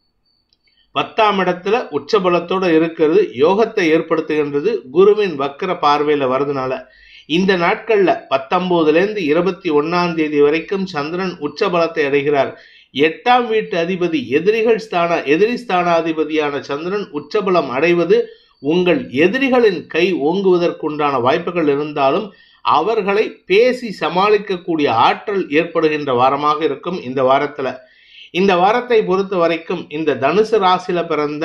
பத்தாம் இடத்துல உச்ச பலத்தோட இருக்கிறது யோகத்தை ஏற்படுத்துகின்றது குருவின் வக்கர பார்வையில வரதுனால இந்த நாட்கள்ல பத்தொன்பதுல இருந்து இருபத்தி ஒன்னாம் தேதி வரைக்கும் சந்திரன் உச்ச பலத்தை அடைகிறார் எட்டாம் வீட்டு அதிபதி எதிரிகள் ஸ்தான எதிரி ஸ்தானாதிபதியான சந்திரன் உச்சபலம் அடைவது உங்கள் எதிரிகளின் கை ஓங்குவதற்குண்டான வாய்ப்புகள் இருந்தாலும் அவர்களை பேசி சமாளிக்கக்கூடிய ஆற்றல் ஏற்படுகின்ற வாரமாக இருக்கும் இந்த வாரத்துல இந்த வாரத்தை பொறுத்த வரைக்கும் இந்த தனுசு ராசியில பிறந்த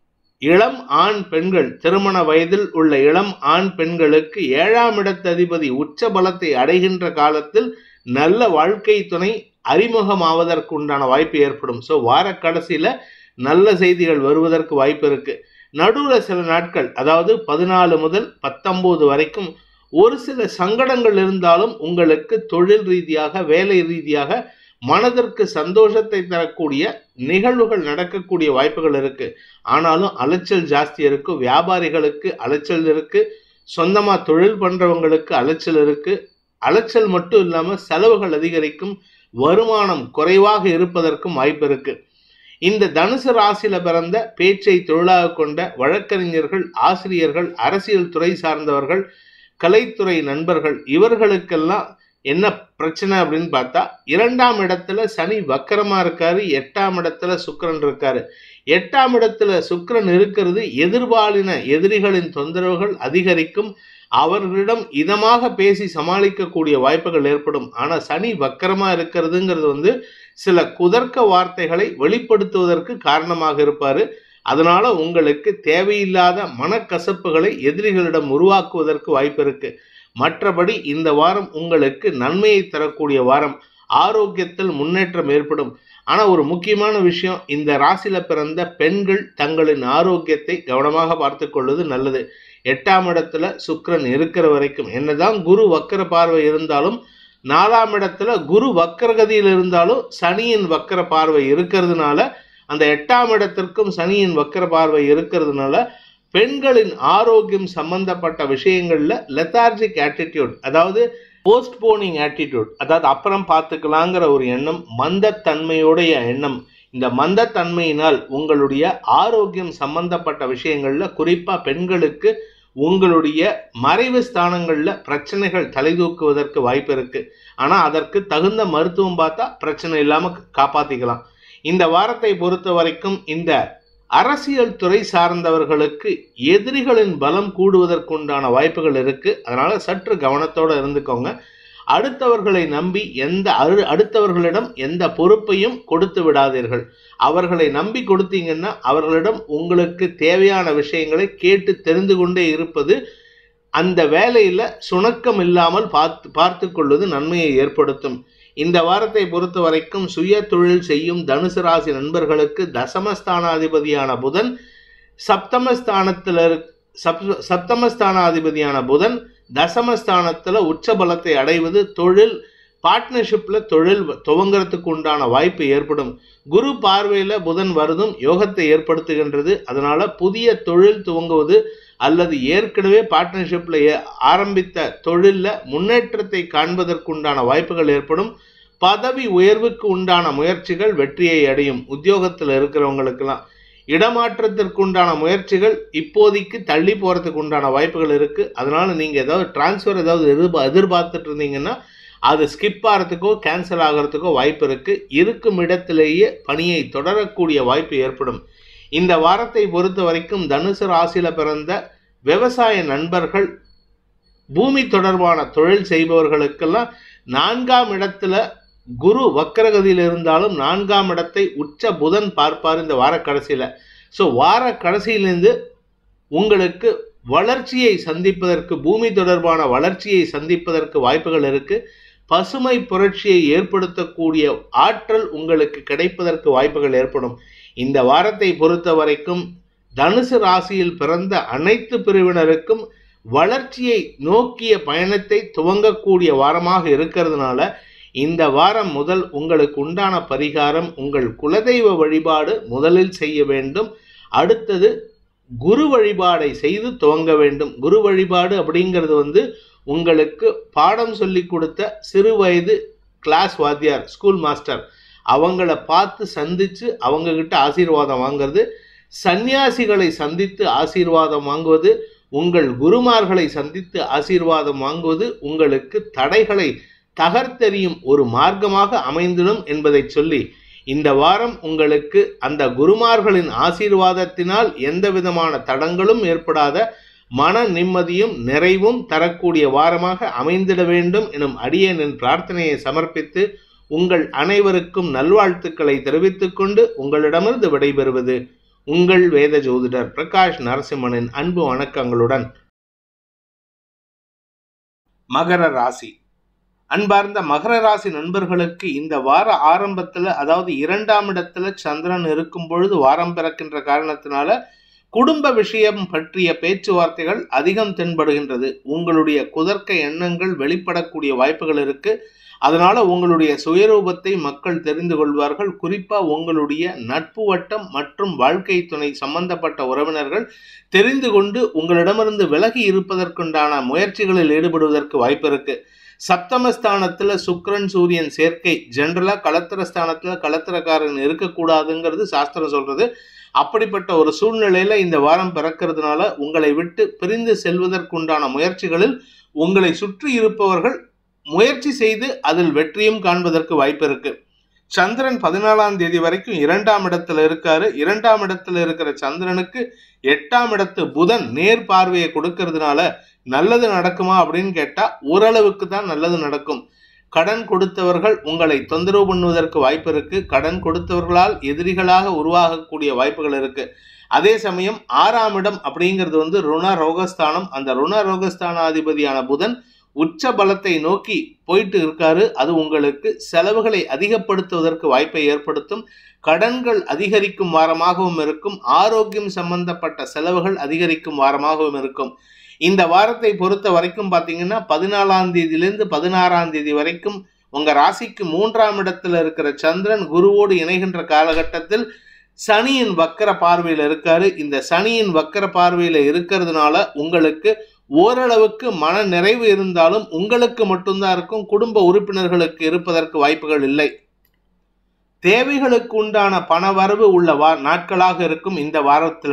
இளம் ஆண் பெண்கள் திருமண வயதில் உள்ள இளம் ஆண் பெண்களுக்கு ஏழாம் இடத்து அதிபதி உச்ச பலத்தை அடைகின்ற காலத்தில் நல்ல வாழ்க்கை துணை அறிமுகமாவதற்கு உண்டான வாய்ப்பு ஏற்படும் ஸோ வார கடைசியில நல்ல செய்திகள் வருவதற்கு வாய்ப்பு இருக்கு நடுவில் சில நாட்கள் அதாவது பதினாலு முதல் பத்தொன்பது வரைக்கும் ஒரு சில சங்கடங்கள் இருந்தாலும் உங்களுக்கு தொழில் ரீதியாக வேலை ரீதியாக மனதிற்கு சந்தோஷத்தை தரக்கூடிய நிகழ்வுகள் நடக்கக்கூடிய வாய்ப்புகள் இருக்கு ஆனாலும் அலைச்சல் ஜாஸ்தி இருக்கு வியாபாரிகளுக்கு அலைச்சல் இருக்கு சொந்தமா தொழில் பண்றவங்களுக்கு அலைச்சல் இருக்கு அலைச்சல் மட்டும் இல்லாம செலவுகள் அதிகரிக்கும் வருமானம் குறைவாக இருப்பதற்கும் வாய்ப்பு இருக்கு இந்த தனுசு ராசியில பிறந்த பேச்சை தொழிலாக கொண்ட வழக்கறிஞர்கள் ஆசிரியர்கள் அரசியல் துறை சார்ந்தவர்கள் கலைத்துறை நண்பர்கள் இவர்களுக்கெல்லாம் என்ன பிரச்சனை அப்படின்னு பார்த்தா இரண்டாம் இடத்துல சனி வக்கரமா இருக்காரு எட்டாம் இடத்துல சுக்கிரன் இருக்காரு எட்டாம் இடத்துல சுக்கிரன் இருக்கிறது எதிர்பாலின எதிரிகளின் தொந்தரவுகள் அதிகரிக்கும் அவர்களிடம் இதமாக பேசி சமாளிக்கக்கூடிய வாய்ப்புகள் ஏற்படும் ஆனா சனி வக்கரமா இருக்கிறதுங்கிறது வந்து சில குதர்க்க வார்த்தைகளை வெளிப்படுத்துவதற்கு காரணமாக இருப்பாரு அதனால உங்களுக்கு தேவையில்லாத மனக்கசப்புகளை எதிரிகளிடம் உருவாக்குவதற்கு வாய்ப்பு இருக்கு மற்றபடி இந்த வாரம் உங்களுக்கு நன்மையை தரக்கூடிய வாரம் ஆரோக்கியத்தில் முன்னேற்றம் ஏற்படும் ஆனா ஒரு முக்கியமான விஷயம் இந்த ராசியில பிறந்த பெண்கள் தங்களின் ஆரோக்கியத்தை கவனமாக பார்த்து கொள்வது நல்லது எட்டாம் இடத்துல சுக்கிரன் இருக்கிற வரைக்கும் என்னதான் குரு வக்கர பார்வை இருந்தாலும் நாலாம் இடத்துல குரு வக்கரகதியில் இருந்தாலும் சனியின் வக்கர பார்வை இருக்கிறதுனால அந்த எட்டாம் இடத்திற்கும் சனியின் வக்கர பார்வை இருக்கிறதுனால பெண்களின் ஆரோக்கியம் சம்பந்தப்பட்ட விஷயங்கள்ல லெத்தார்ஜிக் ஆட்டிடியூட் அதாவது போஸ்ட்போனிங் ஆட்டிடியூட் அதாவது அப்புறம் பார்த்துக்கலாங்கிற ஒரு எண்ணம் மந்தத்தன்மையுடைய எண்ணம் இந்த மந்தத்தன்மையினால் உங்களுடைய ஆரோக்கியம் சம்பந்தப்பட்ட விஷயங்கள்ல குறிப்பா பெண்களுக்கு உங்களுடைய மறைவு ஸ்தானங்கள்ல பிரச்சனைகள் தலைதூக்குவதற்கு வாய்ப்பு இருக்கு ஆனா அதற்கு தகுந்த மருத்துவம் பார்த்தா பிரச்சனை இல்லாம காப்பாத்திக்கலாம் இந்த வாரத்தை பொறுத்த வரைக்கும் இந்த அரசியல் துறை சார்ந்தவர்களுக்கு எதிரிகளின் பலம் கூடுவதற்குண்டான வாய்ப்புகள் இருக்கு அதனால சற்று கவனத்தோட இருந்துக்கோங்க அடுத்தவர்களை நம்பி எந்த அரு அடுத்தவர்களிடம் எந்த பொறுப்பையும் கொடுத்து விடாதீர்கள் அவர்களை நம்பி கொடுத்தீங்கன்னா அவர்களிடம் உங்களுக்கு தேவையான விஷயங்களை கேட்டு தெரிந்து கொண்டே இருப்பது அந்த வேலையில சுணக்கம் இல்லாமல் பார்த்து பார்த்து கொள்வது நன்மையை ஏற்படுத்தும் இந்த வாரத்தை பொறுத்த வரைக்கும் சுய தொழில் செய்யும் தனுசு ராசி நண்பர்களுக்கு தசமஸ்தானாதிபதியான புதன் சப்தமஸ்தானத்தில் சப் சப்தமஸ்தானாதிபதியான புதன் தசமஸ்தானத்தில் உச்ச பலத்தை அடைவது தொழில் பார்ட்னர்ஷிப்ல தொழில் துவங்குறதுக்கு உண்டான வாய்ப்பு ஏற்படும் குரு பார்வையில புதன் வருதும் யோகத்தை ஏற்படுத்துகின்றது அதனால புதிய தொழில் துவங்குவது அல்லது ஏற்கனவே பார்ட்னர்ஷிப்ல ஆரம்பித்த தொழில்ல முன்னேற்றத்தை காண்பதற்குண்டான வாய்ப்புகள் ஏற்படும் பதவி உயர்வுக்கு உண்டான முயற்சிகள் வெற்றியை அடையும் உத்தியோகத்தில் இருக்கிறவங்களுக்கெல்லாம் இடமாற்றத்திற்கு உண்டான முயற்சிகள் இப்போதைக்கு தள்ளி போறதுக்கு உண்டான வாய்ப்புகள் இருக்கு அதனால நீங்க ஏதாவது டிரான்ஸ்ஃபர் ஏதாவது எதிர்பா எதிர்பார்த்துட்டு இருந்தீங்கன்னா அது ஸ்கிப் ஆகிறதுக்கோ கேன்சல் ஆகிறதுக்கோ வாய்ப்பு இருக்கு இருக்கும் இடத்திலேயே பணியை தொடரக்கூடிய வாய்ப்பு ஏற்படும் இந்த வாரத்தை பொறுத்த வரைக்கும் தனுசு ராசியில பிறந்த விவசாய நண்பர்கள் பூமி தொடர்பான தொழில் செய்பவர்களுக்கெல்லாம் நான்காம் இடத்துல குரு வக்கரகதியில் இருந்தாலும் நான்காம் இடத்தை உச்ச புதன் பார்ப்பார் இந்த வார கடைசியில ஸோ வார கடைசியிலிருந்து உங்களுக்கு வளர்ச்சியை சந்திப்பதற்கு பூமி தொடர்பான வளர்ச்சியை சந்திப்பதற்கு வாய்ப்புகள் இருக்கு பசுமை புரட்சியை ஏற்படுத்தக்கூடிய ஆற்றல் உங்களுக்கு கிடைப்பதற்கு வாய்ப்புகள் ஏற்படும் இந்த வாரத்தை பொறுத்த வரைக்கும் தனுசு ராசியில் பிறந்த அனைத்து பிரிவினருக்கும் வளர்ச்சியை நோக்கிய பயணத்தை துவங்கக்கூடிய வாரமாக இருக்கிறதுனால இந்த வாரம் முதல் உங்களுக்கு உண்டான பரிகாரம் உங்கள் குலதெய்வ வழிபாடு முதலில் செய்ய வேண்டும் அடுத்தது குரு வழிபாடை செய்து துவங்க வேண்டும் குரு வழிபாடு அப்படிங்கிறது வந்து உங்களுக்கு பாடம் சொல்லி கொடுத்த சிறு வயது கிளாஸ் வாத்தியார் ஸ்கூல் மாஸ்டர் அவங்கள பார்த்து சந்திச்சு அவங்க கிட்ட ஆசீர்வாதம் வாங்குறது சந்நியாசிகளை சந்தித்து ஆசீர்வாதம் வாங்குவது உங்கள் குருமார்களை சந்தித்து ஆசீர்வாதம் வாங்குவது உங்களுக்கு தடைகளை தகர்த்தெறியும் ஒரு மார்க்கமாக அமைந்திடும் என்பதை சொல்லி இந்த வாரம் உங்களுக்கு அந்த குருமார்களின் ஆசீர்வாதத்தினால் எந்த விதமான தடங்களும் ஏற்படாத மன நிம்மதியும் நிறைவும் தரக்கூடிய வாரமாக அமைந்திட வேண்டும் எனும் அடியேனின் பிரார்த்தனையை சமர்ப்பித்து உங்கள் அனைவருக்கும் நல்வாழ்த்துக்களை தெரிவித்துக் கொண்டு உங்களிடமிருந்து விடைபெறுவது உங்கள் வேத ஜோதிடர் பிரகாஷ் நரசிம்மனின் அன்பு வணக்கங்களுடன் மகர ராசி அன்பார்ந்த மகர ராசி நண்பர்களுக்கு இந்த வார ஆரம்பத்துல அதாவது இரண்டாம் இடத்துல சந்திரன் இருக்கும் பொழுது வாரம் பிறக்கின்ற காரணத்தினால குடும்ப விஷயம் பற்றிய பேச்சுவார்த்தைகள் அதிகம் தென்படுகின்றது உங்களுடைய குதர்க்க எண்ணங்கள் வெளிப்படக்கூடிய வாய்ப்புகள் இருக்கு அதனால உங்களுடைய சுயரூபத்தை மக்கள் தெரிந்து கொள்வார்கள் குறிப்பா உங்களுடைய நட்பு வட்டம் மற்றும் வாழ்க்கை துணை சம்பந்தப்பட்ட உறவினர்கள் தெரிந்து கொண்டு உங்களிடமிருந்து விலகி இருப்பதற்குண்டான முயற்சிகளில் ஈடுபடுவதற்கு வாய்ப்பு இருக்கு சப்தமஸ்தானத்துல சுக்கரன் சூரியன் சேர்க்கை ஜென்ரலா கலத்திரஸ்தானத்துல கலத்திரக்காரன் இருக்கக்கூடாதுங்கிறது சாஸ்திரம் சொல்றது அப்படிப்பட்ட ஒரு சூழ்நிலையில இந்த வாரம் பிறக்கிறதுனால உங்களை விட்டு பிரிந்து செல்வதற்குண்டான முயற்சிகளில் உங்களை சுற்றி இருப்பவர்கள் முயற்சி செய்து அதில் வெற்றியும் காண்பதற்கு வாய்ப்பு இருக்கு சந்திரன் பதினாலாம் தேதி வரைக்கும் இரண்டாம் இடத்துல இருக்காரு இரண்டாம் இடத்துல இருக்கிற சந்திரனுக்கு எட்டாம் இடத்து புதன் நேர் பார்வையை கொடுக்கறதுனால நல்லது நடக்குமா அப்படின்னு கேட்டா ஓரளவுக்கு தான் நல்லது நடக்கும் கடன் கொடுத்தவர்கள் உங்களை தொந்தரவு பண்ணுவதற்கு வாய்ப்பு இருக்கு கடன் கொடுத்தவர்களால் எதிரிகளாக உருவாகக்கூடிய வாய்ப்புகள் இருக்கு அதே சமயம் ஆறாம் இடம் அப்படிங்கிறது வந்து ருண ரோகஸ்தானம் அந்த ருண ரோகஸ்தானாதிபதியான புதன் உச்ச பலத்தை நோக்கி போயிட்டு இருக்காரு அது உங்களுக்கு செலவுகளை அதிகப்படுத்துவதற்கு வாய்ப்பை ஏற்படுத்தும் கடன்கள் அதிகரிக்கும் வாரமாகவும் இருக்கும் ஆரோக்கியம் சம்பந்தப்பட்ட செலவுகள் அதிகரிக்கும் வாரமாகவும் இருக்கும் இந்த வாரத்தை பொறுத்த வரைக்கும் பார்த்தீங்கன்னா பதினாலாம் தேதியிலிருந்து பதினாறாம் தேதி வரைக்கும் உங்க ராசிக்கு மூன்றாம் இடத்துல இருக்கிற சந்திரன் குருவோடு இணைகின்ற காலகட்டத்தில் சனியின் வக்கர பார்வையில் இருக்காரு இந்த சனியின் வக்கர பார்வையில் இருக்கிறதுனால உங்களுக்கு ஓரளவுக்கு மன நிறைவு இருந்தாலும் உங்களுக்கு மட்டும்தான் இருக்கும் குடும்ப உறுப்பினர்களுக்கு இருப்பதற்கு வாய்ப்புகள் இல்லை தேவைகளுக்கு உண்டான பண வரவு உள்ள வா நாட்களாக இருக்கும் இந்த வாரத்துல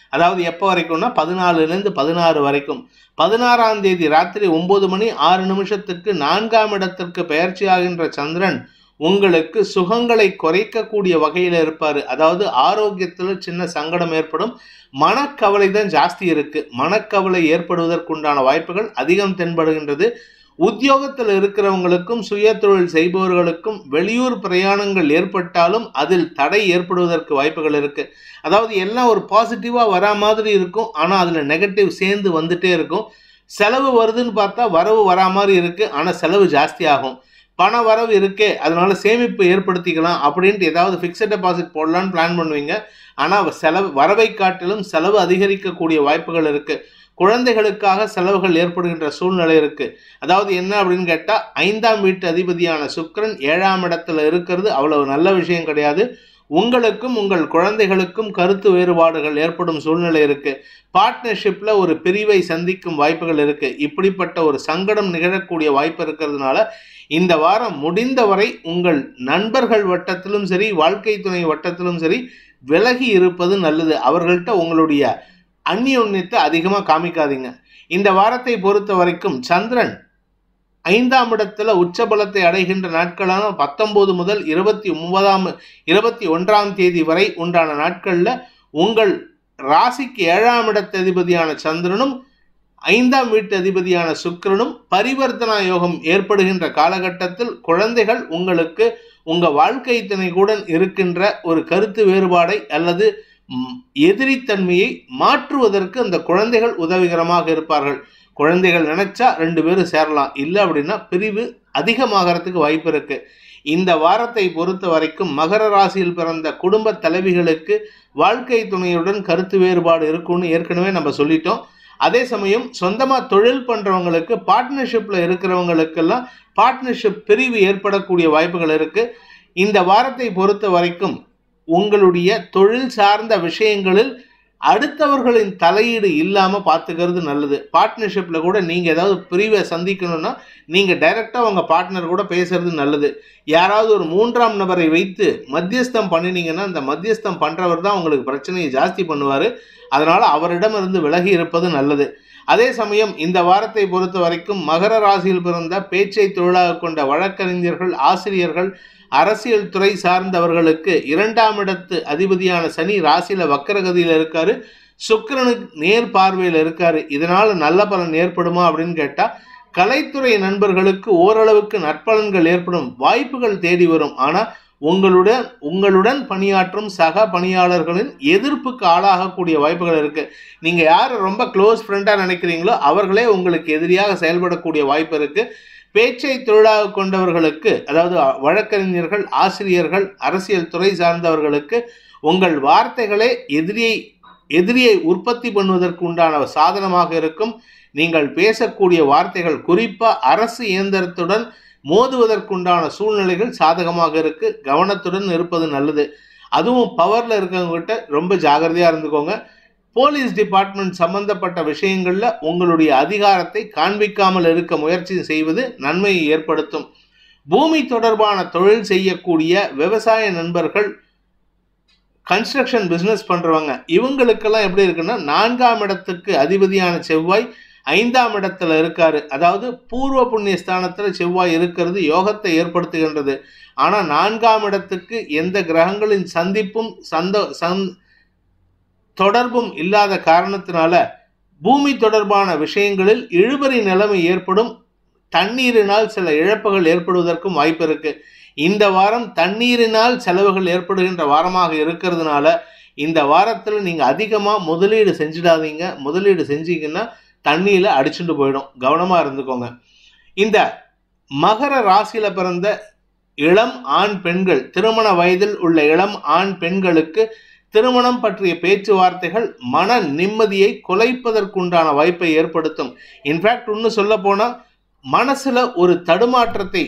அதாவது எப்போ வரைக்கும்னா பதினாலுலேருந்து பதினாறு வரைக்கும் பதினாறாம் தேதி ராத்திரி ஒன்பது மணி ஆறு நிமிஷத்துக்கு நான்காம் இடத்திற்கு பயிற்சி ஆகின்ற சந்திரன் உங்களுக்கு சுகங்களை குறைக்கக்கூடிய வகையில் இருப்பார் அதாவது ஆரோக்கியத்தில் சின்ன சங்கடம் ஏற்படும் மனக்கவலை தான் ஜாஸ்தி இருக்கு மனக்கவலை ஏற்படுவதற்குண்டான வாய்ப்புகள் அதிகம் தென்படுகின்றது உத்தியோகத்தில் இருக்கிறவங்களுக்கும் சுய தொழில் செய்பவர்களுக்கும் வெளியூர் பிரயாணங்கள் ஏற்பட்டாலும் அதில் தடை ஏற்படுவதற்கு வாய்ப்புகள் இருக்கு அதாவது எல்லாம் ஒரு பாசிட்டிவா வரா மாதிரி இருக்கும் ஆனா அதுல நெகட்டிவ் சேர்ந்து வந்துட்டே இருக்கும் செலவு வருதுன்னு பார்த்தா வரவு வரா மாதிரி இருக்கு ஆனா செலவு ஜாஸ்தி ஆகும் பண வரவு இருக்கே அதனால சேமிப்பு ஏற்படுத்திக்கலாம் அப்படின்ட்டு ஏதாவது ஃபிக்ஸட் டெபாசிட் போடலான்னு பிளான் பண்ணுவீங்க ஆனால் செலவு வரவை காட்டிலும் செலவு அதிகரிக்கக்கூடிய வாய்ப்புகள் இருக்கு குழந்தைகளுக்காக செலவுகள் ஏற்படுகின்ற சூழ்நிலை இருக்கு அதாவது என்ன அப்படின்னு கேட்டால் ஐந்தாம் வீட்டு அதிபதியான சுக்கிரன் ஏழாம் இடத்துல இருக்கிறது அவ்வளவு நல்ல விஷயம் கிடையாது உங்களுக்கும் உங்கள் குழந்தைகளுக்கும் கருத்து வேறுபாடுகள் ஏற்படும் சூழ்நிலை இருக்கு பார்ட்னர்ஷிப்ல ஒரு பிரிவை சந்திக்கும் வாய்ப்புகள் இருக்கு இப்படிப்பட்ட ஒரு சங்கடம் நிகழக்கூடிய வாய்ப்பு இருக்கிறதுனால இந்த வாரம் முடிந்தவரை உங்கள் நண்பர்கள் வட்டத்திலும் சரி வாழ்க்கை துணை வட்டத்திலும் சரி விலகி இருப்பது நல்லது அவர்கள்ட்ட உங்களுடைய அந்நியுன்யத்தை அதிகமாக காமிக்காதீங்க இந்த வாரத்தை பொறுத்த வரைக்கும் சந்திரன் ஐந்தாம் இடத்துல உச்சபலத்தை அடைகின்ற நாட்களான பத்தொன்பது முதல் இருபத்தி ஒன்பதாம் இருபத்தி ஒன்றாம் தேதி வரை உண்டான நாட்களில் உங்கள் ராசிக்கு ஏழாம் இடத்த அதிபதியான சந்திரனும் ஐந்தாம் வீட்டு அதிபதியான சுக்கிரனும் பரிவர்த்தனா யோகம் ஏற்படுகின்ற காலகட்டத்தில் குழந்தைகள் உங்களுக்கு உங்க வாழ்க்கை துணைக்குடன் இருக்கின்ற ஒரு கருத்து வேறுபாடை அல்லது ம், எதிரித்தன்மையை மாற்றுவதற்கு அந்த குழந்தைகள் உதவிகரமாக இருப்பார்கள் குழந்தைகள் நினைச்சா ரெண்டு பேரும் சேரலாம் இல்லை அப்படின்னா பிரிவு அதிகமாகறதுக்கு வாய்ப்பு இருக்கு இந்த வாரத்தை பொறுத்த வரைக்கும் மகர ராசியில் பிறந்த குடும்ப தலைவிகளுக்கு வாழ்க்கை துணையுடன் கருத்து வேறுபாடு இருக்கும்னு ஏற்கனவே நம்ம சொல்லிட்டோம் அதே சமயம் சொந்தமாக தொழில் பண்ணுறவங்களுக்கு பார்ட்னர்ஷிப்பில் இருக்கிறவங்களுக்கெல்லாம் பார்ட்னர்ஷிப் பிரிவு ஏற்படக்கூடிய வாய்ப்புகள் இருக்கு இந்த வாரத்தை பொறுத்த வரைக்கும் உங்களுடைய தொழில் சார்ந்த விஷயங்களில் அடுத்தவர்களின் தலையீடு இல்லாமல் பார்த்துக்கிறது நல்லது பார்ட்னர்ஷிப்பில் கூட நீங்கள் ஏதாவது பிரிவை சந்திக்கணும்னா நீங்கள் டைரெக்டாக உங்கள் பார்ட்னர் கூட பேசுறது நல்லது யாராவது ஒரு மூன்றாம் நபரை வைத்து மத்தியஸ்தம் பண்ணினீங்கன்னா அந்த மத்தியஸ்தம் பண்ணுறவர் தான் உங்களுக்கு பிரச்சனையை ஜாஸ்தி பண்ணுவார் அதனால் அவரிடமிருந்து விலகி இருப்பது நல்லது அதே சமயம் இந்த வாரத்தை பொறுத்த வரைக்கும் மகர ராசியில் பிறந்த பேச்சை தொழிலாக கொண்ட வழக்கறிஞர்கள் ஆசிரியர்கள் அரசியல் துறை சார்ந்தவர்களுக்கு இரண்டாம் இடத்து அதிபதியான சனி ராசியில வக்கரகதியில் இருக்காரு சுக்கிரனுக்கு நேர் பார்வையில் இருக்காரு இதனால நல்ல பலன் ஏற்படுமா அப்படின்னு கேட்டா கலைத்துறை நண்பர்களுக்கு ஓரளவுக்கு நற்பலன்கள் ஏற்படும் வாய்ப்புகள் தேடி வரும் ஆனா உங்களுடன் உங்களுடன் பணியாற்றும் சக பணியாளர்களின் எதிர்ப்புக்கு ஆளாகக்கூடிய வாய்ப்புகள் இருக்கு நீங்க யார் ரொம்ப க்ளோஸ் ஃப்ரெண்டா நினைக்கிறீங்களோ அவர்களே உங்களுக்கு எதிரியாக செயல்படக்கூடிய வாய்ப்பு இருக்கு பேச்சை தொழிலாக கொண்டவர்களுக்கு அதாவது வழக்கறிஞர்கள் ஆசிரியர்கள் அரசியல் துறை சார்ந்தவர்களுக்கு உங்கள் வார்த்தைகளே எதிரியை எதிரியை உற்பத்தி பண்ணுவதற்கு உண்டான சாதனமாக இருக்கும் நீங்கள் பேசக்கூடிய வார்த்தைகள் குறிப்பா அரசு இயந்திரத்துடன் மோதுவதற்குண்டான சூழ்நிலைகள் சாதகமாக இருக்கு கவனத்துடன் இருப்பது நல்லது அதுவும் பவர்ல இருக்கவங்ககிட்ட ரொம்ப ஜாகிரதையா இருந்துக்கோங்க போலீஸ் டிபார்ட்மெண்ட் சம்பந்தப்பட்ட விஷயங்கள்ல உங்களுடைய அதிகாரத்தை காண்பிக்காமல் இருக்க முயற்சி செய்வது நன்மையை ஏற்படுத்தும் பூமி தொடர்பான தொழில் செய்யக்கூடிய விவசாய நண்பர்கள் கன்ஸ்ட்ரக்ஷன் பிஸ்னஸ் பண்றவங்க இவங்களுக்கெல்லாம் எப்படி இருக்குன்னா நான்காம் இடத்துக்கு அதிபதியான செவ்வாய் ஐந்தாம் இடத்துல இருக்காரு அதாவது பூர்வ புண்ணிய ஸ்தானத்துல செவ்வாய் இருக்கிறது யோகத்தை ஏற்படுத்துகின்றது ஆனா நான்காம் இடத்துக்கு எந்த கிரகங்களின் சந்திப்பும் சந்த சந் தொடர்பும் இல்லாத காரணத்தினால பூமி தொடர்பான விஷயங்களில் இழுபறி நிலைமை ஏற்படும் தண்ணீரினால் சில இழப்புகள் ஏற்படுவதற்கும் வாய்ப்பு இருக்கு இந்த வாரம் தண்ணீரினால் செலவுகள் ஏற்படுகின்ற வாரமாக இருக்கிறதுனால இந்த வாரத்தில் நீங்கள் அதிகமாக முதலீடு செஞ்சிடாதீங்க முதலீடு செஞ்சீங்கன்னா தண்ணியில் அடிச்சுட்டு போயிடும் கவனமாக இருந்துக்கோங்க இந்த மகர ராசியில் பிறந்த இளம் ஆண் பெண்கள் திருமண வயதில் உள்ள இளம் ஆண் பெண்களுக்கு திருமணம் பற்றிய பேச்சுவார்த்தைகள் மன நிம்மதியை குலைப்பதற்குண்டான வாய்ப்பை ஏற்படுத்தும் இன்ஃபேக்ட் இன்னும் சொல்ல போனால் மனசுல ஒரு தடுமாற்றத்தை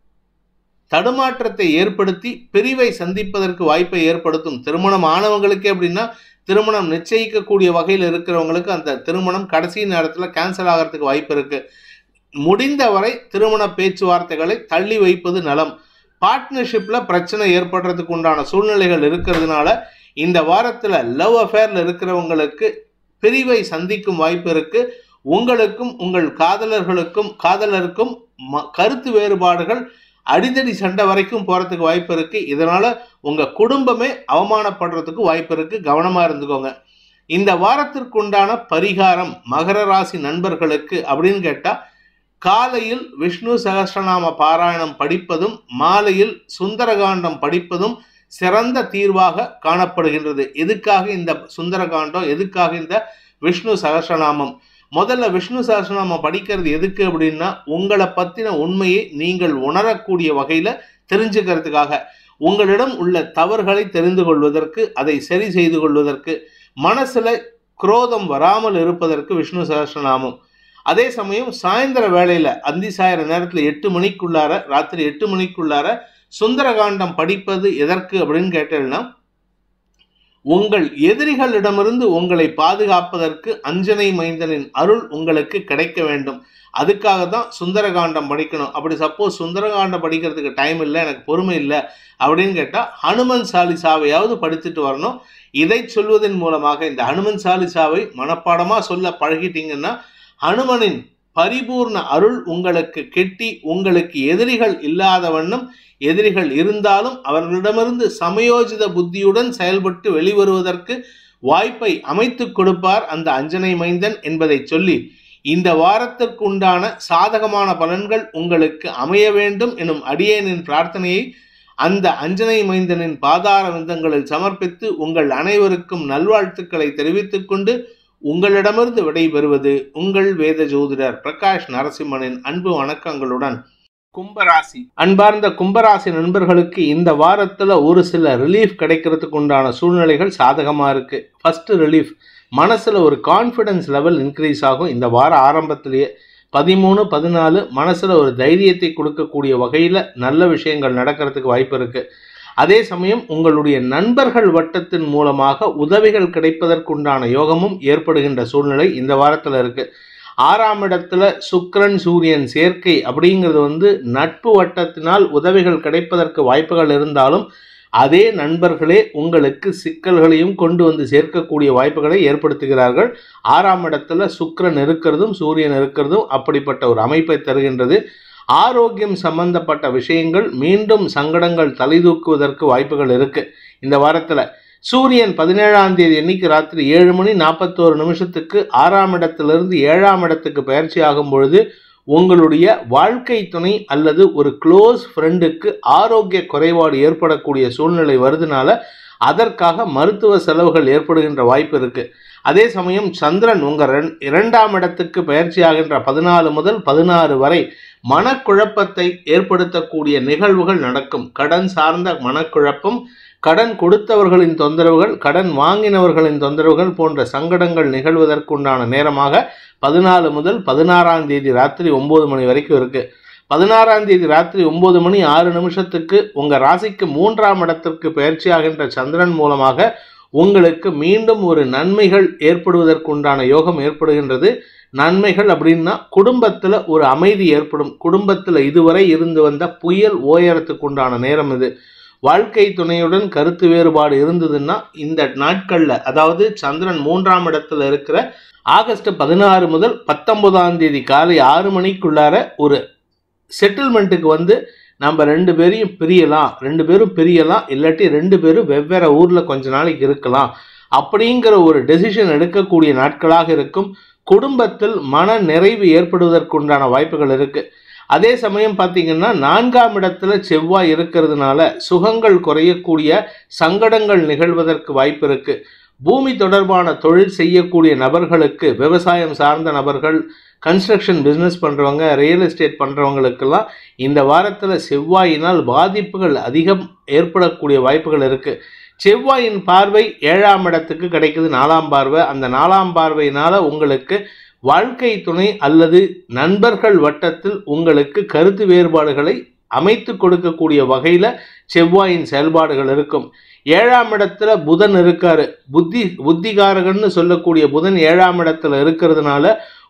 தடுமாற்றத்தை ஏற்படுத்தி பிரிவை சந்திப்பதற்கு வாய்ப்பை ஏற்படுத்தும் திருமணம் ஆனவங்களுக்கே அப்படின்னா திருமணம் நிச்சயிக்கக்கூடிய வகையில் இருக்கிறவங்களுக்கு அந்த திருமணம் கடைசி நேரத்தில் கேன்சல் ஆகிறதுக்கு வாய்ப்பு இருக்கு முடிந்தவரை திருமண பேச்சுவார்த்தைகளை தள்ளி வைப்பது நலம் பார்ட்னர்ஷிப்பில் பிரச்சனை ஏற்படுறதுக்கு உண்டான சூழ்நிலைகள் இருக்கிறதுனால இந்த வாரத்தில் லவ் அஃபேரில் இருக்கிறவங்களுக்கு பிரிவை சந்திக்கும் வாய்ப்பு இருக்கு உங்களுக்கும் உங்கள் காதலர்களுக்கும் காதலருக்கும் ம- கருத்து வேறுபாடுகள் அடிதடி சண்டை வரைக்கும் போறதுக்கு வாய்ப்பு இருக்கு இதனால உங்க குடும்பமே அவமானப்படுறதுக்கு வாய்ப்பு இருக்கு கவனமா இருந்துக்கோங்க இந்த வாரத்திற்குண்டான பரிகாரம் மகர ராசி நண்பர்களுக்கு அப்படின்னு கேட்டா காலையில் விஷ்ணு சகஸ்ரநாம பாராயணம் படிப்பதும் மாலையில் சுந்தரகாண்டம் படிப்பதும் சிறந்த தீர்வாக காணப்படுகின்றது எதுக்காக இந்த சுந்தரகாண்டம் எதுக்காக இந்த விஷ்ணு சகஸ்ரநாமம் முதல்ல விஷ்ணு சகஸ்ரநாமம் படிக்கிறது எதுக்கு அப்படின்னா உங்களை பத்தின உண்மையை நீங்கள் உணரக்கூடிய வகையில தெரிஞ்சுக்கிறதுக்காக உங்களிடம் உள்ள தவறுகளை தெரிந்து கொள்வதற்கு அதை சரி செய்து கொள்வதற்கு மனசுல குரோதம் வராமல் இருப்பதற்கு விஷ்ணு சகஸ்ரநாமம் அதே சமயம் சாயந்தர வேளையில அந்தி சாயிர நேரத்துல எட்டு மணிக்குள்ளார ராத்திரி எட்டு மணிக்குள்ளார சுந்தரகாண்டம் படிப்பது எதற்கு அப்படின்னு கேட்டீங்கன்னா உங்கள் எதிரிகளிடமிருந்து உங்களை பாதுகாப்பதற்கு அஞ்சனை மைந்தனின் அருள் உங்களுக்கு கிடைக்க வேண்டும் அதுக்காக தான் சுந்தரகாண்டம் படிக்கணும் அப்படி சப்போஸ் சுந்தரகாண்டம் படிக்கிறதுக்கு டைம் இல்லை எனக்கு பொறுமை இல்லை அப்படின்னு கேட்டால் ஹனுமன் சாலிசாவையாவது படிச்சுட்டு வரணும் இதை சொல்வதன் மூலமாக இந்த ஹனுமன் சாலிசாவை மனப்பாடமாக சொல்ல பழகிட்டீங்கன்னா ஹனுமனின் பரிபூர்ண அருள் உங்களுக்கு கெட்டி உங்களுக்கு எதிரிகள் இல்லாத வண்ணம் எதிரிகள் இருந்தாலும் அவர்களிடமிருந்து சமயோஜித புத்தியுடன் செயல்பட்டு வெளிவருவதற்கு வாய்ப்பை அமைத்துக் கொடுப்பார் அந்த அஞ்சனை மைந்தன் என்பதை சொல்லி இந்த வாரத்திற்கு உண்டான சாதகமான பலன்கள் உங்களுக்கு அமைய வேண்டும் எனும் அடியேனின் பிரார்த்தனையை அந்த அஞ்சனை மைந்தனின் பாதார விந்தங்களில் சமர்ப்பித்து உங்கள் அனைவருக்கும் நல்வாழ்த்துக்களை தெரிவித்துக் கொண்டு உங்களிடமிருந்து விடைபெறுவது உங்கள் வேத ஜோதிடர் பிரகாஷ் நரசிம்மனின் அன்பு வணக்கங்களுடன் கும்பராசி அன்பார்ந்த கும்பராசி நண்பர்களுக்கு இந்த வாரத்துல ஒரு சில ரிலீஃப் கிடைக்கிறதுக்கு உண்டான சூழ்நிலைகள் சாதகமா இருக்கு ஃபர்ஸ்ட் ரிலீஃப் மனசுல ஒரு கான்ஃபிடன்ஸ் லெவல் இன்க்ரீஸ் ஆகும் இந்த வார ஆரம்பத்திலேயே பதிமூணு பதினாலு மனசுல ஒரு தைரியத்தை கொடுக்கக்கூடிய வகையில நல்ல விஷயங்கள் நடக்கிறதுக்கு வாய்ப்பு இருக்கு அதே சமயம் உங்களுடைய நண்பர்கள் வட்டத்தின் மூலமாக உதவிகள் கிடைப்பதற்குண்டான யோகமும் ஏற்படுகின்ற சூழ்நிலை இந்த வாரத்துல இருக்கு ஆறாம் இடத்துல சுக்கிரன் சூரியன் சேர்க்கை அப்படிங்கிறது வந்து நட்பு வட்டத்தினால் உதவிகள் கிடைப்பதற்கு வாய்ப்புகள் இருந்தாலும் அதே நண்பர்களே உங்களுக்கு சிக்கல்களையும் கொண்டு வந்து சேர்க்கக்கூடிய வாய்ப்புகளை ஏற்படுத்துகிறார்கள் ஆறாம் இடத்துல சுக்கிரன் இருக்கிறதும் சூரியன் இருக்கிறதும் அப்படிப்பட்ட ஒரு அமைப்பை தருகின்றது ஆரோக்கியம் சம்பந்தப்பட்ட விஷயங்கள் மீண்டும் சங்கடங்கள் தலைதூக்குவதற்கு வாய்ப்புகள் இருக்கு இந்த வாரத்துல சூரியன் பதினேழாம் தேதி அன்னைக்கு ராத்திரி ஏழு மணி நாற்பத்தோரு நிமிஷத்துக்கு ஆறாம் இடத்திலிருந்து ஏழாம் இடத்துக்கு பயிற்சி ஆகும் பொழுது உங்களுடைய வாழ்க்கை துணை அல்லது ஒரு க்ளோஸ் ஃப்ரெண்டுக்கு ஆரோக்கிய குறைபாடு ஏற்படக்கூடிய சூழ்நிலை வருதுனால அதற்காக மருத்துவ செலவுகள் ஏற்படுகின்ற வாய்ப்பு இருக்கு அதே சமயம் சந்திரன் உங்க ரெண்- இரண்டாம் இடத்துக்கு பயிற்சி ஆகின்ற பதினாலு முதல் பதினாறு வரை மனக்குழப்பத்தை ஏற்படுத்தக்கூடிய நிகழ்வுகள் நடக்கும் கடன் சார்ந்த மனக்குழப்பம் கடன் கொடுத்தவர்களின் தொந்தரவுகள் கடன் வாங்கினவர்களின் தொந்தரவுகள் போன்ற சங்கடங்கள் நிகழ்வதற்குண்டான நேரமாக பதினாலு முதல் பதினாறாம் தேதி ராத்திரி ஒன்பது மணி வரைக்கும் இருக்கு பதினாறாம் தேதி ராத்திரி ஒன்பது மணி ஆறு நிமிஷத்துக்கு உங்க ராசிக்கு மூன்றாம் இடத்திற்கு பயிற்சியாகின்ற சந்திரன் மூலமாக உங்களுக்கு மீண்டும் ஒரு நன்மைகள் ஏற்படுவதற்குண்டான யோகம் ஏற்படுகின்றது நன்மைகள் அப்படின்னா குடும்பத்துல ஒரு அமைதி ஏற்படும் குடும்பத்துல இதுவரை இருந்து வந்த புயல் ஓயறதுக்கு உண்டான நேரம் இது வாழ்க்கை துணையுடன் கருத்து வேறுபாடு இருந்ததுன்னா இந்த நாட்கள்ல அதாவது சந்திரன் மூன்றாம் இடத்துல இருக்கிற ஆகஸ்ட் பதினாறு முதல் பத்தொன்பதாம் தேதி காலை ஆறு மணிக்குள்ளார ஒரு செட்டில்மெண்ட்டுக்கு வந்து நம்ம ரெண்டு பேரையும் பிரியலாம் ரெண்டு பேரும் பிரியலாம் இல்லாட்டி ரெண்டு பேரும் வெவ்வேறு ஊரில் கொஞ்ச நாளைக்கு இருக்கலாம் அப்படிங்கிற ஒரு டெசிஷன் எடுக்கக்கூடிய நாட்களாக இருக்கும் குடும்பத்தில் மன நிறைவு ஏற்படுவதற்குண்டான வாய்ப்புகள் இருக்கு அதே சமயம் பார்த்தீங்கன்னா நான்காம் இடத்துல செவ்வாய் இருக்கிறதுனால சுகங்கள் குறையக்கூடிய சங்கடங்கள் நிகழ்வதற்கு வாய்ப்பு இருக்கு பூமி தொடர்பான தொழில் செய்யக்கூடிய நபர்களுக்கு விவசாயம் சார்ந்த நபர்கள் கன்ஸ்ட்ரக்ஷன் பிஸ்னஸ் பண்ணுறவங்க ரியல் எஸ்டேட் பண்ணுறவங்களுக்கெல்லாம் இந்த வாரத்தில் செவ்வாயினால் பாதிப்புகள் அதிகம் ஏற்படக்கூடிய வாய்ப்புகள் இருக்குது செவ்வாயின் பார்வை ஏழாம் இடத்துக்கு கிடைக்குது நாலாம் பார்வை அந்த நாலாம் பார்வையினால் உங்களுக்கு வாழ்க்கை துணை அல்லது நண்பர்கள் வட்டத்தில் உங்களுக்கு கருத்து வேறுபாடுகளை அமைத்து கொடுக்கக்கூடிய வகையில் செவ்வாயின் செயல்பாடுகள் இருக்கும் ஏழாம் இடத்துல புதன் இருக்காரு புத்தி புத்திகாரகன்னு சொல்லக்கூடிய புதன் ஏழாம் இடத்துல இருக்கிறதுனால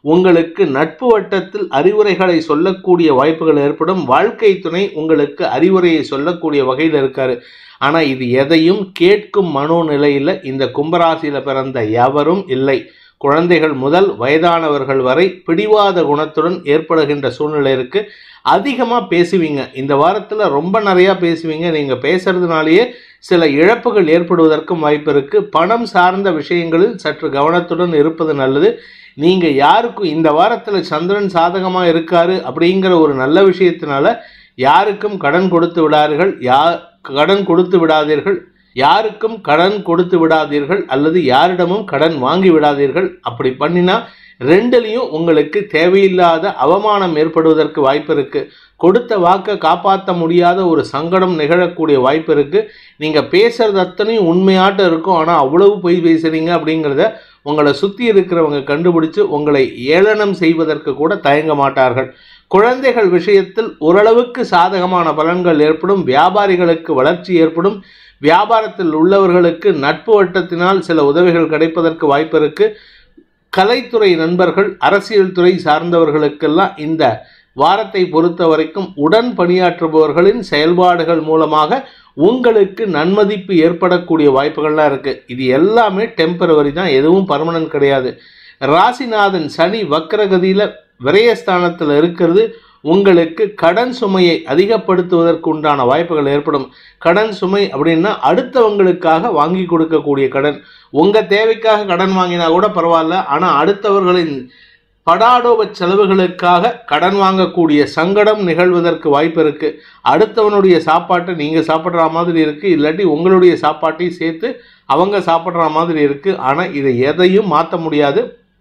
உங்களுக்கு நட்பு வட்டத்தில் அறிவுரைகளை சொல்லக்கூடிய வாய்ப்புகள் ஏற்படும் வாழ்க்கை துணை உங்களுக்கு அறிவுரையை சொல்லக்கூடிய வகையில் இருக்காரு ஆனா இது எதையும் கேட்கும் மனோநிலையில இந்த கும்பராசியில பிறந்த எவரும் இல்லை குழந்தைகள் முதல் வயதானவர்கள் வரை பிடிவாத குணத்துடன் ஏற்படுகின்ற சூழ்நிலை இருக்கு அதிகமா பேசுவீங்க இந்த வாரத்துல ரொம்ப நிறைய பேசுவீங்க நீங்க பேசுறதுனாலேயே சில இழப்புகள் ஏற்படுவதற்கும் வாய்ப்பு இருக்கு பணம் சார்ந்த விஷயங்களில் சற்று கவனத்துடன் இருப்பது நல்லது நீங்க யாருக்கும் இந்த வாரத்துல சந்திரன் சாதகமா இருக்காரு அப்படிங்கிற ஒரு நல்ல விஷயத்தினால யாருக்கும் கடன் கொடுத்து விடார்கள் யா கடன் கொடுத்து விடாதீர்கள் யாருக்கும் கடன் கொடுத்து விடாதீர்கள் அல்லது யாரிடமும் கடன் வாங்கி விடாதீர்கள் அப்படி பண்ணினா ரெண்டுலேயும் உங்களுக்கு தேவையில்லாத அவமானம் ஏற்படுவதற்கு வாய்ப்பு இருக்கு கொடுத்த வாக்கை காப்பாற்ற முடியாத ஒரு சங்கடம் நிகழக்கூடிய வாய்ப்பு இருக்கு நீங்க பேசுறது அத்தனையும் உண்மையாட்டம் இருக்கும் ஆனால் அவ்வளவு பொய் பேசுறீங்க அப்படிங்கிறத உங்களை சுற்றி இருக்கிறவங்க கண்டுபிடிச்சு உங்களை ஏளனம் செய்வதற்கு கூட தயங்க மாட்டார்கள் குழந்தைகள் விஷயத்தில் ஓரளவுக்கு சாதகமான பலன்கள் ஏற்படும் வியாபாரிகளுக்கு வளர்ச்சி ஏற்படும் வியாபாரத்தில் உள்ளவர்களுக்கு நட்பு வட்டத்தினால் சில உதவிகள் கிடைப்பதற்கு வாய்ப்பு இருக்கு கலைத்துறை நண்பர்கள் அரசியல் துறை சார்ந்தவர்களுக்கெல்லாம் இந்த வாரத்தை பொறுத்த வரைக்கும் உடன் பணியாற்றுபவர்களின் செயல்பாடுகள் மூலமாக உங்களுக்கு நன்மதிப்பு ஏற்படக்கூடிய வாய்ப்புகள்லாம் இருக்கு இது எல்லாமே டெம்பரவரி தான் எதுவும் பர்மனன்ட் கிடையாது ராசிநாதன் சனி வக்கரகதியில விரயஸ்தானத்தில் இருக்கிறது உங்களுக்கு கடன் சுமையை அதிகப்படுத்துவதற்கு உண்டான வாய்ப்புகள் ஏற்படும் கடன் சுமை அப்படின்னா அடுத்தவங்களுக்காக வாங்கி கொடுக்கக்கூடிய கடன் உங்க தேவைக்காக கடன் வாங்கினா கூட பரவாயில்ல ஆனா அடுத்தவர்களின் படாடோப செலவுகளுக்காக கடன் வாங்கக்கூடிய சங்கடம் நிகழ்வதற்கு வாய்ப்பு இருக்கு அடுத்தவனுடைய சாப்பாட்டை நீங்க சாப்பிட்ற மாதிரி இருக்கு இல்லாட்டி உங்களுடைய சாப்பாட்டையும் சேர்த்து அவங்க சாப்பிட்ற மாதிரி இருக்கு ஆனா இதை எதையும் மாற்ற முடியாது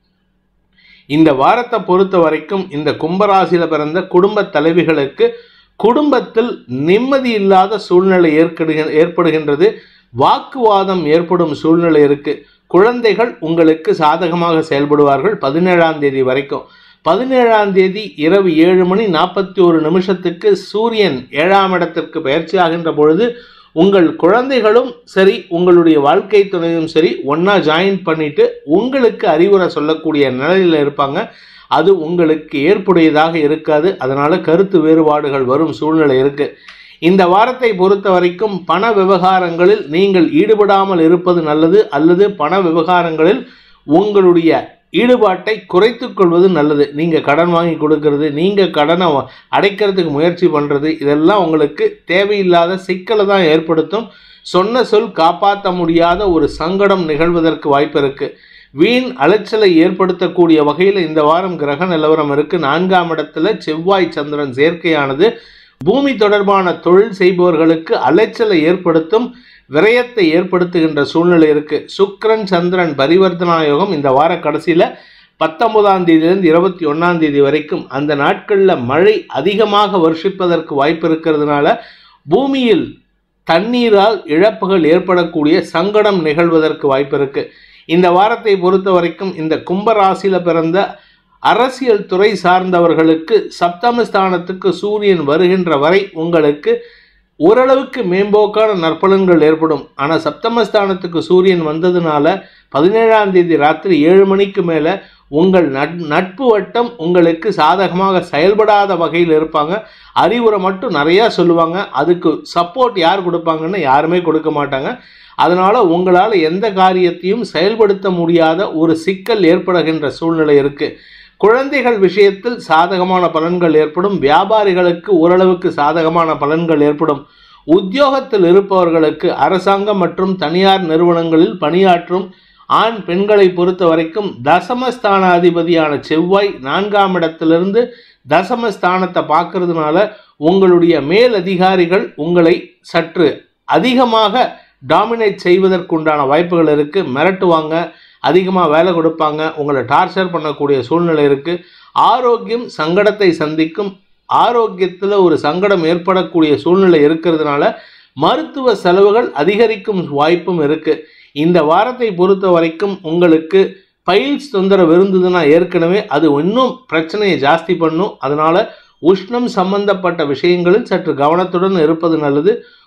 இந்த வாரத்தை பொறுத்த வரைக்கும் இந்த கும்பராசியில பிறந்த குடும்ப தலைவிகளுக்கு குடும்பத்தில் நிம்மதி இல்லாத சூழ்நிலை ஏற்படுகிற ஏற்படுகின்றது வாக்குவாதம் ஏற்படும் சூழ்நிலை இருக்கு குழந்தைகள் உங்களுக்கு சாதகமாக செயல்படுவார்கள் பதினேழாம் தேதி வரைக்கும் பதினேழாம் தேதி இரவு ஏழு மணி நாற்பத்தி ஒரு நிமிஷத்துக்கு சூரியன் ஏழாம் இடத்திற்கு பயிற்சியாகின்ற பொழுது உங்கள் குழந்தைகளும் சரி உங்களுடைய வாழ்க்கை துணையும் சரி ஒன்றா ஜாயின் பண்ணிட்டு உங்களுக்கு அறிவுரை சொல்லக்கூடிய நிலையில் இருப்பாங்க அது உங்களுக்கு ஏற்புடையதாக இருக்காது அதனால கருத்து வேறுபாடுகள் வரும் சூழ்நிலை இருக்கு இந்த வாரத்தை பொறுத்த வரைக்கும் பண விவகாரங்களில் நீங்கள் ஈடுபடாமல் இருப்பது நல்லது அல்லது பண விவகாரங்களில் உங்களுடைய ஈடுபாட்டை குறைத்துக் கொள்வது நல்லது நீங்க கடன் வாங்கி கொடுக்கறது நீங்க கடனை வ- அடைக்கிறதுக்கு முயற்சி பண்றது இதெல்லாம் உங்களுக்கு தேவையில்லாத சிக்கலை தான் ஏற்படுத்தும் சொன்ன சொல் காப்பாற்ற முடியாத ஒரு சங்கடம் நிகழ்வதற்கு வாய்ப்பு இருக்கு வீண் அலைச்சலை ஏற்படுத்தக்கூடிய வகையில் இந்த வாரம் கிரக நிலவரம் இருக்கு நான்காம் இடத்துல செவ்வாய் சந்திரன் சேர்க்கையானது பூமி தொடர்பான தொழில் செய்பவர்களுக்கு அலைச்சலை ஏற்படுத்தும் விரயத்தை ஏற்படுத்துகின்ற சூழ்நிலை இருக்கு சுக்கிரன் சந்திரன் பரிவர்த்தனா யோகம் இந்த வார கடைசியில பத்தொன்பதாம் தேதியிலிருந்து இருபத்தி ஒன்னாம் தேதி வரைக்கும் அந்த நாட்களில் மழை அதிகமாக வருஷிப்பதற்கு வாய்ப்பு இருக்கிறதுனால பூமியில் தண்ணீரால் இழப்புகள் ஏற்படக்கூடிய சங்கடம் நிகழ்வதற்கு வாய்ப்பு இருக்கு இந்த வாரத்தை பொறுத்த வரைக்கும் இந்த கும்ப ராசியில பிறந்த அரசியல் துறை சார்ந்தவர்களுக்கு சப்தமஸ்தானத்துக்கு சூரியன் வருகின்ற வரை உங்களுக்கு ஓரளவுக்கு மேம்போக்கான நற்பலன்கள் ஏற்படும் ஆனால் சப்தமஸ்தானத்துக்கு சூரியன் வந்ததுனால பதினேழாம் தேதி ராத்திரி ஏழு மணிக்கு மேலே உங்கள் நட் நட்பு வட்டம் உங்களுக்கு சாதகமாக செயல்படாத வகையில் இருப்பாங்க அறிவுரை மட்டும் நிறையா சொல்லுவாங்க அதுக்கு சப்போர்ட் யார் கொடுப்பாங்கன்னு யாருமே கொடுக்க மாட்டாங்க அதனால உங்களால் எந்த காரியத்தையும் செயல்படுத்த முடியாத ஒரு சிக்கல் ஏற்படுகின்ற சூழ்நிலை இருக்கு குழந்தைகள் விஷயத்தில் சாதகமான பலன்கள் ஏற்படும் வியாபாரிகளுக்கு ஓரளவுக்கு சாதகமான பலன்கள் ஏற்படும் உத்தியோகத்தில் இருப்பவர்களுக்கு அரசாங்கம் மற்றும் தனியார் நிறுவனங்களில் பணியாற்றும் ஆண் பெண்களை பொறுத்த வரைக்கும் தசமஸ்தான அதிபதியான செவ்வாய் நான்காம் இடத்திலிருந்து தசமஸ்தானத்தை பார்க்கறதுனால உங்களுடைய மேல் அதிகாரிகள் உங்களை சற்று அதிகமாக டாமினேட் செய்வதற்குண்டான வாய்ப்புகள் இருக்கு மிரட்டுவாங்க அதிகமாக வேலை கொடுப்பாங்க உங்களை டார்ச்சர் பண்ணக்கூடிய சூழ்நிலை இருக்கு ஆரோக்கியம் சங்கடத்தை சந்திக்கும் ஆரோக்கியத்தில் ஒரு சங்கடம் ஏற்படக்கூடிய சூழ்நிலை இருக்கிறதுனால மருத்துவ செலவுகள் அதிகரிக்கும் வாய்ப்பும் இருக்கு இந்த வாரத்தை பொறுத்த வரைக்கும் உங்களுக்கு பைல்ஸ் தொந்தரவு இருந்ததுன்னா ஏற்கனவே அது இன்னும் பிரச்சனையை ஜாஸ்தி பண்ணும் அதனால உஷ்ணம் சம்பந்தப்பட்ட விஷயங்களில் சற்று கவனத்துடன் இருப்பது நல்லது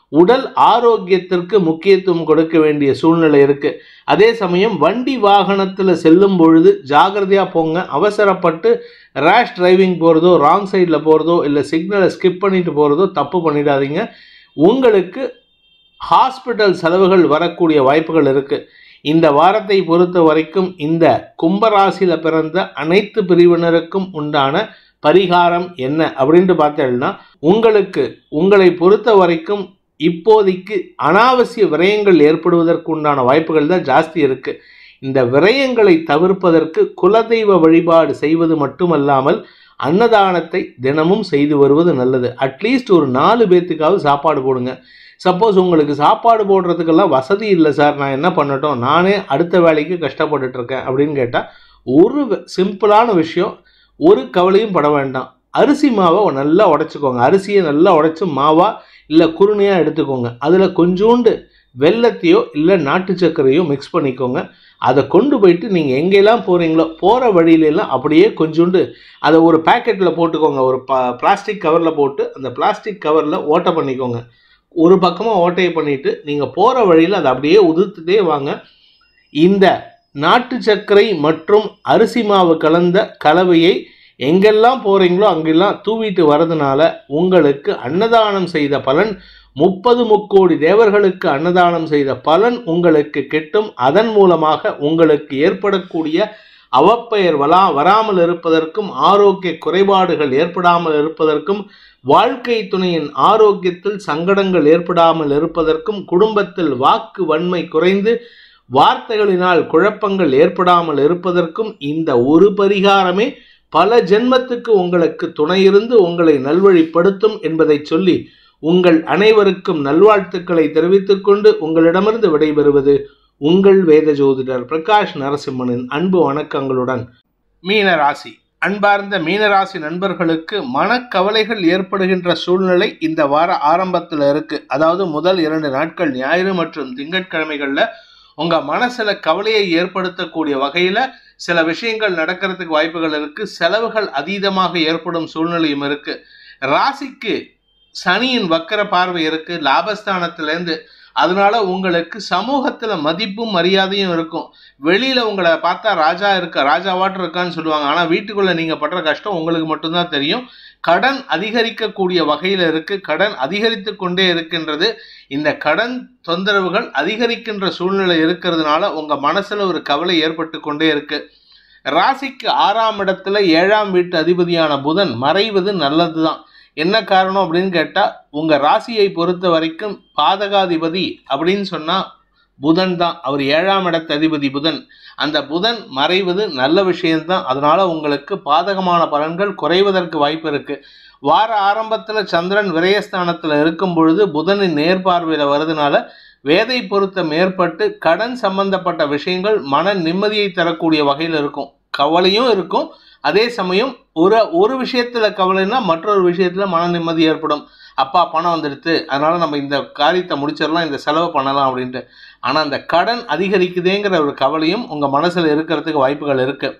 உடல் ஆரோக்கியத்திற்கு முக்கியத்துவம் கொடுக்க வேண்டிய சூழ்நிலை இருக்கு அதே சமயம் வண்டி வாகனத்தில் செல்லும் பொழுது ஜாகிரதையா போங்க அவசரப்பட்டு ரேஷ் டிரைவிங் போகிறதோ ராங் சைடில் போகிறதோ இல்லை சிக்னலை ஸ்கிப் பண்ணிட்டு போகிறதோ தப்பு பண்ணிடாதீங்க உங்களுக்கு ஹாஸ்பிட்டல் செலவுகள் வரக்கூடிய வாய்ப்புகள் இருக்கு இந்த வாரத்தை பொறுத்த வரைக்கும் இந்த கும்பராசியில் பிறந்த அனைத்து பிரிவினருக்கும் உண்டான பரிகாரம் என்ன அப்படின்ட்டு பார்த்தேன்னா உங்களுக்கு உங்களை பொறுத்த வரைக்கும் இப்போதைக்கு அனாவசிய விரயங்கள் ஏற்படுவதற்கு உண்டான வாய்ப்புகள் தான் ஜாஸ்தி இருக்கு இந்த விரயங்களை தவிர்ப்பதற்கு குலதெய்வ வழிபாடு செய்வது மட்டுமல்லாமல் அன்னதானத்தை தினமும் செய்து வருவது நல்லது அட்லீஸ்ட் ஒரு நாலு பேர்த்துக்காவது சாப்பாடு போடுங்க சப்போஸ் உங்களுக்கு சாப்பாடு போடுறதுக்கெல்லாம் வசதி இல்லை சார் நான் என்ன பண்ணட்டும் நானே அடுத்த வேலைக்கு கஷ்டப்பட்டுட்டு இருக்கேன் அப்படின்னு கேட்டால் ஒரு சிம்பிளான விஷயம் ஒரு கவலையும் பட வேண்டாம் அரிசி மாவை நல்லா உடைச்சிக்கோங்க அரிசியை நல்லா உடைச்சி மாவா இல்லை குருணையாக எடுத்துக்கோங்க அதில் கொஞ்சோண்டு வெள்ளத்தையோ இல்லை நாட்டு சர்க்கரையோ மிக்ஸ் பண்ணிக்கோங்க அதை கொண்டு போயிட்டு நீங்கள் எங்கெல்லாம் போகிறீங்களோ போகிற வழியிலெல்லாம் அப்படியே கொஞ்சோண்டு அதை ஒரு பேக்கெட்டில் போட்டுக்கோங்க ஒரு ப பிளாஸ்டிக் கவரில் போட்டு அந்த பிளாஸ்டிக் கவரில் ஓட்டை பண்ணிக்கோங்க ஒரு பக்கமாக ஓட்டையை பண்ணிவிட்டு நீங்கள் போகிற வழியில் அதை அப்படியே உதிர்த்துட்டே வாங்க இந்த நாட்டு சர்க்கரை மற்றும் அரிசி மாவு கலந்த கலவையை எங்கெல்லாம் போகிறீங்களோ அங்கெல்லாம் தூவிட்டு வரதுனால உங்களுக்கு அன்னதானம் செய்த பலன் முப்பது முக்கோடி தேவர்களுக்கு அன்னதானம் செய்த பலன் உங்களுக்கு கிட்டும் அதன் மூலமாக உங்களுக்கு ஏற்படக்கூடிய அவப்பெயர் வலா வராமல் இருப்பதற்கும் ஆரோக்கிய குறைபாடுகள் ஏற்படாமல் இருப்பதற்கும் வாழ்க்கை துணையின் ஆரோக்கியத்தில் சங்கடங்கள் ஏற்படாமல் இருப்பதற்கும் குடும்பத்தில் வாக்கு வன்மை குறைந்து வார்த்தைகளினால் குழப்பங்கள் ஏற்படாமல் இருப்பதற்கும் இந்த ஒரு பரிகாரமே பல ஜென்மத்துக்கு உங்களுக்கு துணையிருந்து உங்களை நல்வழிப்படுத்தும் என்பதை சொல்லி உங்கள் அனைவருக்கும் நல்வாழ்த்துக்களை தெரிவித்துக் கொண்டு உங்களிடமிருந்து விடைபெறுவது உங்கள் வேத ஜோதிடர் பிரகாஷ் நரசிம்மனின் அன்பு வணக்கங்களுடன் மீன ராசி அன்பார்ந்த மீனராசி நண்பர்களுக்கு மனக்கவலைகள் ஏற்படுகின்ற சூழ்நிலை இந்த வார ஆரம்பத்தில் இருக்கு அதாவது முதல் இரண்டு நாட்கள் ஞாயிறு மற்றும் திங்கட்கிழமைகள்ல உங்க மனசுல கவலையை ஏற்படுத்தக்கூடிய வகையில சில விஷயங்கள் நடக்கிறதுக்கு வாய்ப்புகள் இருக்கு செலவுகள் அதீதமாக ஏற்படும் சூழ்நிலையும் இருக்கு ராசிக்கு சனியின் வக்கர பார்வை இருக்கு லாபஸ்தானத்திலேருந்து அதனால உங்களுக்கு சமூகத்துல மதிப்பும் மரியாதையும் இருக்கும் வெளியில உங்களை பார்த்தா ராஜா இருக்க ராஜாவாட்டு இருக்கான்னு சொல்லுவாங்க ஆனா வீட்டுக்குள்ள நீங்க படுற கஷ்டம் உங்களுக்கு மட்டும்தான் தெரியும் கடன் அதிகரிக்கக்கூடிய வகையில இருக்கு கடன் அதிகரித்து கொண்டே இருக்கின்றது இந்த கடன் தொந்தரவுகள் அதிகரிக்கின்ற சூழ்நிலை இருக்கிறதுனால உங்க மனசுல ஒரு கவலை ஏற்பட்டு கொண்டே இருக்கு ராசிக்கு ஆறாம் இடத்துல ஏழாம் வீட்டு அதிபதியான புதன் மறைவது நல்லதுதான் என்ன காரணம் அப்படின்னு கேட்டால் உங்கள் ராசியை பொறுத்த வரைக்கும் பாதகாதிபதி அப்படின்னு சொன்னால் புதன் தான் அவர் ஏழாம் இடத்து அதிபதி புதன் அந்த புதன் மறைவது நல்ல விஷயம்தான் அதனால உங்களுக்கு பாதகமான பலன்கள் குறைவதற்கு வாய்ப்பு இருக்கு வார ஆரம்பத்தில் சந்திரன் விரயஸ்தானத்தில் இருக்கும் பொழுது புதனின் நேர்பார்வையில் வருதுனால வேதை பொருத்தம் ஏற்பட்டு கடன் சம்பந்தப்பட்ட விஷயங்கள் மன நிம்மதியை தரக்கூடிய வகையில் இருக்கும் கவலையும் இருக்கும் அதே சமயம் ஒரு ஒரு விஷயத்துல கவலைன்னா மற்றொரு விஷயத்துல மன நிம்மதி ஏற்படும் அப்பா பணம் வந்துடுது அதனால நம்ம இந்த காரியத்தை முடிச்சிடலாம் இந்த செலவு பண்ணலாம் அப்படின்ட்டு ஆனா அந்த கடன் அதிகரிக்குதேங்கிற ஒரு கவலையும் உங்க மனசுல இருக்கிறதுக்கு வாய்ப்புகள் இருக்கு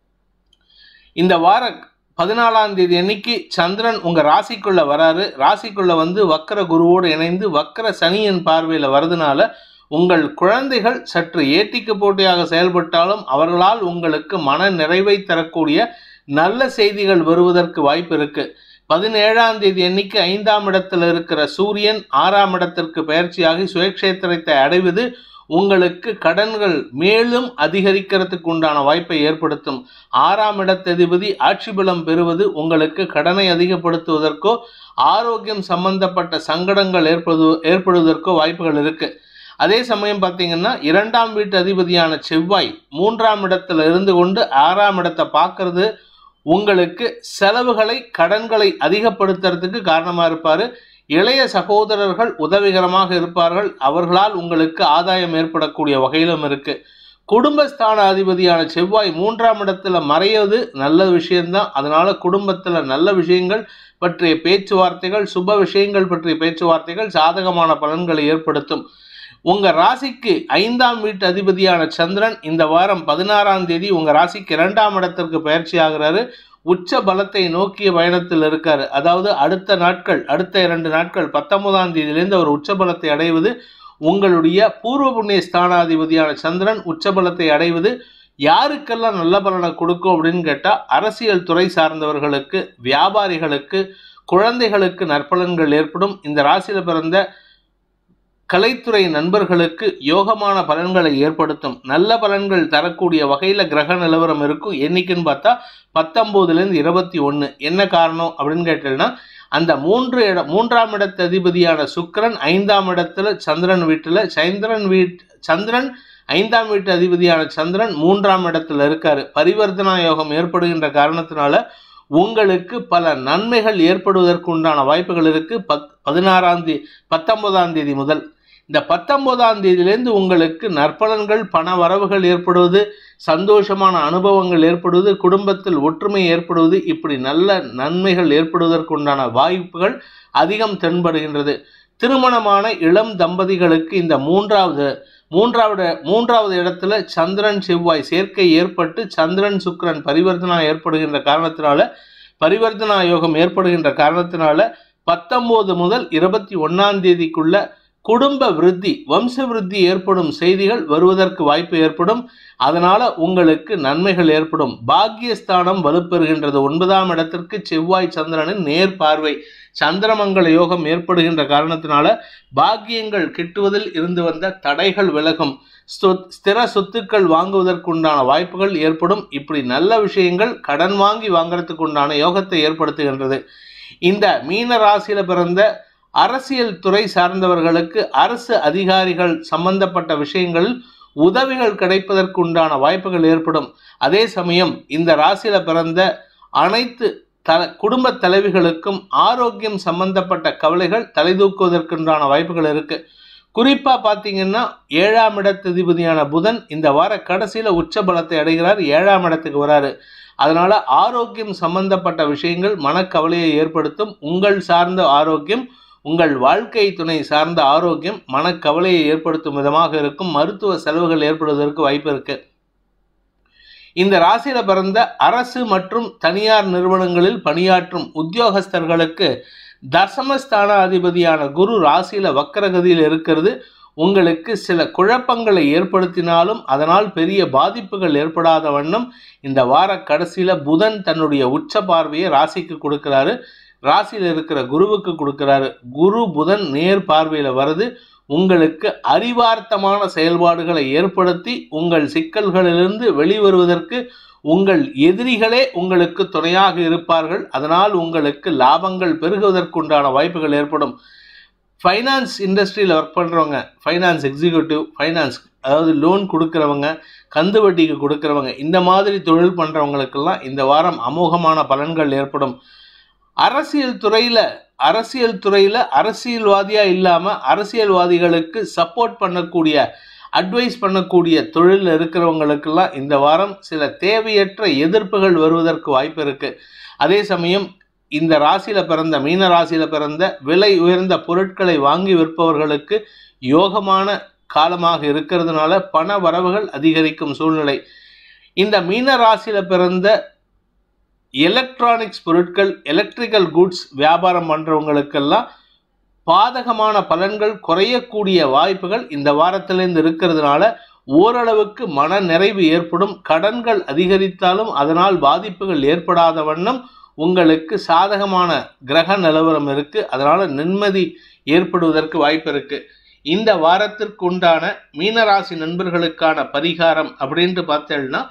இந்த வார பதினாலாம் தேதி அன்னைக்கு சந்திரன் உங்க ராசிக்குள்ள வராரு ராசிக்குள்ள வந்து வக்கர குருவோடு இணைந்து வக்கர சனியின் பார்வையில வரதுனால உங்கள் குழந்தைகள் சற்று ஏட்டிக்கு போட்டியாக செயல்பட்டாலும் அவர்களால் உங்களுக்கு மன நிறைவை தரக்கூடிய நல்ல செய்திகள் வருவதற்கு வாய்ப்பு இருக்கு பதினேழாம் தேதி அன்னைக்கு ஐந்தாம் இடத்துல இருக்கிற சூரியன் ஆறாம் இடத்திற்கு பயிற்சியாகி சுயக்ஷேத்திரத்தை அடைவது உங்களுக்கு கடன்கள் மேலும் அதிகரிக்கிறதுக்கு உண்டான வாய்ப்பை ஏற்படுத்தும் ஆறாம் இடத்ததிபதி ஆட்சி பலம் பெறுவது உங்களுக்கு கடனை அதிகப்படுத்துவதற்கோ ஆரோக்கியம் சம்பந்தப்பட்ட சங்கடங்கள் ஏற்படு ஏற்படுவதற்கோ வாய்ப்புகள் இருக்கு அதே சமயம் பார்த்தீங்கன்னா இரண்டாம் வீட்டு அதிபதியான செவ்வாய் மூன்றாம் இடத்துல இருந்து கொண்டு ஆறாம் இடத்தை பார்க்கறது உங்களுக்கு செலவுகளை கடன்களை அதிகப்படுத்துறதுக்கு காரணமா இருப்பாரு இளைய சகோதரர்கள் உதவிகரமாக இருப்பார்கள் அவர்களால் உங்களுக்கு ஆதாயம் ஏற்படக்கூடிய வகையிலும் இருக்கு குடும்பஸ்தான அதிபதியான செவ்வாய் மூன்றாம் இடத்துல மறைவது நல்ல விஷயம்தான் அதனால குடும்பத்துல நல்ல விஷயங்கள் பற்றிய பேச்சுவார்த்தைகள் சுப விஷயங்கள் பற்றிய பேச்சுவார்த்தைகள் சாதகமான பலன்களை ஏற்படுத்தும் உங்க ராசிக்கு ஐந்தாம் வீட்டு அதிபதியான சந்திரன் இந்த வாரம் பதினாறாம் தேதி உங்க ராசிக்கு இரண்டாம் இடத்திற்கு பயிற்சி ஆகிறாரு உச்ச பலத்தை நோக்கிய பயணத்தில் இருக்காரு அதாவது அடுத்த நாட்கள் அடுத்த இரண்டு நாட்கள் பத்தொன்பதாம் தேதியிலிருந்து அவர் உச்ச பலத்தை அடைவது உங்களுடைய பூர்வ புண்ணிய ஸ்தானாதிபதியான சந்திரன் உச்ச பலத்தை அடைவது யாருக்கெல்லாம் நல்ல பலனை கொடுக்கும் அப்படின்னு கேட்டால் அரசியல் துறை சார்ந்தவர்களுக்கு வியாபாரிகளுக்கு குழந்தைகளுக்கு நற்பலன்கள் ஏற்படும் இந்த ராசியில் பிறந்த கலைத்துறை நண்பர்களுக்கு யோகமான பலன்களை ஏற்படுத்தும் நல்ல பலன்கள் தரக்கூடிய வகையில் கிரக நிலவரம் இருக்கும் என்னைக்குன்னு பார்த்தா பத்தொம்போதுலேருந்து இருபத்தி ஒன்று என்ன காரணம் அப்படின்னு கேட்டீங்கன்னா அந்த மூன்று இட மூன்றாம் இடத்து அதிபதியான சுக்கிரன் ஐந்தாம் இடத்துல சந்திரன் வீட்டில் சந்திரன் வீட் சந்திரன் ஐந்தாம் வீட்டு அதிபதியான சந்திரன் மூன்றாம் இடத்துல இருக்காரு பரிவர்த்தனா யோகம் ஏற்படுகின்ற காரணத்தினால உங்களுக்கு பல நன்மைகள் ஏற்படுவதற்கு உண்டான வாய்ப்புகள் இருக்கு பத் பதினாறாம் தேதி பத்தொன்பதாம் தேதி முதல் இந்த பத்தொன்பதாம் தேதியிலேருந்து உங்களுக்கு நற்பலன்கள் பண வரவுகள் ஏற்படுவது சந்தோஷமான அனுபவங்கள் ஏற்படுவது குடும்பத்தில் ஒற்றுமை ஏற்படுவது இப்படி நல்ல நன்மைகள் ஏற்படுவதற்கு உண்டான வாய்ப்புகள் அதிகம் தென்படுகின்றது திருமணமான இளம் தம்பதிகளுக்கு இந்த மூன்றாவது மூன்றாவது மூன்றாவது இடத்துல சந்திரன் செவ்வாய் சேர்க்கை ஏற்பட்டு சந்திரன் சுக்கிரன் பரிவர்த்தனா ஏற்படுகின்ற காரணத்தினால பரிவர்த்தனா யோகம் ஏற்படுகின்ற காரணத்தினால பத்தொன்பது முதல் இருபத்தி ஒன்னாம் தேதிக்குள்ள குடும்ப விருத்தி வம்ச விருத்தி ஏற்படும் செய்திகள் வருவதற்கு வாய்ப்பு ஏற்படும் அதனால உங்களுக்கு நன்மைகள் ஏற்படும் பாக்கியஸ்தானம் வலுப்பெறுகின்றது ஒன்பதாம் இடத்திற்கு செவ்வாய் சந்திரனின் நேர் பார்வை சந்திரமங்கல யோகம் ஏற்படுகின்ற காரணத்தினால பாக்கியங்கள் கிட்டுவதில் இருந்து வந்த தடைகள் விலகும் சொத் ஸ்திர சொத்துக்கள் வாங்குவதற்குண்டான வாய்ப்புகள் ஏற்படும் இப்படி நல்ல விஷயங்கள் கடன் வாங்கி வாங்குறதுக்கு உண்டான யோகத்தை ஏற்படுத்துகின்றது இந்த மீன ராசியில பிறந்த அரசியல் துறை சார்ந்தவர்களுக்கு அரசு அதிகாரிகள் சம்பந்தப்பட்ட விஷயங்களில் உதவிகள் கிடைப்பதற்கு உண்டான வாய்ப்புகள் ஏற்படும் அதே சமயம் இந்த ராசியில பிறந்த அனைத்து த குடும்ப தலைவிகளுக்கும் ஆரோக்கியம் சம்பந்தப்பட்ட கவலைகள் தலைதூக்குவதற்குண்டான வாய்ப்புகள் இருக்கு குறிப்பா பார்த்தீங்கன்னா ஏழாம் இடத்ததிபதியான புதன் இந்த வார கடைசியில உச்ச பலத்தை அடைகிறார் ஏழாம் இடத்துக்கு வராரு அதனால ஆரோக்கியம் சம்பந்தப்பட்ட விஷயங்கள் மனக்கவலையை ஏற்படுத்தும் உங்கள் சார்ந்த ஆரோக்கியம் உங்கள் வாழ்க்கை துணை சார்ந்த ஆரோக்கியம் மனக்கவலையை ஏற்படுத்தும் விதமாக இருக்கும் மருத்துவ செலவுகள் ஏற்படுவதற்கு வாய்ப்பு இருக்கு இந்த ராசியில பிறந்த அரசு மற்றும் தனியார் நிறுவனங்களில் பணியாற்றும் உத்தியோகஸ்தர்களுக்கு தசமஸ்தான அதிபதியான குரு ராசியில வக்கரகதியில் இருக்கிறது உங்களுக்கு சில குழப்பங்களை ஏற்படுத்தினாலும் அதனால் பெரிய பாதிப்புகள் ஏற்படாத வண்ணம் இந்த வார கடைசியில புதன் தன்னுடைய உச்ச பார்வையை ராசிக்கு கொடுக்கிறாரு ராசியில் இருக்கிற குருவுக்கு கொடுக்கிறாரு குரு புதன் நேர் பார்வையில் வருது உங்களுக்கு அறிவார்த்தமான செயல்பாடுகளை ஏற்படுத்தி உங்கள் சிக்கல்களிலிருந்து வெளிவருவதற்கு உங்கள் எதிரிகளே உங்களுக்கு துணையாக இருப்பார்கள் அதனால் உங்களுக்கு லாபங்கள் பெருகுவதற்குண்டான வாய்ப்புகள் ஏற்படும் ஃபைனான்ஸ் இண்டஸ்ட்ரியில் ஒர்க் பண்ணுறவங்க ஃபைனான்ஸ் எக்ஸிக்யூட்டிவ் ஃபைனான்ஸ் அதாவது லோன் கொடுக்குறவங்க கந்து வட்டிக்கு கொடுக்குறவங்க இந்த மாதிரி தொழில் பண்ணுறவங்களுக்கெல்லாம் இந்த வாரம் அமோகமான பலன்கள் ஏற்படும் அரசியல் துறையில் அரசியல் துறையில் அரசியல்வாதியாக இல்லாமல் அரசியல்வாதிகளுக்கு சப்போர்ட் பண்ணக்கூடிய அட்வைஸ் பண்ணக்கூடிய தொழிலில் இருக்கிறவங்களுக்கெல்லாம் இந்த வாரம் சில தேவையற்ற எதிர்ப்புகள் வருவதற்கு வாய்ப்பு இருக்குது அதே சமயம் இந்த ராசியில் பிறந்த மீன ராசியில் பிறந்த விலை உயர்ந்த பொருட்களை வாங்கி விற்பவர்களுக்கு யோகமான காலமாக இருக்கிறதுனால பண வரவுகள் அதிகரிக்கும் சூழ்நிலை இந்த மீன ராசியில் பிறந்த எலக்ட்ரானிக்ஸ் பொருட்கள் எலக்ட்ரிக்கல் குட்ஸ் வியாபாரம் பண்ணுறவங்களுக்கெல்லாம் பாதகமான பலன்கள் குறையக்கூடிய வாய்ப்புகள் இந்த வாரத்திலிருந்து இருக்கிறதுனால ஓரளவுக்கு மன நிறைவு ஏற்படும் கடன்கள் அதிகரித்தாலும் அதனால் பாதிப்புகள் ஏற்படாத வண்ணம் உங்களுக்கு சாதகமான கிரக நிலவரம் இருக்கு அதனால நிம்மதி ஏற்படுவதற்கு வாய்ப்பு இருக்கு இந்த வாரத்திற்கு உண்டான மீனராசி நண்பர்களுக்கான பரிகாரம் அப்படின்ட்டு பார்த்தேன்னா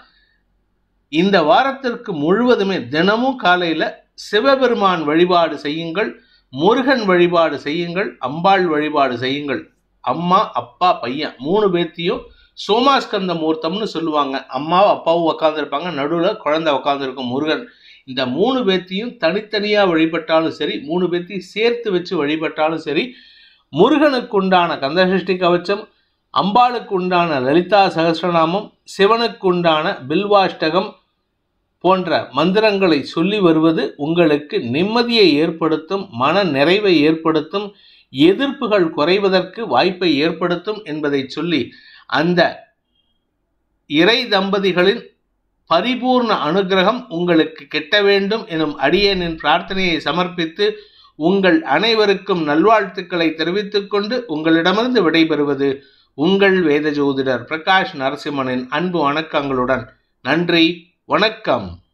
இந்த வாரத்திற்கு முழுவதுமே தினமும் காலையில சிவபெருமான் வழிபாடு செய்யுங்கள் முருகன் வழிபாடு செய்யுங்கள் அம்பாள் வழிபாடு செய்யுங்கள் அம்மா அப்பா பையன் மூணு பேர்த்தையும் சோமாஸ்கந்த மூர்த்தம்னு சொல்லுவாங்க அம்மாவும் அப்பாவும் உட்காந்துருப்பாங்க நடுவில் குழந்தை உட்காந்துருக்கும் முருகன் இந்த மூணு பேர்த்தையும் தனித்தனியாக வழிபட்டாலும் சரி மூணு பேர்த்தையும் சேர்த்து வச்சு வழிபட்டாலும் சரி முருகனுக்கு உண்டான கந்தசஷ்டி கவச்சம் அம்பாளுக்கு உண்டான லலிதா சகஸ்ரநாமம் சிவனுக்கு உண்டான பில்வாஷ்டகம் போன்ற மந்திரங்களை சொல்லி வருவது உங்களுக்கு நிம்மதியை ஏற்படுத்தும் மன நிறைவை ஏற்படுத்தும் எதிர்ப்புகள் குறைவதற்கு வாய்ப்பை ஏற்படுத்தும் என்பதை சொல்லி அந்த இறை தம்பதிகளின் பரிபூர்ண அனுகிரகம் உங்களுக்கு கிட்ட வேண்டும் எனும் அடியேனின் பிரார்த்தனையை சமர்ப்பித்து உங்கள் அனைவருக்கும் நல்வாழ்த்துக்களை தெரிவித்துக் கொண்டு உங்களிடமிருந்து விடைபெறுவது உங்கள் வேத ஜோதிடர் பிரகாஷ் நரசிம்மனின் அன்பு வணக்கங்களுடன் நன்றி வணக்கம்